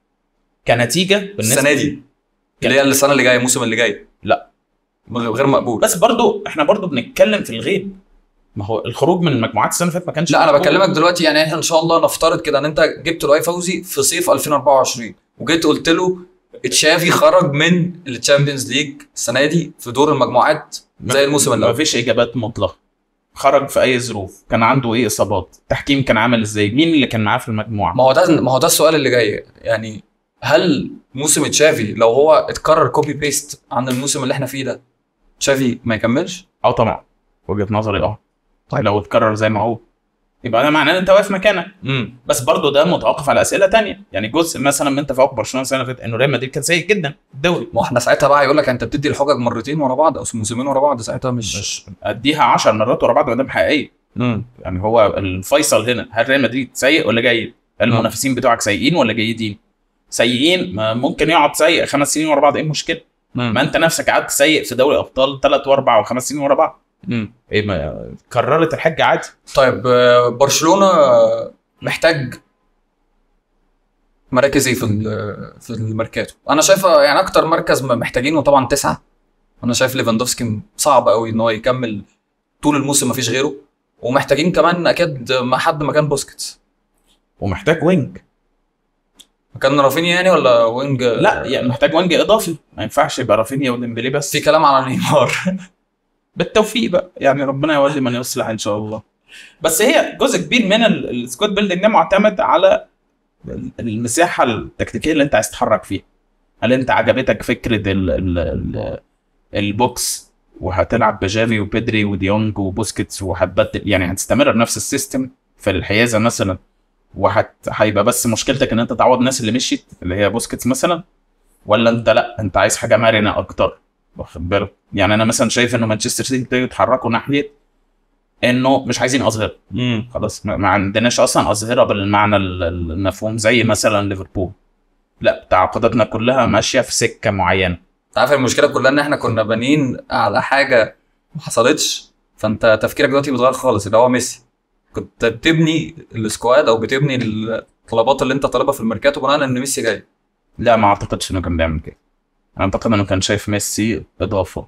كنتيجه بالنسبه السنه دي اللي هي السنه اللي جايه الموسم اللي جاي لا. غير مقبول بس برضو احنا برضو بنتكلم في الغيب ما هو الخروج من المجموعات السنه اللي فاتت ما كانش لا انا مقبول. بكلمك دلوقتي يعني احنا ان شاء الله نفترض كده ان انت جبت لؤي فوزي في صيف 2024 وجيت قلت له تشافي خرج من الشامبيونز ليج السنه دي في دور المجموعات زي الموسم ما الاول فيش اجابات مطلقه خرج في اي ظروف كان عنده ايه اصابات التحكيم كان عامل ازاي مين اللي كان معاه في المجموعه ما هو ده ما هو ده السؤال اللي جاي يعني هل موسم تشافي لو هو اتكرر كوبي بيست عن الموسم اللي احنا فيه ده تشافي ما يكملش اه طبعا وجهه نظري اه طيب لو اتكرر زي ما هو يبقى ده معناه ان انت واقف مكانك امم بس برضه ده متوقف على اسئله تانية يعني جزء مثلا من تفوق برشلونه السنه اللي فاتت انه ريال مدريد كان سيء جدا في الدوري ما احنا ساعتها بقى يقول لك انت بتدي الحجج مرتين ورا بعض او موسمين ورا بعض ساعتها مش مش اديها 10 مرات ورا بعض قدام حقيقيه امم يعني هو الفيصل هنا هل ريال مدريد سيء ولا جيد؟ هل المنافسين بتوعك سيئين ولا جيدين؟ سيئين ما ممكن يقعد سيء خمس سنين ورا بعض ايه المشكله؟ ما انت نفسك قعدت سيء في دوري الابطال ثلاث واربع وخمس سنين ورا بعض امم ايه ما كررت الحجه عادي طيب آه، برشلونه آه، محتاج مراكز ايه في ال- في الميركاتو انا شايفه يعني اكتر مركز م- محتاجينه طبعا تسعه انا شايف ليفاندوفسكي صعب قوي ان هو يكمل طول الموسم مفيش غيره ومحتاجين كمان اكيد مع حد مكان بوسكيتس ومحتاج وينج مكان رافينيا يعني ولا وينج لا يعني محتاج وينج اضافي ما ينفعش يبقى رافينيا وديمبلي بس في كلام على نيمار بالتوفيق بقى يعني ربنا يولي من يصلح ان شاء الله بس هي جزء كبير من ال- السكواد بيلدينج ده معتمد على ال- المساحه التكتيكيه اللي انت عايز تتحرك فيها هل انت عجبتك فكره ال ال ال البوكس وهتلعب بجافي وبيدري وديونج وبوسكيتس وهتبدل يعني هتستمر بنفس السيستم في الحيازه مثلا وهت هيبقى بس مشكلتك ان انت تعوض الناس اللي مشيت اللي هي بوسكيتس مثلا ولا انت لا انت عايز حاجه مرنه اكتر واخد بالك يعني انا مثلا شايف انه مانشستر سيتي ابتدوا يتحركوا ناحيه انه مش عايزين اظهره امم خلاص ما ما عندناش اصلا اظهره بالمعنى ال- ال- المفهوم زي مثلا ليفربول لا تعاقداتنا كلها ماشيه في سكه معينه انت عارف المشكله كلها ان احنا كنا بانيين على حاجه ما حصلتش فانت تفكيرك دلوقتي بيتغير خالص اللي هو ميسي كنت بتبني السكواد او بتبني الطلبات اللي انت طالبها في الميركاتو بناء ان ميسي جاي لا ما اعتقدش انه كان بيعمل كده انا اعتقد انه كان شايف ميسي اضافه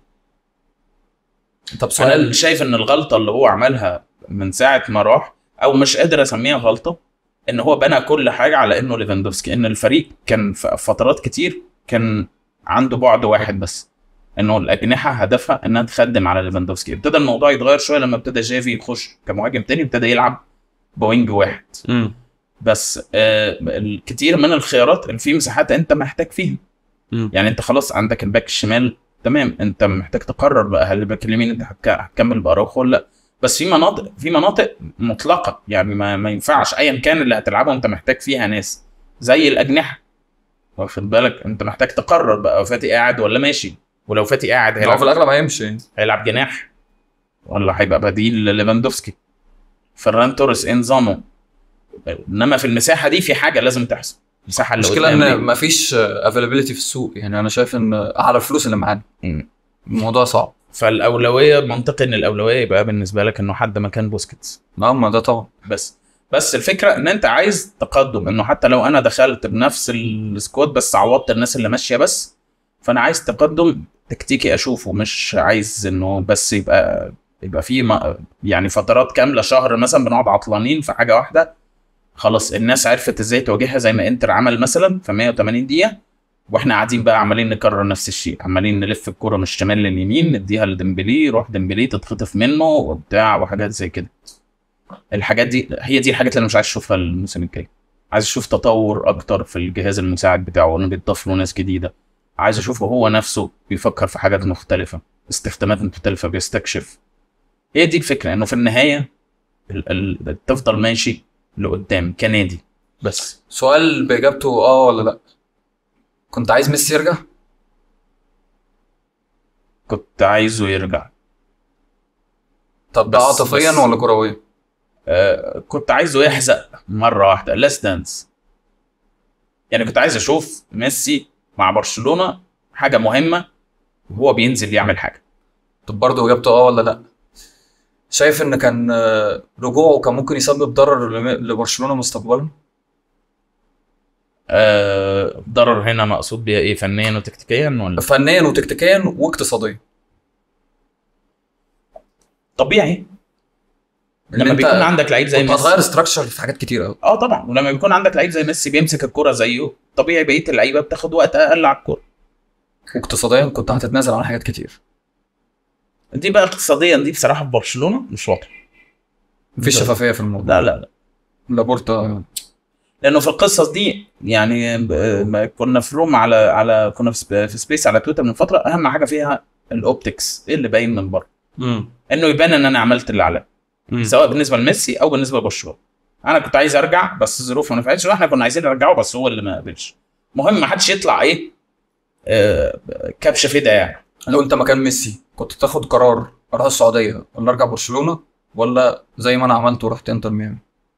طب انا سؤال شايف ان الغلطه اللي هو عملها من ساعه ما راح او مش قادر اسميها غلطه ان هو بنى كل حاجه على انه ليفاندوفسكي ان الفريق كان في فترات كتير كان عنده بعد واحد بس انه الاجنحه هدفها انها تخدم على ليفاندوفسكي ابتدى الموضوع يتغير شويه لما ابتدى جافي يخش كمهاجم تاني ابتدى يلعب بوينج واحد مم. بس آه الكتير من الخيارات اللي في مساحات انت محتاج فيها مم. يعني انت خلاص عندك الباك الشمال تمام انت محتاج تقرر بقى هل الباك اليمين انت هتك- هتكمل باراوخو ولا لا بس في مناطق في مناطق مطلقه يعني ما, ما ينفعش ايا كان اللي هتلعبه انت محتاج فيها ناس زي الاجنحه واخد بالك انت محتاج تقرر بقى فاتي قاعد ولا ماشي ولو فاتي قاعد هو في هيلعب الاغلب هيمشي هيلعب جناح ولا هيبقى بديل لليفاندوفسكي فران توريس ايه نظامه انما في المساحه دي في حاجه لازم تحصل المساحه اللي المشكله قدام ان دي. مفيش افيلابيلتي في السوق يعني انا شايف ان على الفلوس اللي معانا مم. الموضوع صعب فالاولويه منطقي ان الاولويه يبقى بالنسبه لك انه حد مكان بوسكيتس نعم ما ده طبعا بس بس الفكره ان انت عايز تقدم انه حتى لو انا دخلت بنفس السكواد بس عوضت الناس اللي ماشيه بس فانا عايز تقدم تكتيكي اشوفه مش عايز انه بس يبقى يبقى في م- يعني فترات كامله شهر مثلا بنقعد عطلانين في حاجه واحده خلاص الناس عرفت ازاي تواجهها زي ما انتر عمل مثلا في 180 دقيقه واحنا قاعدين بقى عمالين نكرر نفس الشيء عمالين نلف الكرة من الشمال لليمين نديها لديمبلي يروح ديمبلي تتخطف منه وبتاع وحاجات زي كده الحاجات دي هي دي الحاجات اللي انا مش عايز اشوفها الموسم الجاي عايز اشوف تطور اكتر في الجهاز المساعد بتاعه انه بيتضاف له ناس جديده عايز اشوفه هو نفسه بيفكر في حاجات مختلفه استخدامات مختلفه بيستكشف هي دي الفكره انه في النهايه ال- ال- تفضل ماشي لقدام كنادي بس سؤال باجابته اه ولا لا كنت عايز ميسي يرجع كنت عايزه يرجع طب ده بس- عاطفيا بس- ولا كرويا آه كنت عايزه يحزق مره واحده لاست دانس يعني كنت عايز اشوف ميسي مع برشلونه حاجه مهمه وهو بينزل يعمل حاجه طب برضه اجابته اه ولا لا شايف ان كان آه، رجوعه كان ممكن يسبب ضرر لم- لبرشلونة مستقبلا آه ضرر هنا مقصود بيها ايه فنيا وتكتيكيا ولا فنيا وتكتيكيا واقتصاديا طبيعي إن لما أنت بيكون عندك لعيب زي كنت ميسي هتغير ستراكشر في حاجات كتير قوي اه طبعا ولما بيكون عندك لعيب زي ميسي بيمسك الكرة زيه طبيعي بقيه اللعيبه بتاخد وقت اقل على الكرة واقتصاديا كنت هتتنازل عن حاجات كتير دي بقى اقتصاديا دي بصراحه في برشلونه مش واضحه مفيش شفافية في الموضوع لا لا لا لابورتا لانه في القصص دي يعني ب- ما كنا في روم على على كنا في سب- في سبيس على تويتر من فتره اهم حاجه فيها الاوبتكس ايه اللي باين من بره انه يبان ان انا عملت اللي عليا سواء بالنسبه لميسي او بالنسبه لبرشلونه انا كنت عايز ارجع بس الظروف ما نفعتش واحنا كنا عايزين نرجعه بس هو اللي ما قبلش المهم ما حدش يطلع ايه آه كبشه فدا يعني لو انت مكان ميسي كنت تاخد قرار اروح السعودية ولا ارجع برشلونة ولا زي ما انا عملت ورحت انتر ميامي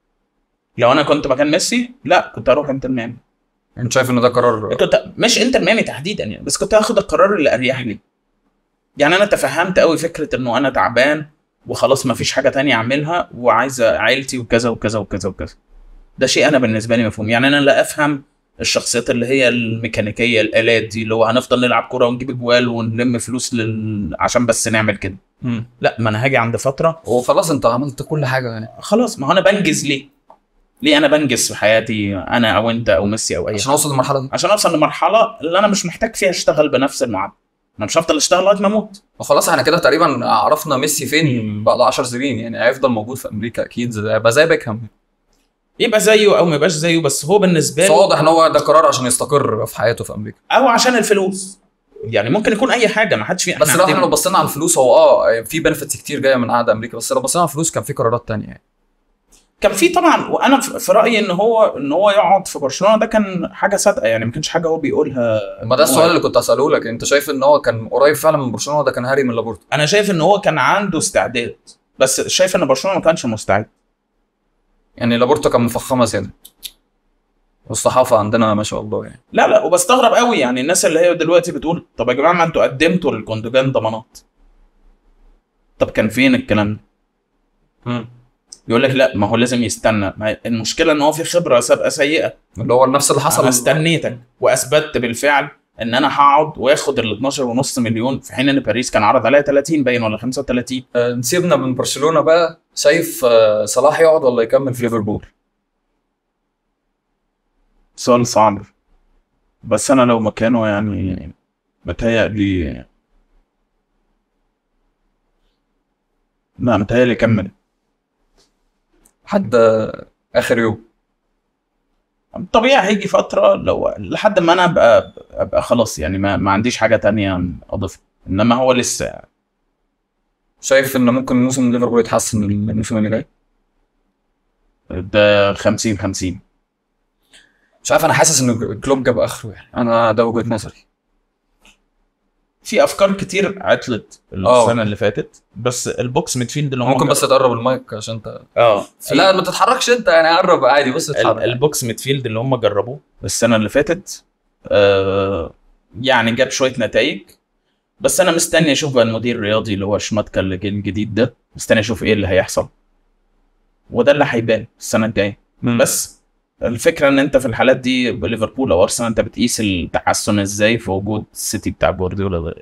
لو انا كنت مكان ميسي لا كنت اروح انتر ميامي انت شايف ان ده قرار كنت مش انتر ميامي تحديدا يعني بس كنت هاخد القرار اللي اريح لي يعني انا تفهمت قوي فكره انه انا تعبان وخلاص ما فيش حاجه تانية اعملها وعايز عيلتي وكذا وكذا وكذا وكذا ده شيء انا بالنسبه لي مفهوم يعني انا لا افهم الشخصيات اللي هي الميكانيكيه الالات دي اللي هو هنفضل نلعب كوره ونجيب اجوال ونلم فلوس لل... عشان بس نعمل كده مم. لا ما انا هاجي عند فتره وخلاص انت عملت كل حاجة يعني خلاص ما هو انا بنجز ليه ليه انا بنجز في حياتي انا او انت او ميسي او اي عشان اوصل للمرحلة دي عشان اوصل لمرحله اللي انا مش محتاج فيها اشتغل بنفس المعدل انا مش هفضل اشتغل لغايه ما اموت وخلاص احنا كده تقريبا عرفنا ميسي فين بعد 10 سنين يعني هيفضل موجود في امريكا اكيد زي- هيبقى زي بيكهام يبقى زيه او ما يبقاش زيه بس هو بالنسبه بس له واضح ان هو ده قرار عشان يستقر في حياته في امريكا او عشان الفلوس يعني ممكن يكون اي حاجه ما حدش فيه بس لو احنا لو بصينا على الفلوس هو اه في بنفيتس كتير جايه من قعده امريكا بس لو بصينا على الفلوس كان في قرارات تانية يعني كان في طبعا وانا في في رايي ان هو ان هو يقعد في برشلونه ده كان حاجه صادقه يعني ما كانش حاجه هو بيقولها ما ده السؤال اللي كنت اساله لك انت شايف ان هو كان قريب فعلا من برشلونه ولا كان هاري من لابورتا انا شايف ان هو كان عنده استعداد بس شايف ان برشلونه ما كانش مستعد يعني لابورتا كان مفخمه زياده والصحافه عندنا ما شاء الله يعني لا لا وبستغرب قوي يعني الناس اللي هي دلوقتي بتقول طب يا جماعه ما انتوا قدمتوا للكوندوجان ضمانات طب كان فين الكلام ده مم. يقول لك لا ما هو لازم يستنى ما هي المشكله ان هو في خبره سابقه سيئه اللي هو نفس اللي حصل انا استنيتك واثبتت بالفعل ان انا هقعد واخد ال 12 ونص مليون في حين ان باريس كان عرض عليها 30 باين ولا 35 آه، نسيبنا من برشلونه بقى شايف آه، صلاح يقعد ولا يكمل في ليفربول سؤال صعب بس انا لو مكانه يعني متهيألي لا متهيألي كمل حد آه، اخر يوم طبيعي هيجي فترة لو لحد ما انا ابقى ابقى خلاص يعني ما, ما عنديش حاجة تانية اضيفها انما هو لسه شايف ان ممكن موسم ليفربول يتحسن الموسم اللي جاي ده 50 50 مش عارف انا حاسس ان كلوب جاب اخره يعني انا ده وجهه نظري في افكار كتير عطلت آه. السنة اللي فاتت بس البوكس ميدفيلد اللي هم ممكن بس تقرب المايك عشان انت اه لا ما تتحركش انت يعني قرب عادي بص ال- اتحرك البوكس ميدفيلد اللي هم جربوه السنه اللي فاتت آه يعني جاب شويه نتائج بس انا مستني اشوف بقى المدير الرياضي اللي هو شماتكا اللي جه الجديد ده مستني اشوف ايه اللي هيحصل وده اللي هيبان السنه الجايه بس الفكره ان انت في الحالات دي بليفربول او ارسنال انت بتقيس التحسن ازاي في وجود السيتي بتاع جوارديولا ده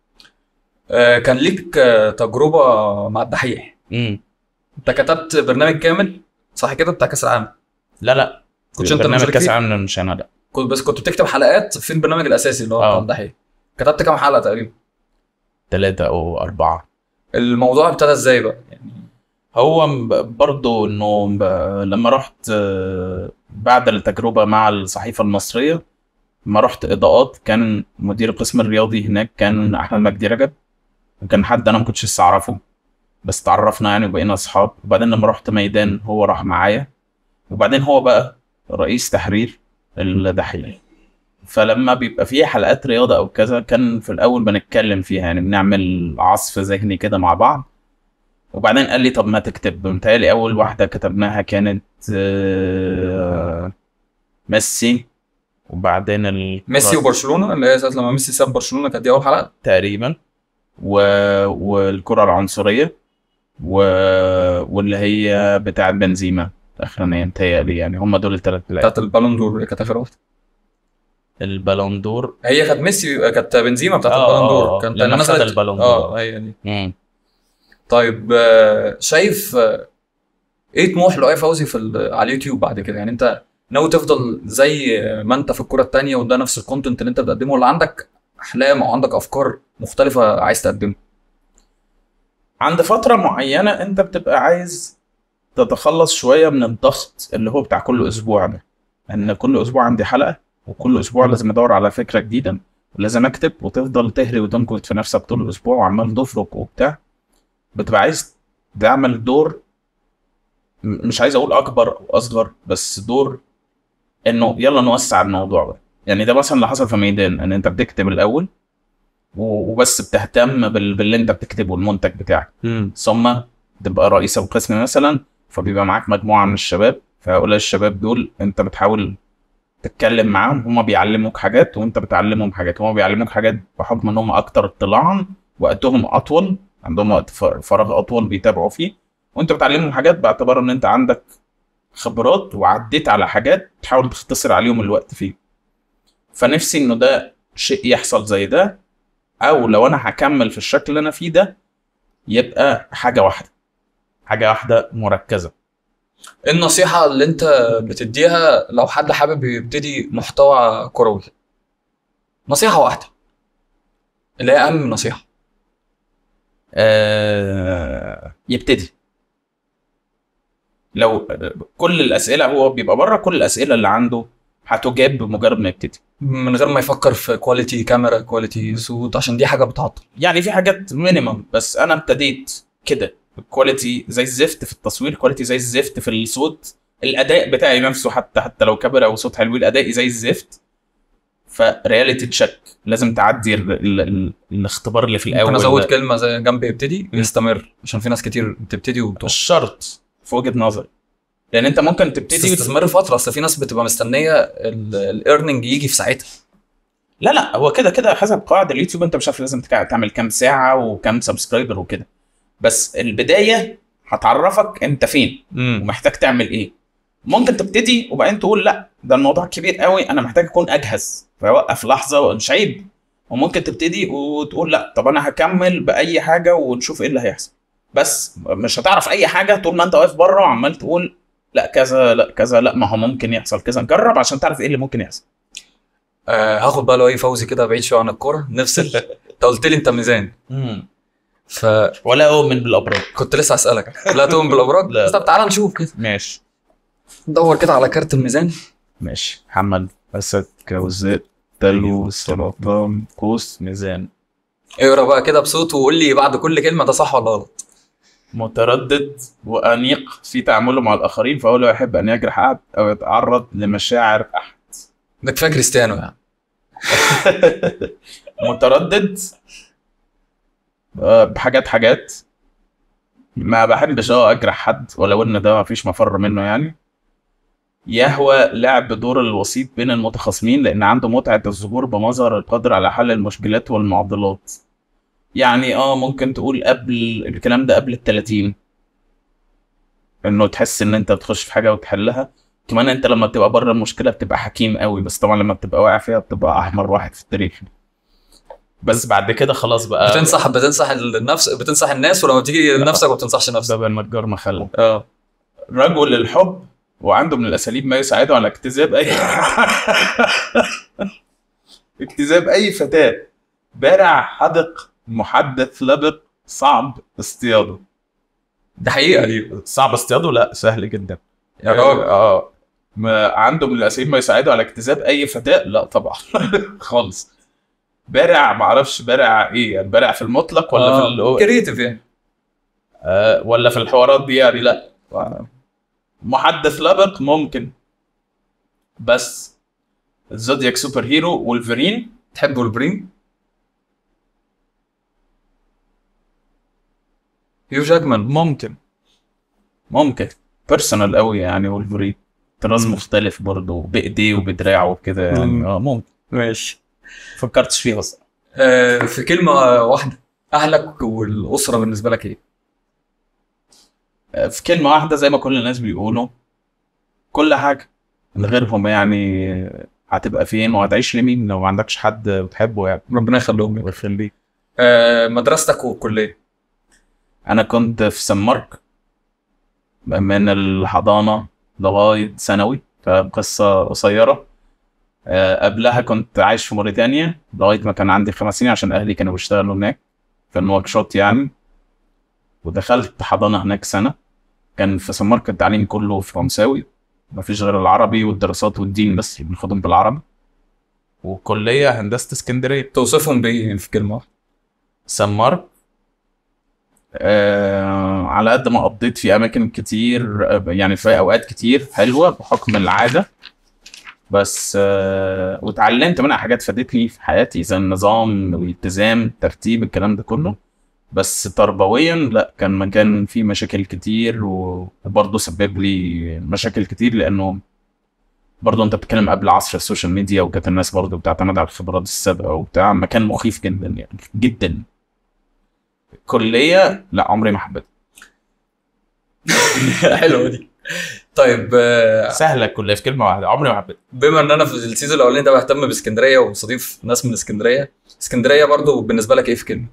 آه، كان ليك آه، تجربه مع الدحيح امم انت كتبت برنامج كامل صح كده بتاع كاس العالم لا لا كنتش انت برنامج مشارك كاس فيه؟ العالم مش انا لا كنت بس كنت بتكتب حلقات في البرنامج الاساسي اللي هو آه. بتاع الدحيح كتبت كام حلقه تقريبا ثلاثه او اربعه الموضوع ابتدى ازاي بقى يعني هو م- برضو انه ب- لما رحت آه، بعد التجربه مع الصحيفه المصريه لما رحت اضاءات كان مدير القسم الرياضي هناك كان احمد مجدي رجب وكان حد انا ما كنتش لسه اعرفه بس تعرفنا يعني وبقينا اصحاب وبعدين لما رحت ميدان هو راح معايا وبعدين هو بقى رئيس تحرير الدحيح فلما بيبقى فيه حلقات رياضه او كذا كان في الاول بنتكلم فيها يعني بنعمل عصف ذهني كده مع بعض وبعدين قال لي طب ما تكتب متهيألي أول واحدة كتبناها كانت آه، ميسي وبعدين ال ميسي وبرشلونه اللي هي ساعه لما ميسي ساب برشلونه كانت دي اول حلقه تقريبا و... والكرة العنصرية و... واللي هي بتاعت بنزيما الأخرانية متهيألي يعني هم دول الثلاث بتاعت البالون دور اللي كانت اخر واحده البالون دور هي كانت ميسي كانت بنزيما بتاعت آه، البالون آه، دور آه. كانت لما خد نزلت البالون دور. اه هي دي مم. طيب آه، شايف آه، ايه طموح لؤي فوزي في ال- على اليوتيوب بعد كده يعني انت ناوي تفضل زي ما انت في الكرة التانية وده نفس الكونتنت اللي انت بتقدمه ولا عندك احلام او عندك افكار مختلفة عايز تقدمها عند فترة معينة أنت بتبقى عايز تتخلص شوية من الضغط اللي هو بتاع كل أسبوع ده إن كل أسبوع عندي حلقة وكل أسبوع لازم أدور على فكرة جديدة ولازم أكتب وتفضل تهري وتنكت في نفسك طول الأسبوع وعمال تفرك وبتاع بتبقى عايز تعمل دور م- مش عايز أقول أكبر أو أصغر بس دور إنه يلا نوسع الموضوع ده يعني ده مثلا اللي حصل في ميدان إن أنت بتكتب الأول و- وبس بتهتم بال- باللي أنت بتكتبه المنتج بتاعك ثم تبقى رئيس القسم مثلا فبيبقى معاك مجموعة من الشباب فهؤلاء الشباب دول انت بتحاول تتكلم معاهم هما بيعلموك حاجات وانت بتعلمهم حاجات هما بيعلموك حاجات بحكم ان هم اكتر اطلاعا وقتهم اطول عندهم وقت ف- فراغ اطول بيتابعوا فيه وانت بتعلمهم حاجات باعتبار ان انت عندك خبرات وعديت على حاجات تحاول تختصر عليهم الوقت فيه فنفسي انه ده شيء يحصل زي ده او لو انا هكمل في الشكل اللي انا فيه ده يبقى حاجة واحدة حاجة واحدة مركزة ايه النصيحة اللي انت بتديها لو حد حابب يبتدي محتوى كروي نصيحة واحدة اللي هي اهم نصيحة آه يبتدي لو كل الأسئلة هو بيبقى بره كل الأسئلة اللي عنده هتجاب بمجرد ما يبتدي من غير ما يفكر في كواليتي كاميرا كواليتي صوت عشان دي حاجة بتعطل يعني في حاجات مينيمم بس أنا ابتديت كده الكواليتي زي الزفت في التصوير كواليتي زي الزفت في الصوت الأداء بتاعي نفسه حتى حتى لو كاميرا أو صوت حلوين أدائي زي الزفت فرياليتي تشيك لازم تعدي ال ال ال الاختبار اللي في الأول ممكن ازود ده. كلمة زي جنب يبتدي يستمر عشان في ناس كتير بتبتدي مش وبتقف شرط في وجهة نظري لان انت ممكن تبتدي تستثمر فترة اصل في ناس بتبقى مستنية الايرننج يجي في ساعتها لا لا هو كده كده حسب قواعد اليوتيوب انت مش عارف لازم تكا- تعمل كام ساعة وكام سبسكرايبر وكده بس البدايه هتعرفك انت فين امم ومحتاج تعمل ايه ممكن تبتدي وبعدين تقول لا ده الموضوع كبير قوي انا محتاج اكون اجهز فوقف لحظه مش عيب وممكن تبتدي وتقول لا طب انا هكمل باي حاجه ونشوف ايه اللي هيحصل بس مش هتعرف اي حاجه طول ما انت واقف بره وعمال تقول لا كذا لا كذا لا ما هو ممكن يحصل كذا جرب عشان تعرف ايه اللي ممكن يحصل آه هاخد بقى لؤي فوزي كده بعيد شويه عن الكوره نفصل انت قلت لي انت ميزان فكنت ولا اؤمن بالابراج لسه اسالك لا تؤمن بالابراج لا. طب تعالى نشوف كده ماشي ندور كده على كارت الميزان ماشي محمد اسد كوزات تلو سرطان قوس ميزان اقرا بقى كده بصوت وقول لي بعد كل كلمه ده صح ولا غلط متردد وأنيق في تعامله مع الآخرين فهو لا يحب أن يجرح أحد أو يتعرض لمشاعر أحد ده كفايه كريستيانو يعني متردد آه، بحاجات حاجات ما بحبش اه اجرح حد ولو ان ده ما فيش مفر منه يعني يهوى لعب دور الوسيط بين المتخاصمين لان عنده متعه الظهور بمظهر القادر على حل المشكلات والمعضلات يعني اه ممكن تقول قبل الكلام ده قبل ال 30 انه تحس ان انت تخش في حاجه وتحلها كمان انت لما بتبقى بره المشكله بتبقى حكيم قوي بس طبعا لما بتبقى واقع فيها بتبقى احمر واحد في التاريخ بس بعد كده خلاص بقى بتنصح بتنصح النفس بتنصح الناس ولما بتيجي لنفسك ما بتنصحش نفسك باب النجار مخلة اه رجل الحب وعنده من الاساليب ما يساعده على اكتساب اي اكتساب اي فتاه بارع حدق محدث لبق صعب اصطياده ده حقيقه دي صعب اصطياده لا سهل جدا يا راجل اه ما عنده من الاساليب ما يساعده على اكتساب اي فتاه لا طبعا خالص بارع معرفش بارع ايه يعني بارع في المطلق ولا في ال... كريتيف يعني آه ولا في الحوارات دي يعني لا محدث لبق ممكن بس الزودياك سوبر هيرو وولفرين تحب ولبرين هيو جاكمان ممكن ممكن بيرسونال قوي يعني وولفرين طراز مختلف برضه بايديه وبدراعه وكده يعني مم. اه ممكن ماشي فكرتش فيه اصلا آه في كلمه واحده اهلك والاسره بالنسبه لك ايه آه، في كلمه واحده زي ما كل الناس بيقولوا كل حاجه من غيرهم يعني هتبقى فين وهتعيش لمين لو ما عندكش حد بتحبه يعني ربنا يخليهم لك ويخليك آه مدرستك والكليه انا كنت في سان مارك من الحضانه لغايه ثانوي فقصه قصيره آه، قبلها كنت عايش في موريتانيا لغايه ما كان عندي خمس سنين عشان اهلي كانوا بيشتغلوا هناك في نواكشوط يعني ودخلت حضانه هناك سنه كان في سان مارك التعليم كله فرنساوي مفيش غير العربي والدراسات والدين بس اللي بناخدهم بالعربي وكليه هندسه اسكندريه توصفهم بايه في كلمه واحده سان مارك آه على قد ما قضيت في اماكن كتير آه، يعني في اوقات كتير حلوه بحكم العاده بس آه واتعلمت منها حاجات فادتني في حياتي زي النظام والالتزام ترتيب الكلام ده كله بس تربويا لا كان مكان فيه مشاكل كتير و- وبرضه سبب لي مشاكل كتير لانه برضه انت بتتكلم قبل عصر السوشيال ميديا وكانت الناس برضه بتعتمد على الخبرات السابقه وبتاع مكان مخيف جدا يعني جدا كليه لا عمري ما حبيتها حلوه دي طيب آه، سهله الكليه في كلمه واحده عمري ما حبيتها بما ان انا في السيزون الاولاني ده بهتم باسكندريه ومستضيف ناس من اسكندريه اسكندريه برضو بالنسبه لك ايه في كلمه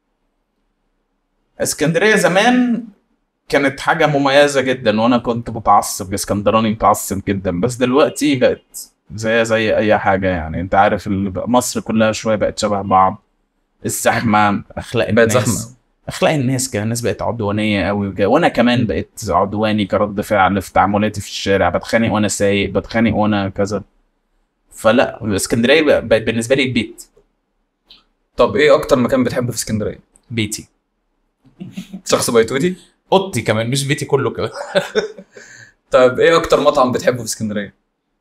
اسكندريه زمان كانت حاجه مميزه جدا وانا كنت متعصب اسكندراني متعصب جدا بس دلوقتي بقت زي زي اي حاجه يعني انت عارف ال- مصر كلها شويه بقت شبه بعض الزحمه اخلاق بقت الناس زحمه اخلاق الناس كده الناس بقت عدوانيه قوي وكده وانا كمان بقيت عدواني كرد فعل في تعاملاتي في الشارع بتخانق وانا سايق بتخانق وانا كذا فلا اسكندريه بقت بالنسبه لي البيت طب ايه اكتر مكان بتحبه في اسكندريه بيتي شخص بيتوتي اوضتي كمان مش بيتي كله كمان طب ايه اكتر مطعم بتحبه في اسكندريه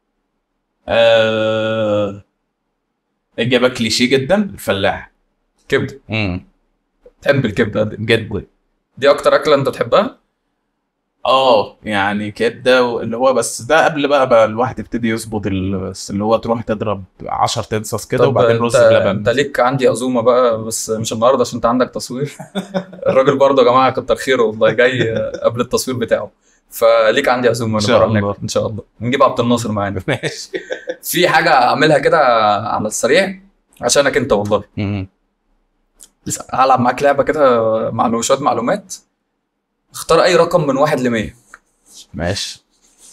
آه... اجابه كليشيه جدا الفلاح كبده امم تحب الكبده دي. جد دي اكتر اكله انت تحبها اه يعني كده و- اللي هو بس ده قبل بقى, بقى الواحد يبتدي يظبط ال- بس اللي هو تروح تضرب 10 تنصص كده طب وبعدين رز انت بلبن انت ليك عندي عزومه بقى بس مش النهارده عشان انت عندك تصوير الراجل برضه يا جماعه كتر خيره والله جاي قبل التصوير بتاعه فليك عندي عزومه إن شاء نبقى الله. هناك ان شاء الله ونجيب عبد الناصر معانا ماشي في حاجه اعملها كده على السريع عشانك انت والله مم. بس هلعب معاك لعبه كده مع شويه معلومات اختار اي رقم من واحد ل 100 ماشي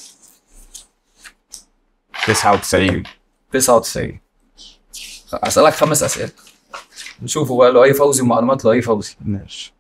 99 99 اسالك خمس اسئله نشوفوا بقى لؤي فوزي ومعلومات لؤي فوزي ماشي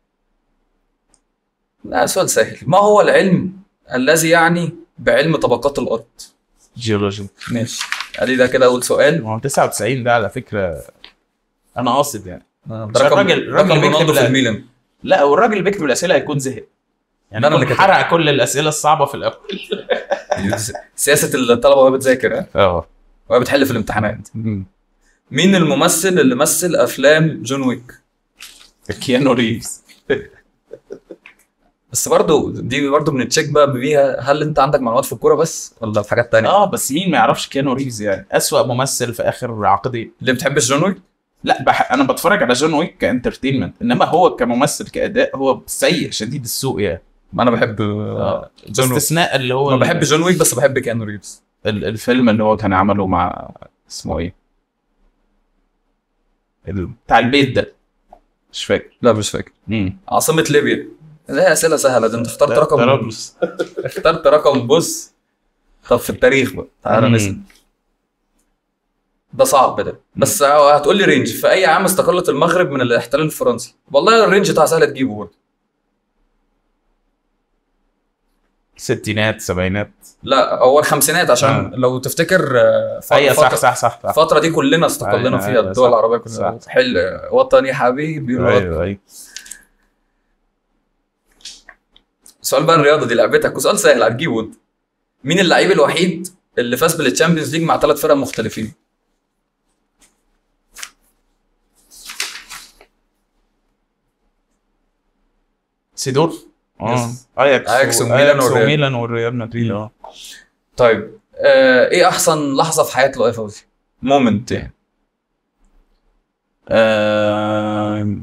لا سؤال سهل ما هو العلم الذي يعني بعلم طبقات الارض جيولوجي ماشي ادي ده كده اول سؤال ما هو 99 ده على فكرة أنا قاصد يعني ده عشان رقم الراجل- الراجل رقم بيكتب رونالدو في لا. الميلان لا والراجل اللي بيكتب الأسئلة هيكون زهق يعني ده أنا يكون اللي كاتب. حرق كل الأسئلة الصعبة في الأول سياسه الطلبه وهي بتذاكر ها اه وهي بتحل في الامتحانات مم. مين الممثل اللي مثل افلام جون ويك كيانو ريفز بس برضو دي برضو بنتشيك بقى بيها هل انت عندك معلومات في الكوره بس ولا في حاجات تانية اه بس مين ما يعرفش كيانو ريفز يعني أسوأ ممثل في آخر عقدية اللي بتحبش جون ويك لا بح... انا بتفرج على جون ويك كانترتينمنت انما هو كممثل كاداء هو سيء شديد السوء يعني ما انا بحب آه. جون ويك باستثناء اللي هو ما ال- بحب جون ويك بس بحب كيانو ريفز ال- الفيلم اللي هو كان عمله مع اسمه ايه ال- بتاع البيت ده مش فاكر لا مش فاكر مم. عاصمة ليبيا ده أسئلة سهلة ده أنت اخترت ده- رقم طرابلس. اخترت رقم بص طب في التاريخ بقى تعالى مم. نسأل ده صعب ده بس هتقول لي رينج في أي عام استقلت المغرب من الاحتلال الفرنسي والله الرينج بتاع سهل تجيبه برضه ستينات سبعينات لا هو الخمسينات عشان آه. لو تفتكر آه، ف- ايوه صح فترة- صح صح صح الفترة دي كلنا استقلنا أيوة، فيها أيوة، الدول صح، العربية كلها صح. حل وطني حبيبي الوطن ايوه ايوه سؤال بقى الرياضة دي لعبتك وسؤال سهل هتجيبه انت مين اللعيب الوحيد اللي فاز بالتشامبيونز ليج مع ثلاث فرق مختلفين؟ سيدور اه يس. اياكس أياكس و- وميلان أياكس والريال. وميلان والريال مدريد مم. اه طيب آه ايه احسن لحظة في حياة لؤي فوزي؟ مومنت يعني آم،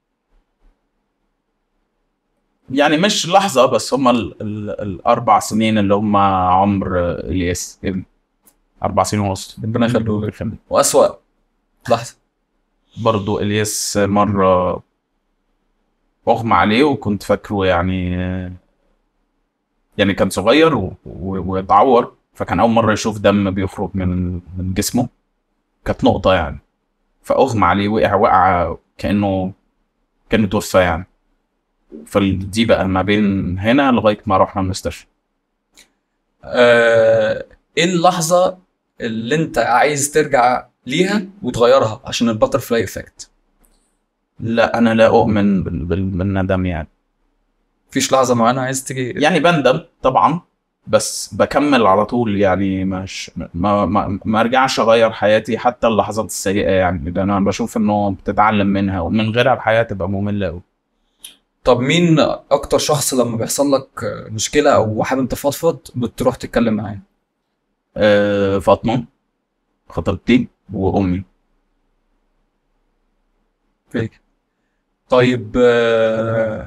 يعني مش لحظة بس هم ال ال الأربع سنين اللي هم عمر إلياس ابن أربع سنين ونص ربنا يخليه لك. يخليه. واسوأ لحظة برضو إلياس مرة أغمى عليه وكنت فاكره يعني يعني كان صغير و- و- واتعور فكان أول مرة يشوف دم بيخرج من من جسمه كانت نقطة يعني فأغمى عليه وقع وقعة كأنه كان توفى يعني فدي بقى ما بين هنا لغاية ما رحنا المستشفى آه ايه اللحظة اللي انت عايز ترجع ليها وتغيرها عشان الباتر فلاي افكت؟ لا أنا لا أؤمن بال- بال- بالندم يعني مفيش لحظة معينة عايز تيجي يعني بندم طبعا بس بكمل على طول يعني مش ما ما, ما ارجعش اغير حياتي حتى اللحظات السيئه يعني لان انا بشوف انه بتتعلم منها ومن غيرها الحياه تبقى ممله قوي طب مين اكتر شخص لما بيحصل لك مشكلة او حابب تفضفض بتروح تتكلم معاه؟ أه فاطمه خطيبتي وامي فيك طيب آه،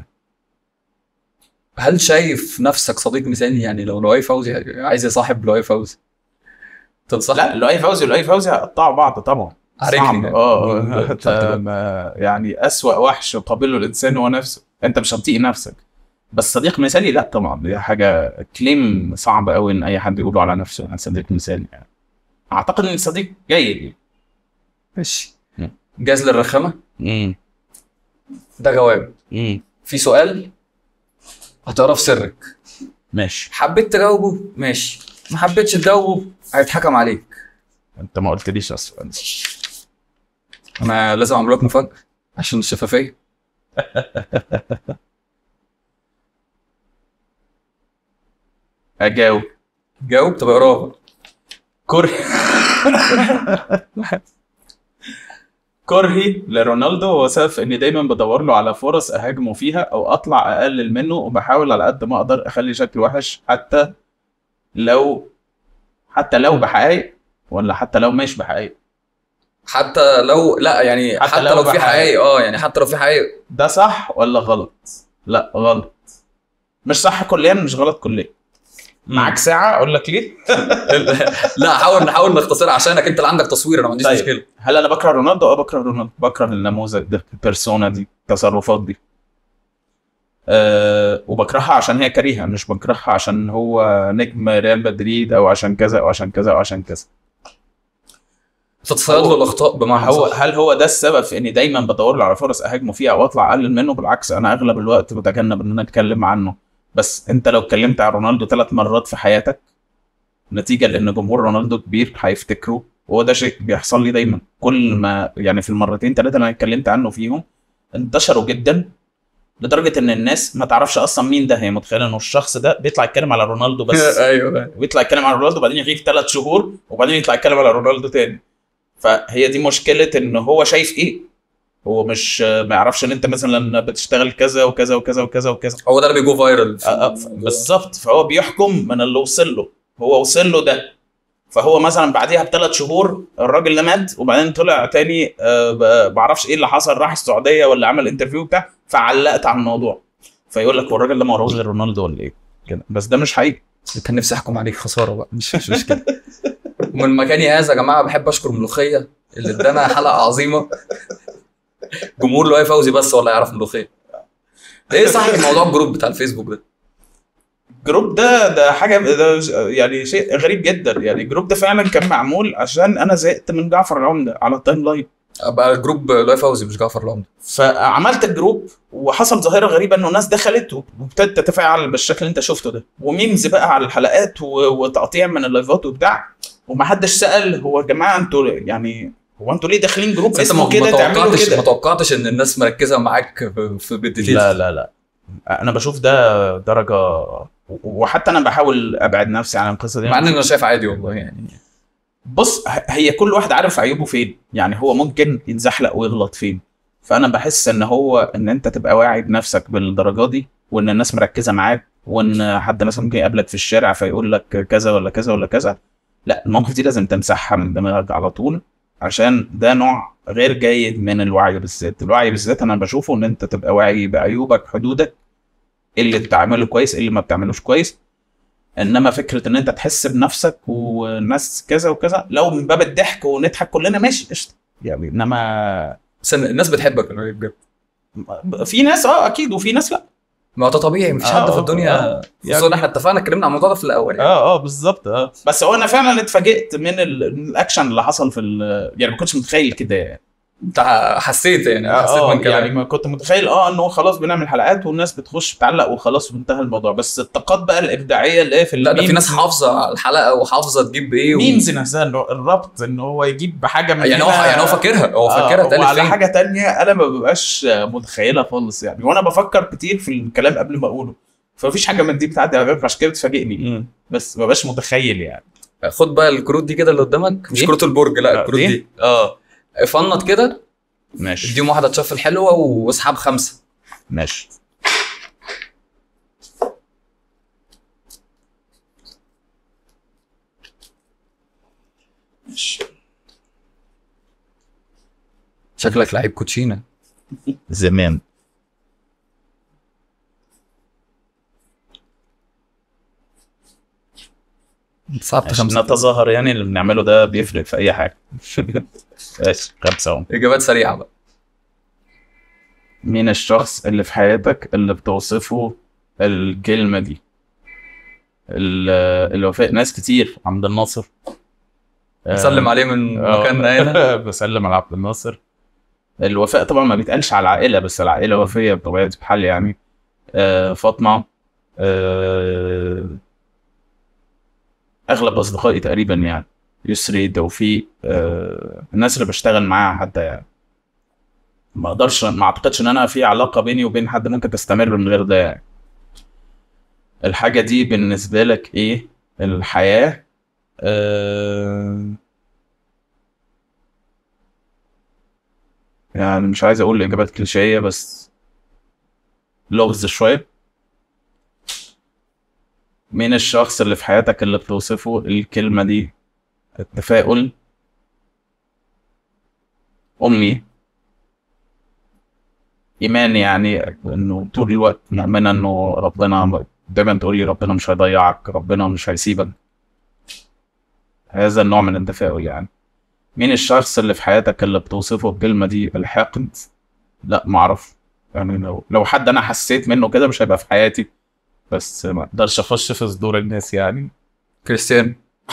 هل شايف نفسك صديق مثالي يعني لو لؤي فوزي عايز يصاحب لؤي فوزي تنصح لا لؤي فوزي ولؤي فوزي هيقطعوا بعض طبعا عارفني صعب يعني. اه مم. أنت ما- يعني اسوأ وحش قابله الانسان هو نفسه انت مش هتطيق نفسك بس صديق مثالي لا طبعا دي حاجه كليم صعب قوي ان اي حد يقوله على نفسه انا صديق مثالي يعني اعتقد ان الصديق جيد ماشي مم. جاهز للرخامة امم ده جواب امم في سؤال هتعرف سرك ماشي حبيت تجاوبه ماشي ما حبيتش تجاوبه هيتحكم عليك انت ما قلتليش اصلا انا لازم اعمل لك مفاجأة عشان الشفافية اجاوب جاوب طب اقراها كره كرهي لرونالدو هو سبب في اني دايما بدور له على فرص اهاجمه فيها او اطلع اقلل منه وبحاول على قد ما اقدر اخلي شكلي وحش حتى لو حتى لو بحقائق ولا حتى لو مش بحقائق حتى لو لا يعني حتى حتى, لو لو في بحقيقة. حقيقة اه يعني حتى لو في حقيقة ده صح ولا غلط لا غلط مش صح كليا مش غلط كليا معاك ساعة اقول لك ليه لا حاول نحاول نختصرها عشانك انت اللي عندك تصوير انا ما عنديش طيب. مشكلة هل انا بكره رونالدو اه بكره رونالدو بكره النموذج ده البيرسونا دي التصرفات دي أه وبكرهها عشان هي كريهه مش بكرهها عشان هو نجم ريال مدريد او عشان كذا او عشان كذا او عشان كذا تتصيد له الاخطاء بمعنى هو صح هل هو ده السبب في اني دايما بدور له على فرص اهاجمه فيها او اطلع اقلل منه بالعكس انا اغلب الوقت بتجنب ان انا اتكلم عنه بس انت لو اتكلمت عن رونالدو ثلاث مرات في حياتك نتيجه لان جمهور رونالدو كبير هيفتكره وهو ده شيء بيحصل لي دايما كل ما يعني في المرتين ثلاثه اللي انا اتكلمت عنه فيهم انتشروا جدا لدرجه ان الناس ما تعرفش اصلا مين ده هي متخيله انه الشخص ده بيطلع يتكلم على رونالدو بس ايوه ويطلع يتكلم على رونالدو وبعدين يغيب ثلاث شهور وبعدين يطلع يتكلم على رونالدو تاني فهي دي مشكله ان هو شايف ايه هو مش ما يعرفش ان انت مثلا بتشتغل كذا وكذا وكذا وكذا وكذا هو ده اللي بيجو فايرال آه، آه، ف- بالظبط فهو بيحكم من اللي وصل له هو وصل له ده فهو مثلا بعديها بثلاث شهور الراجل ده مات وبعدين طلع تاني آه، ب- بعرفش ايه اللي حصل راح السعوديه ولا عمل انترفيو بتاع فعلقت على الموضوع فيقول لك هو الراجل ده ما وراهوش غير رونالدو ولا ايه كده بس ده مش حقيقي كان نفسي احكم عليك خساره بقى مش مش مشكله ومن مكاني هذا يا جماعه بحب اشكر ملوخيه اللي ادانا حلقه عظيمه جمهور لؤي فوزي بس ولا يعرف ملوخيه ايه صح موضوع الجروب بتاع الفيسبوك ده الجروب ده ده حاجه ده يعني شيء غريب جدا يعني الجروب ده فعلا كان معمول عشان انا زهقت من جعفر العمده على التايم لاين بقى جروب لؤي فوزي مش جعفر العمده فعملت الجروب وحصل ظاهره غريبه انه ناس دخلت وابتدت تتفاعل بالشكل اللي انت شفته ده وميمز بقى على الحلقات و- وتقطيع من اللايفات وبتاع ومحدش سال هو يا جماعه انتوا يعني هو انتوا ليه داخلين جروب بس انت اسمه ما كده ما تعملوا توقعتش ما كده توقعتش ان الناس مركزه معاك في- في بالديتيلز لا لا لا انا بشوف ده درجه و- وحتى انا بحاول ابعد نفسي عن القصه دي مع ان انا شايف عادي والله يعني بص ه- هي كل واحد عارف عيوبه فين يعني هو ممكن يتزحلق ويغلط فين فانا بحس ان هو ان انت تبقى واعي بنفسك بالدرجه دي وان الناس مركزه معاك وان حد مثلا ممكن يقابلك في الشارع فيقول لك كذا ولا كذا ولا كذا لا المواقف دي لازم تمسحها من دماغك على طول عشان ده نوع غير جيد من الوعي بالذات الوعي بالذات انا بشوفه ان انت تبقى واعي بعيوبك حدودك إيه اللي بتعمله كويس إيه اللي ما بتعملوش كويس انما فكره ان انت تحس بنفسك والناس كذا وكذا لو من باب الضحك ونضحك كلنا ماشي قشطه يعني انما بس الناس بتحبك يا بجد في ناس اه اكيد وفي ناس لا ما هو ده طبيعي مفيش آه، حد في آه، الدنيا آه. خصوصا احنا اتفقنا اتكلمنا عن الموضوع ده في الاول يعني اه اه بالظبط اه بس هو انا فعلا اتفاجئت من, ال- من الاكشن اللي حصل في ال- يعني ما كنتش متخيل كده يعني انت حسيت يعني اه حسيت آه، من كلامك يعني ما كنت متخيل اه انه خلاص بنعمل حلقات والناس بتخش تعلق وخلاص وانتهى الموضوع بس الطاقات بقى الابداعيه اللي هي في لا ده في الميمز- ناس حافظه على الحلقه وحافظه تجيب ايه و... ميمز نفسها إنه الربط ان هو يجيب بحاجه من يعني هو هنا- يعني هو فاكرها هو فاكرها آه اتقالت وعلى فين حاجه تانية انا ما ببقاش متخيلها خالص يعني وانا بفكر كتير في الكلام قبل ما اقوله فمفيش حاجه من دي بتعدي على بالي عشان كده بتفاجئني بس ما ببقاش متخيل يعني خد بقى الكروت دي كده اللي قدامك مش دي؟ كروت البرج لا آه، الكروت دي؟ دي اه فنط كده ماشي اديهم واحده تشفل حلوه واسحب خمسه ماشي ماشي شكلك لعيب كوتشينه زمان صعبت عشان خمسه نتظاهر يعني اللي بنعمله ده بيفرق في اي حاجه ماشي خمسه اهو اجابات سريعه بقى مين الشخص اللي في حياتك اللي بتوصفه الكلمة دي ال- الوفاء ناس كتير عبد الناصر نسلم عليه من آه، مكاننا هنا بسلم على عبد الناصر الوفاء طبعا ما بيتقالش على العائلة بس العائلة وفية بطبيعة الحال يعني آه، فاطمة آه، أغلب أصدقائي تقريبا يعني يسري توفيق آه، الناس اللي بشتغل معاها حتى يعني ما اقدرش ما اعتقدش ان انا في علاقه بيني وبين حد ممكن تستمر من غير ده يعني الحاجه دي بالنسبه لك ايه الحياه آه... يعني مش عايز اقول اجابات كليشيه بس لغز شويه مين الشخص اللي في حياتك اللي بتوصفه الكلمه دي التفاؤل امي ايمان يعني انه طول الوقت مؤمنه انه ربنا دايما تقول لي ربنا مش هيضيعك ربنا مش هيسيبك هذا النوع من التفاؤل يعني مين الشخص اللي في حياتك اللي بتوصفه الكلمة دي الحقد؟ لا معرف يعني لو لو حد انا حسيت منه كده مش هيبقى في حياتي بس ما اقدرش اخش في صدور الناس يعني كريستيانو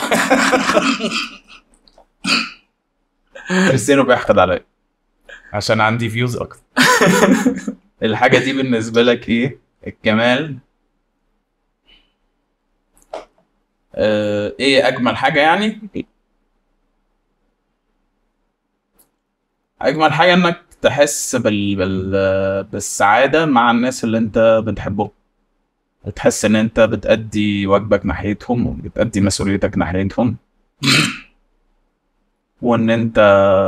كريستيانو بيحقد عليا عشان عندي فيوز اكتر الحاجة دي بالنسبة لك ايه؟ الكمال آه ايه اجمل حاجة يعني؟ اجمل حاجة انك تحس بال... بال... بالسعادة مع الناس اللي انت بتحبهم تحس ان انت بتأدي واجبك ناحيتهم وبتأدي مسؤوليتك ناحيتهم وان انت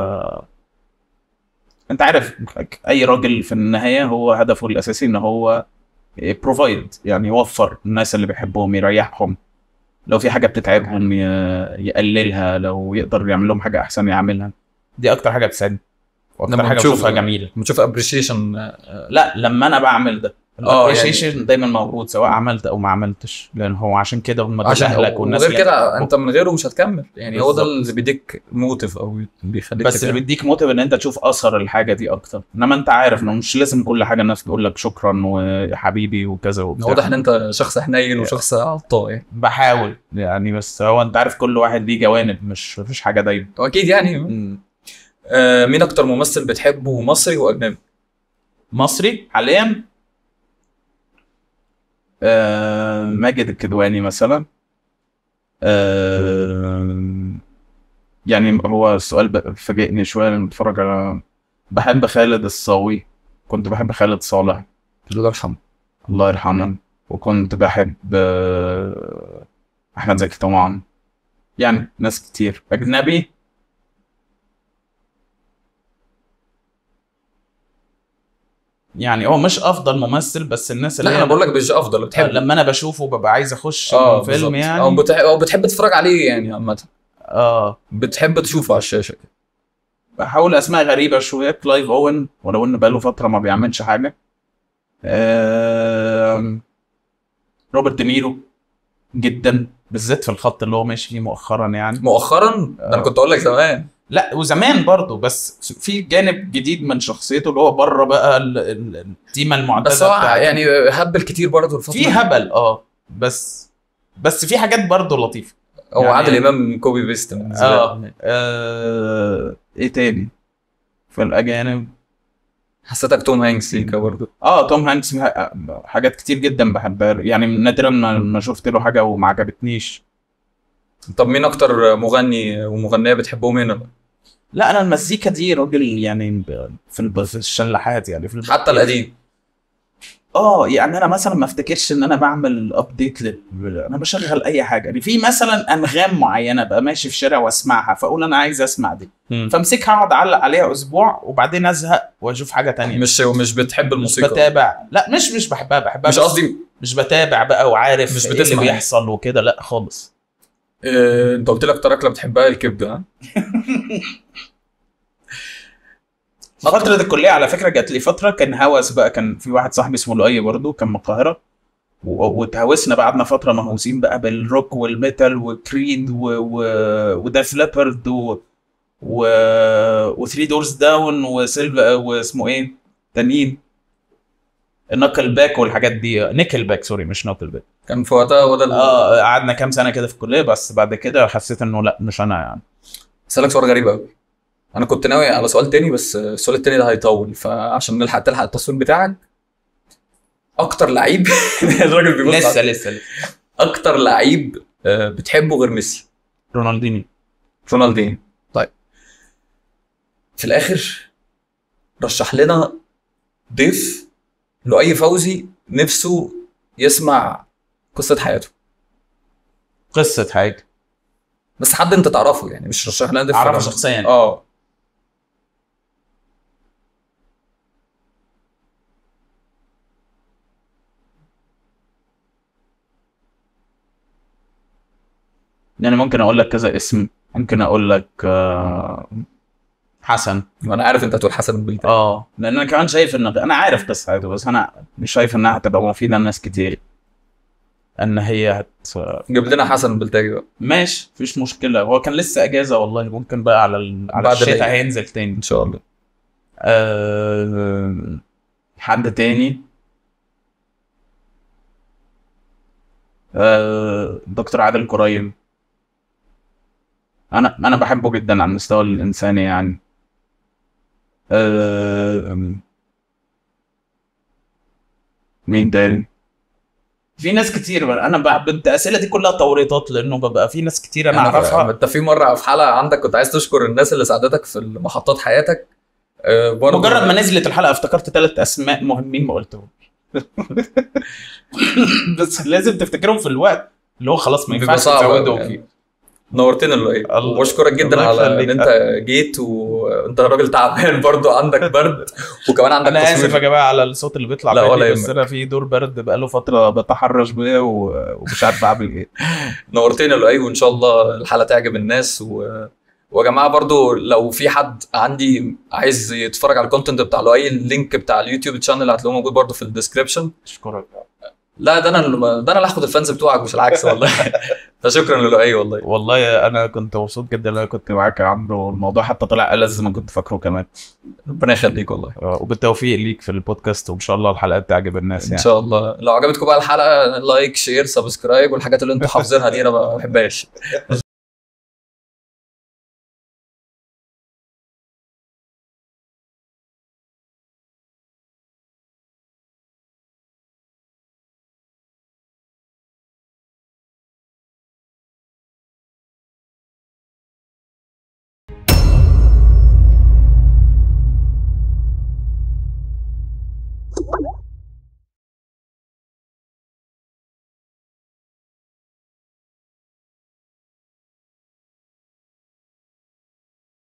انت عارف اي راجل في النهاية هو هدفه الاساسي ان هو بروفايد يعني يوفر الناس اللي بيحبهم يريحهم لو في حاجة بتتعبهم ي- يقللها لو يقدر يعمل لهم حاجة احسن يعملها دي اكتر حاجة بتساعدني واكتر لما حاجة تشوف- بشوفها جميلة لما تشوف ابريشيشن لا لما انا بعمل ده اه، الابريشيشن دايما موجود سواء عملت او ما عملتش لان هو عشان كده هم دول عشان اهلك والناس وغير اللي كده بتحبهم. انت من غيره مش هتكمل يعني هو ده بالظبط. اللي بيديك موتيف او بيخليك بس اللي تكمل. بيديك موتيف ان انت تشوف اثر الحاجه دي اكتر انما انت عارف انه مش لازم كل حاجه الناس تقول لك شكرا ويا حبيبي وكذا وبتاع واضح ان انت شخص حنين وشخص عطاء يعني بحاول يعني بس هو انت عارف كل واحد ليه جوانب مش مفيش حاجه دايما واكيد يعني مم. آه مين اكتر ممثل بتحبه مصري واجنبي مصري حاليا آه ماجد الكدواني مثلا آه يعني هو السؤال ب- فاجئني شويه لما بتفرج على بحب خالد الصاوي كنت بحب خالد صالح الله يرحمه الله يرحمه وكنت بحب آه، احمد زكي طبعا يعني ناس كتير اجنبي يعني هو مش افضل ممثل بس الناس اللي لا هي انا بقول لك مش افضل بتحب بتحب لما انا بشوفه ببقى عايز اخش اه فيلم بالظبط. يعني او بتحب او بتحب تتفرج عليه يعني عامه اه بتحب تشوفه على الشاشه كده بحاول اسماء غريبه شويه كلايف اوين ولو ان بقاله فتره ما بيعملش حاجه آه روبرت دينيرو جدا بالذات في الخط اللي هو ماشي فيه مؤخرا يعني مؤخرا ده انا آه. كنت اقول لك زمان لا وزمان برضه بس في جانب جديد من شخصيته اللي هو بره بقى ال- ال- التيمه المعتاده بس هو بتاعته. يعني هبل كتير برضه الفتره في دي. هبل اه بس بس في حاجات برضه لطيفه هو يعني- عادل امام كوبي بيست من زمان اه, آه ايه تاني في الاجانب حسيتك توم هانكس سيكا برضه اه توم هانكس ح- حاجات كتير جدا بحبها يعني نادرا ما ما شفت له حاجه وما عجبتنيش طب مين اكتر مغني ومغنيه بتحبهم هنا لا انا المزيكا دي راجل يعني ب- في الب- في الشلاحات يعني في الب- حتى القديم اه يعني انا مثلا ما افتكرش ان انا بعمل ابديت لل... انا بشغل اي حاجه يعني في مثلا انغام معينه ابقى ماشي في الشارع واسمعها فاقول انا عايز اسمع دي فامسكها اقعد اعلق عليها اسبوع وبعدين ازهق واشوف حاجه تانية مش مش بتحب مش الموسيقى بتابع لا مش مش بحبها بحبها مش بس قصدي مش بتابع بقى وعارف مش ايه اللي بتسمع. بيحصل وكده لا خالص آه، انت قلت لك اكتر اكله بتحبها الكبده ها فترة الكلية على فكرة جات لي فترة كان هوس بقى كان في واحد صاحبي اسمه لؤي برضه كان من القاهرة و- واتهوسنا بقى قعدنا فترة مهووسين بقى بالروك والميتال وكريد و... و... وديف ليبرد و... و... وثري دورز داون وسيلف واسمه ايه تانيين النكل باك والحاجات دي نيكل باك سوري مش نكل باك كان في وقتها هو ده ال- اه قعدنا كام سنة كده في الكلية بس بعد كده حسيت انه لا مش انا يعني اسالك سؤال غريب قوي انا كنت ناوي على سؤال تاني بس السؤال التاني ده هيطول فعشان نلحق تلحق التصوير بتاعك اكتر لعيب الراجل بيبص لسه على- لسه لسه اكتر لعيب آه، بتحبه غير ميسي رونالدينيو رونالدينيو طيب في الاخر رشح لنا ضيف لؤي فوزي نفسه يسمع قصة حياته قصة حاجة بس حد انت تعرفه يعني مش رشح لنا ضيف اعرفه فرنسي. شخصيا اه يعني ممكن اقول لك كذا اسم ممكن اقول لك آه، حسن وانا عارف انت هتقول حسن البلتاني اه لان انا كمان شايف ان انا عارف قصه حياته بس انا مش شايف انها هتبقى مفيده لناس كتير ان هي هت جيب لنا حسن البلتاني بقى ماشي مفيش مشكله هو كان لسه اجازه والله ممكن بقى على ال... على بعد الشتاء العيد. هينزل تاني ان شاء الله أه... حد تاني أه... دكتور عادل كريم انا انا بحبه جدا على المستوى الانساني يعني أه... مين تاني في ناس كتير انا بحب الاسئله دي كلها توريطات لانه ببقى في ناس كتير انا يعني اعرفها انت في مره في حلقه عندك كنت عايز تشكر الناس اللي ساعدتك في محطات حياتك آه، برضه مجرد ما نزلت الحلقه افتكرت ثلاث اسماء مهمين ما قلتهم بس لازم تفتكرهم في الوقت اللي هو خلاص ما بيبقى ينفعش صعب تزودهم يعني. فيه نورتنا اللي الله- واشكرك جدا الله على يخليك. ان انت جيت وانت راجل تعبان برضو عندك برد وكمان عندك انا اسف يا تصوير جماعه على الصوت اللي بيطلع لا، مني ولا بس يهمك. انا في دور برد بقاله فتره بتحرش بيه و- ومش عارف اعمل ايه نورتنا لؤي وان شاء الله الحلقه تعجب الناس و... ويا جماعه برضو لو في حد عندي عايز يتفرج على الكونتنت بتاع لؤي اللينك بتاع اليوتيوب تشانل هتلاقوه موجود برضو في الديسكربشن اشكرك لا ده انا اللي- ده انا اللي هاخد الفانز بتوعك مش العكس والله فشكرا للؤي والله والله انا كنت مبسوط جدا ان انا كنت معاك يا عمرو والموضوع حتى طلع ألذ ما كنت فاكره كمان ربنا يخليك والله آه، وبالتوفيق ليك في البودكاست وان شاء الله الحلقات تعجب الناس ان يعني شاء الله لو عجبتكم بقى الحلقه لايك شير سبسكرايب والحاجات اللي انتوا حافظينها دي انا ما بحبهاش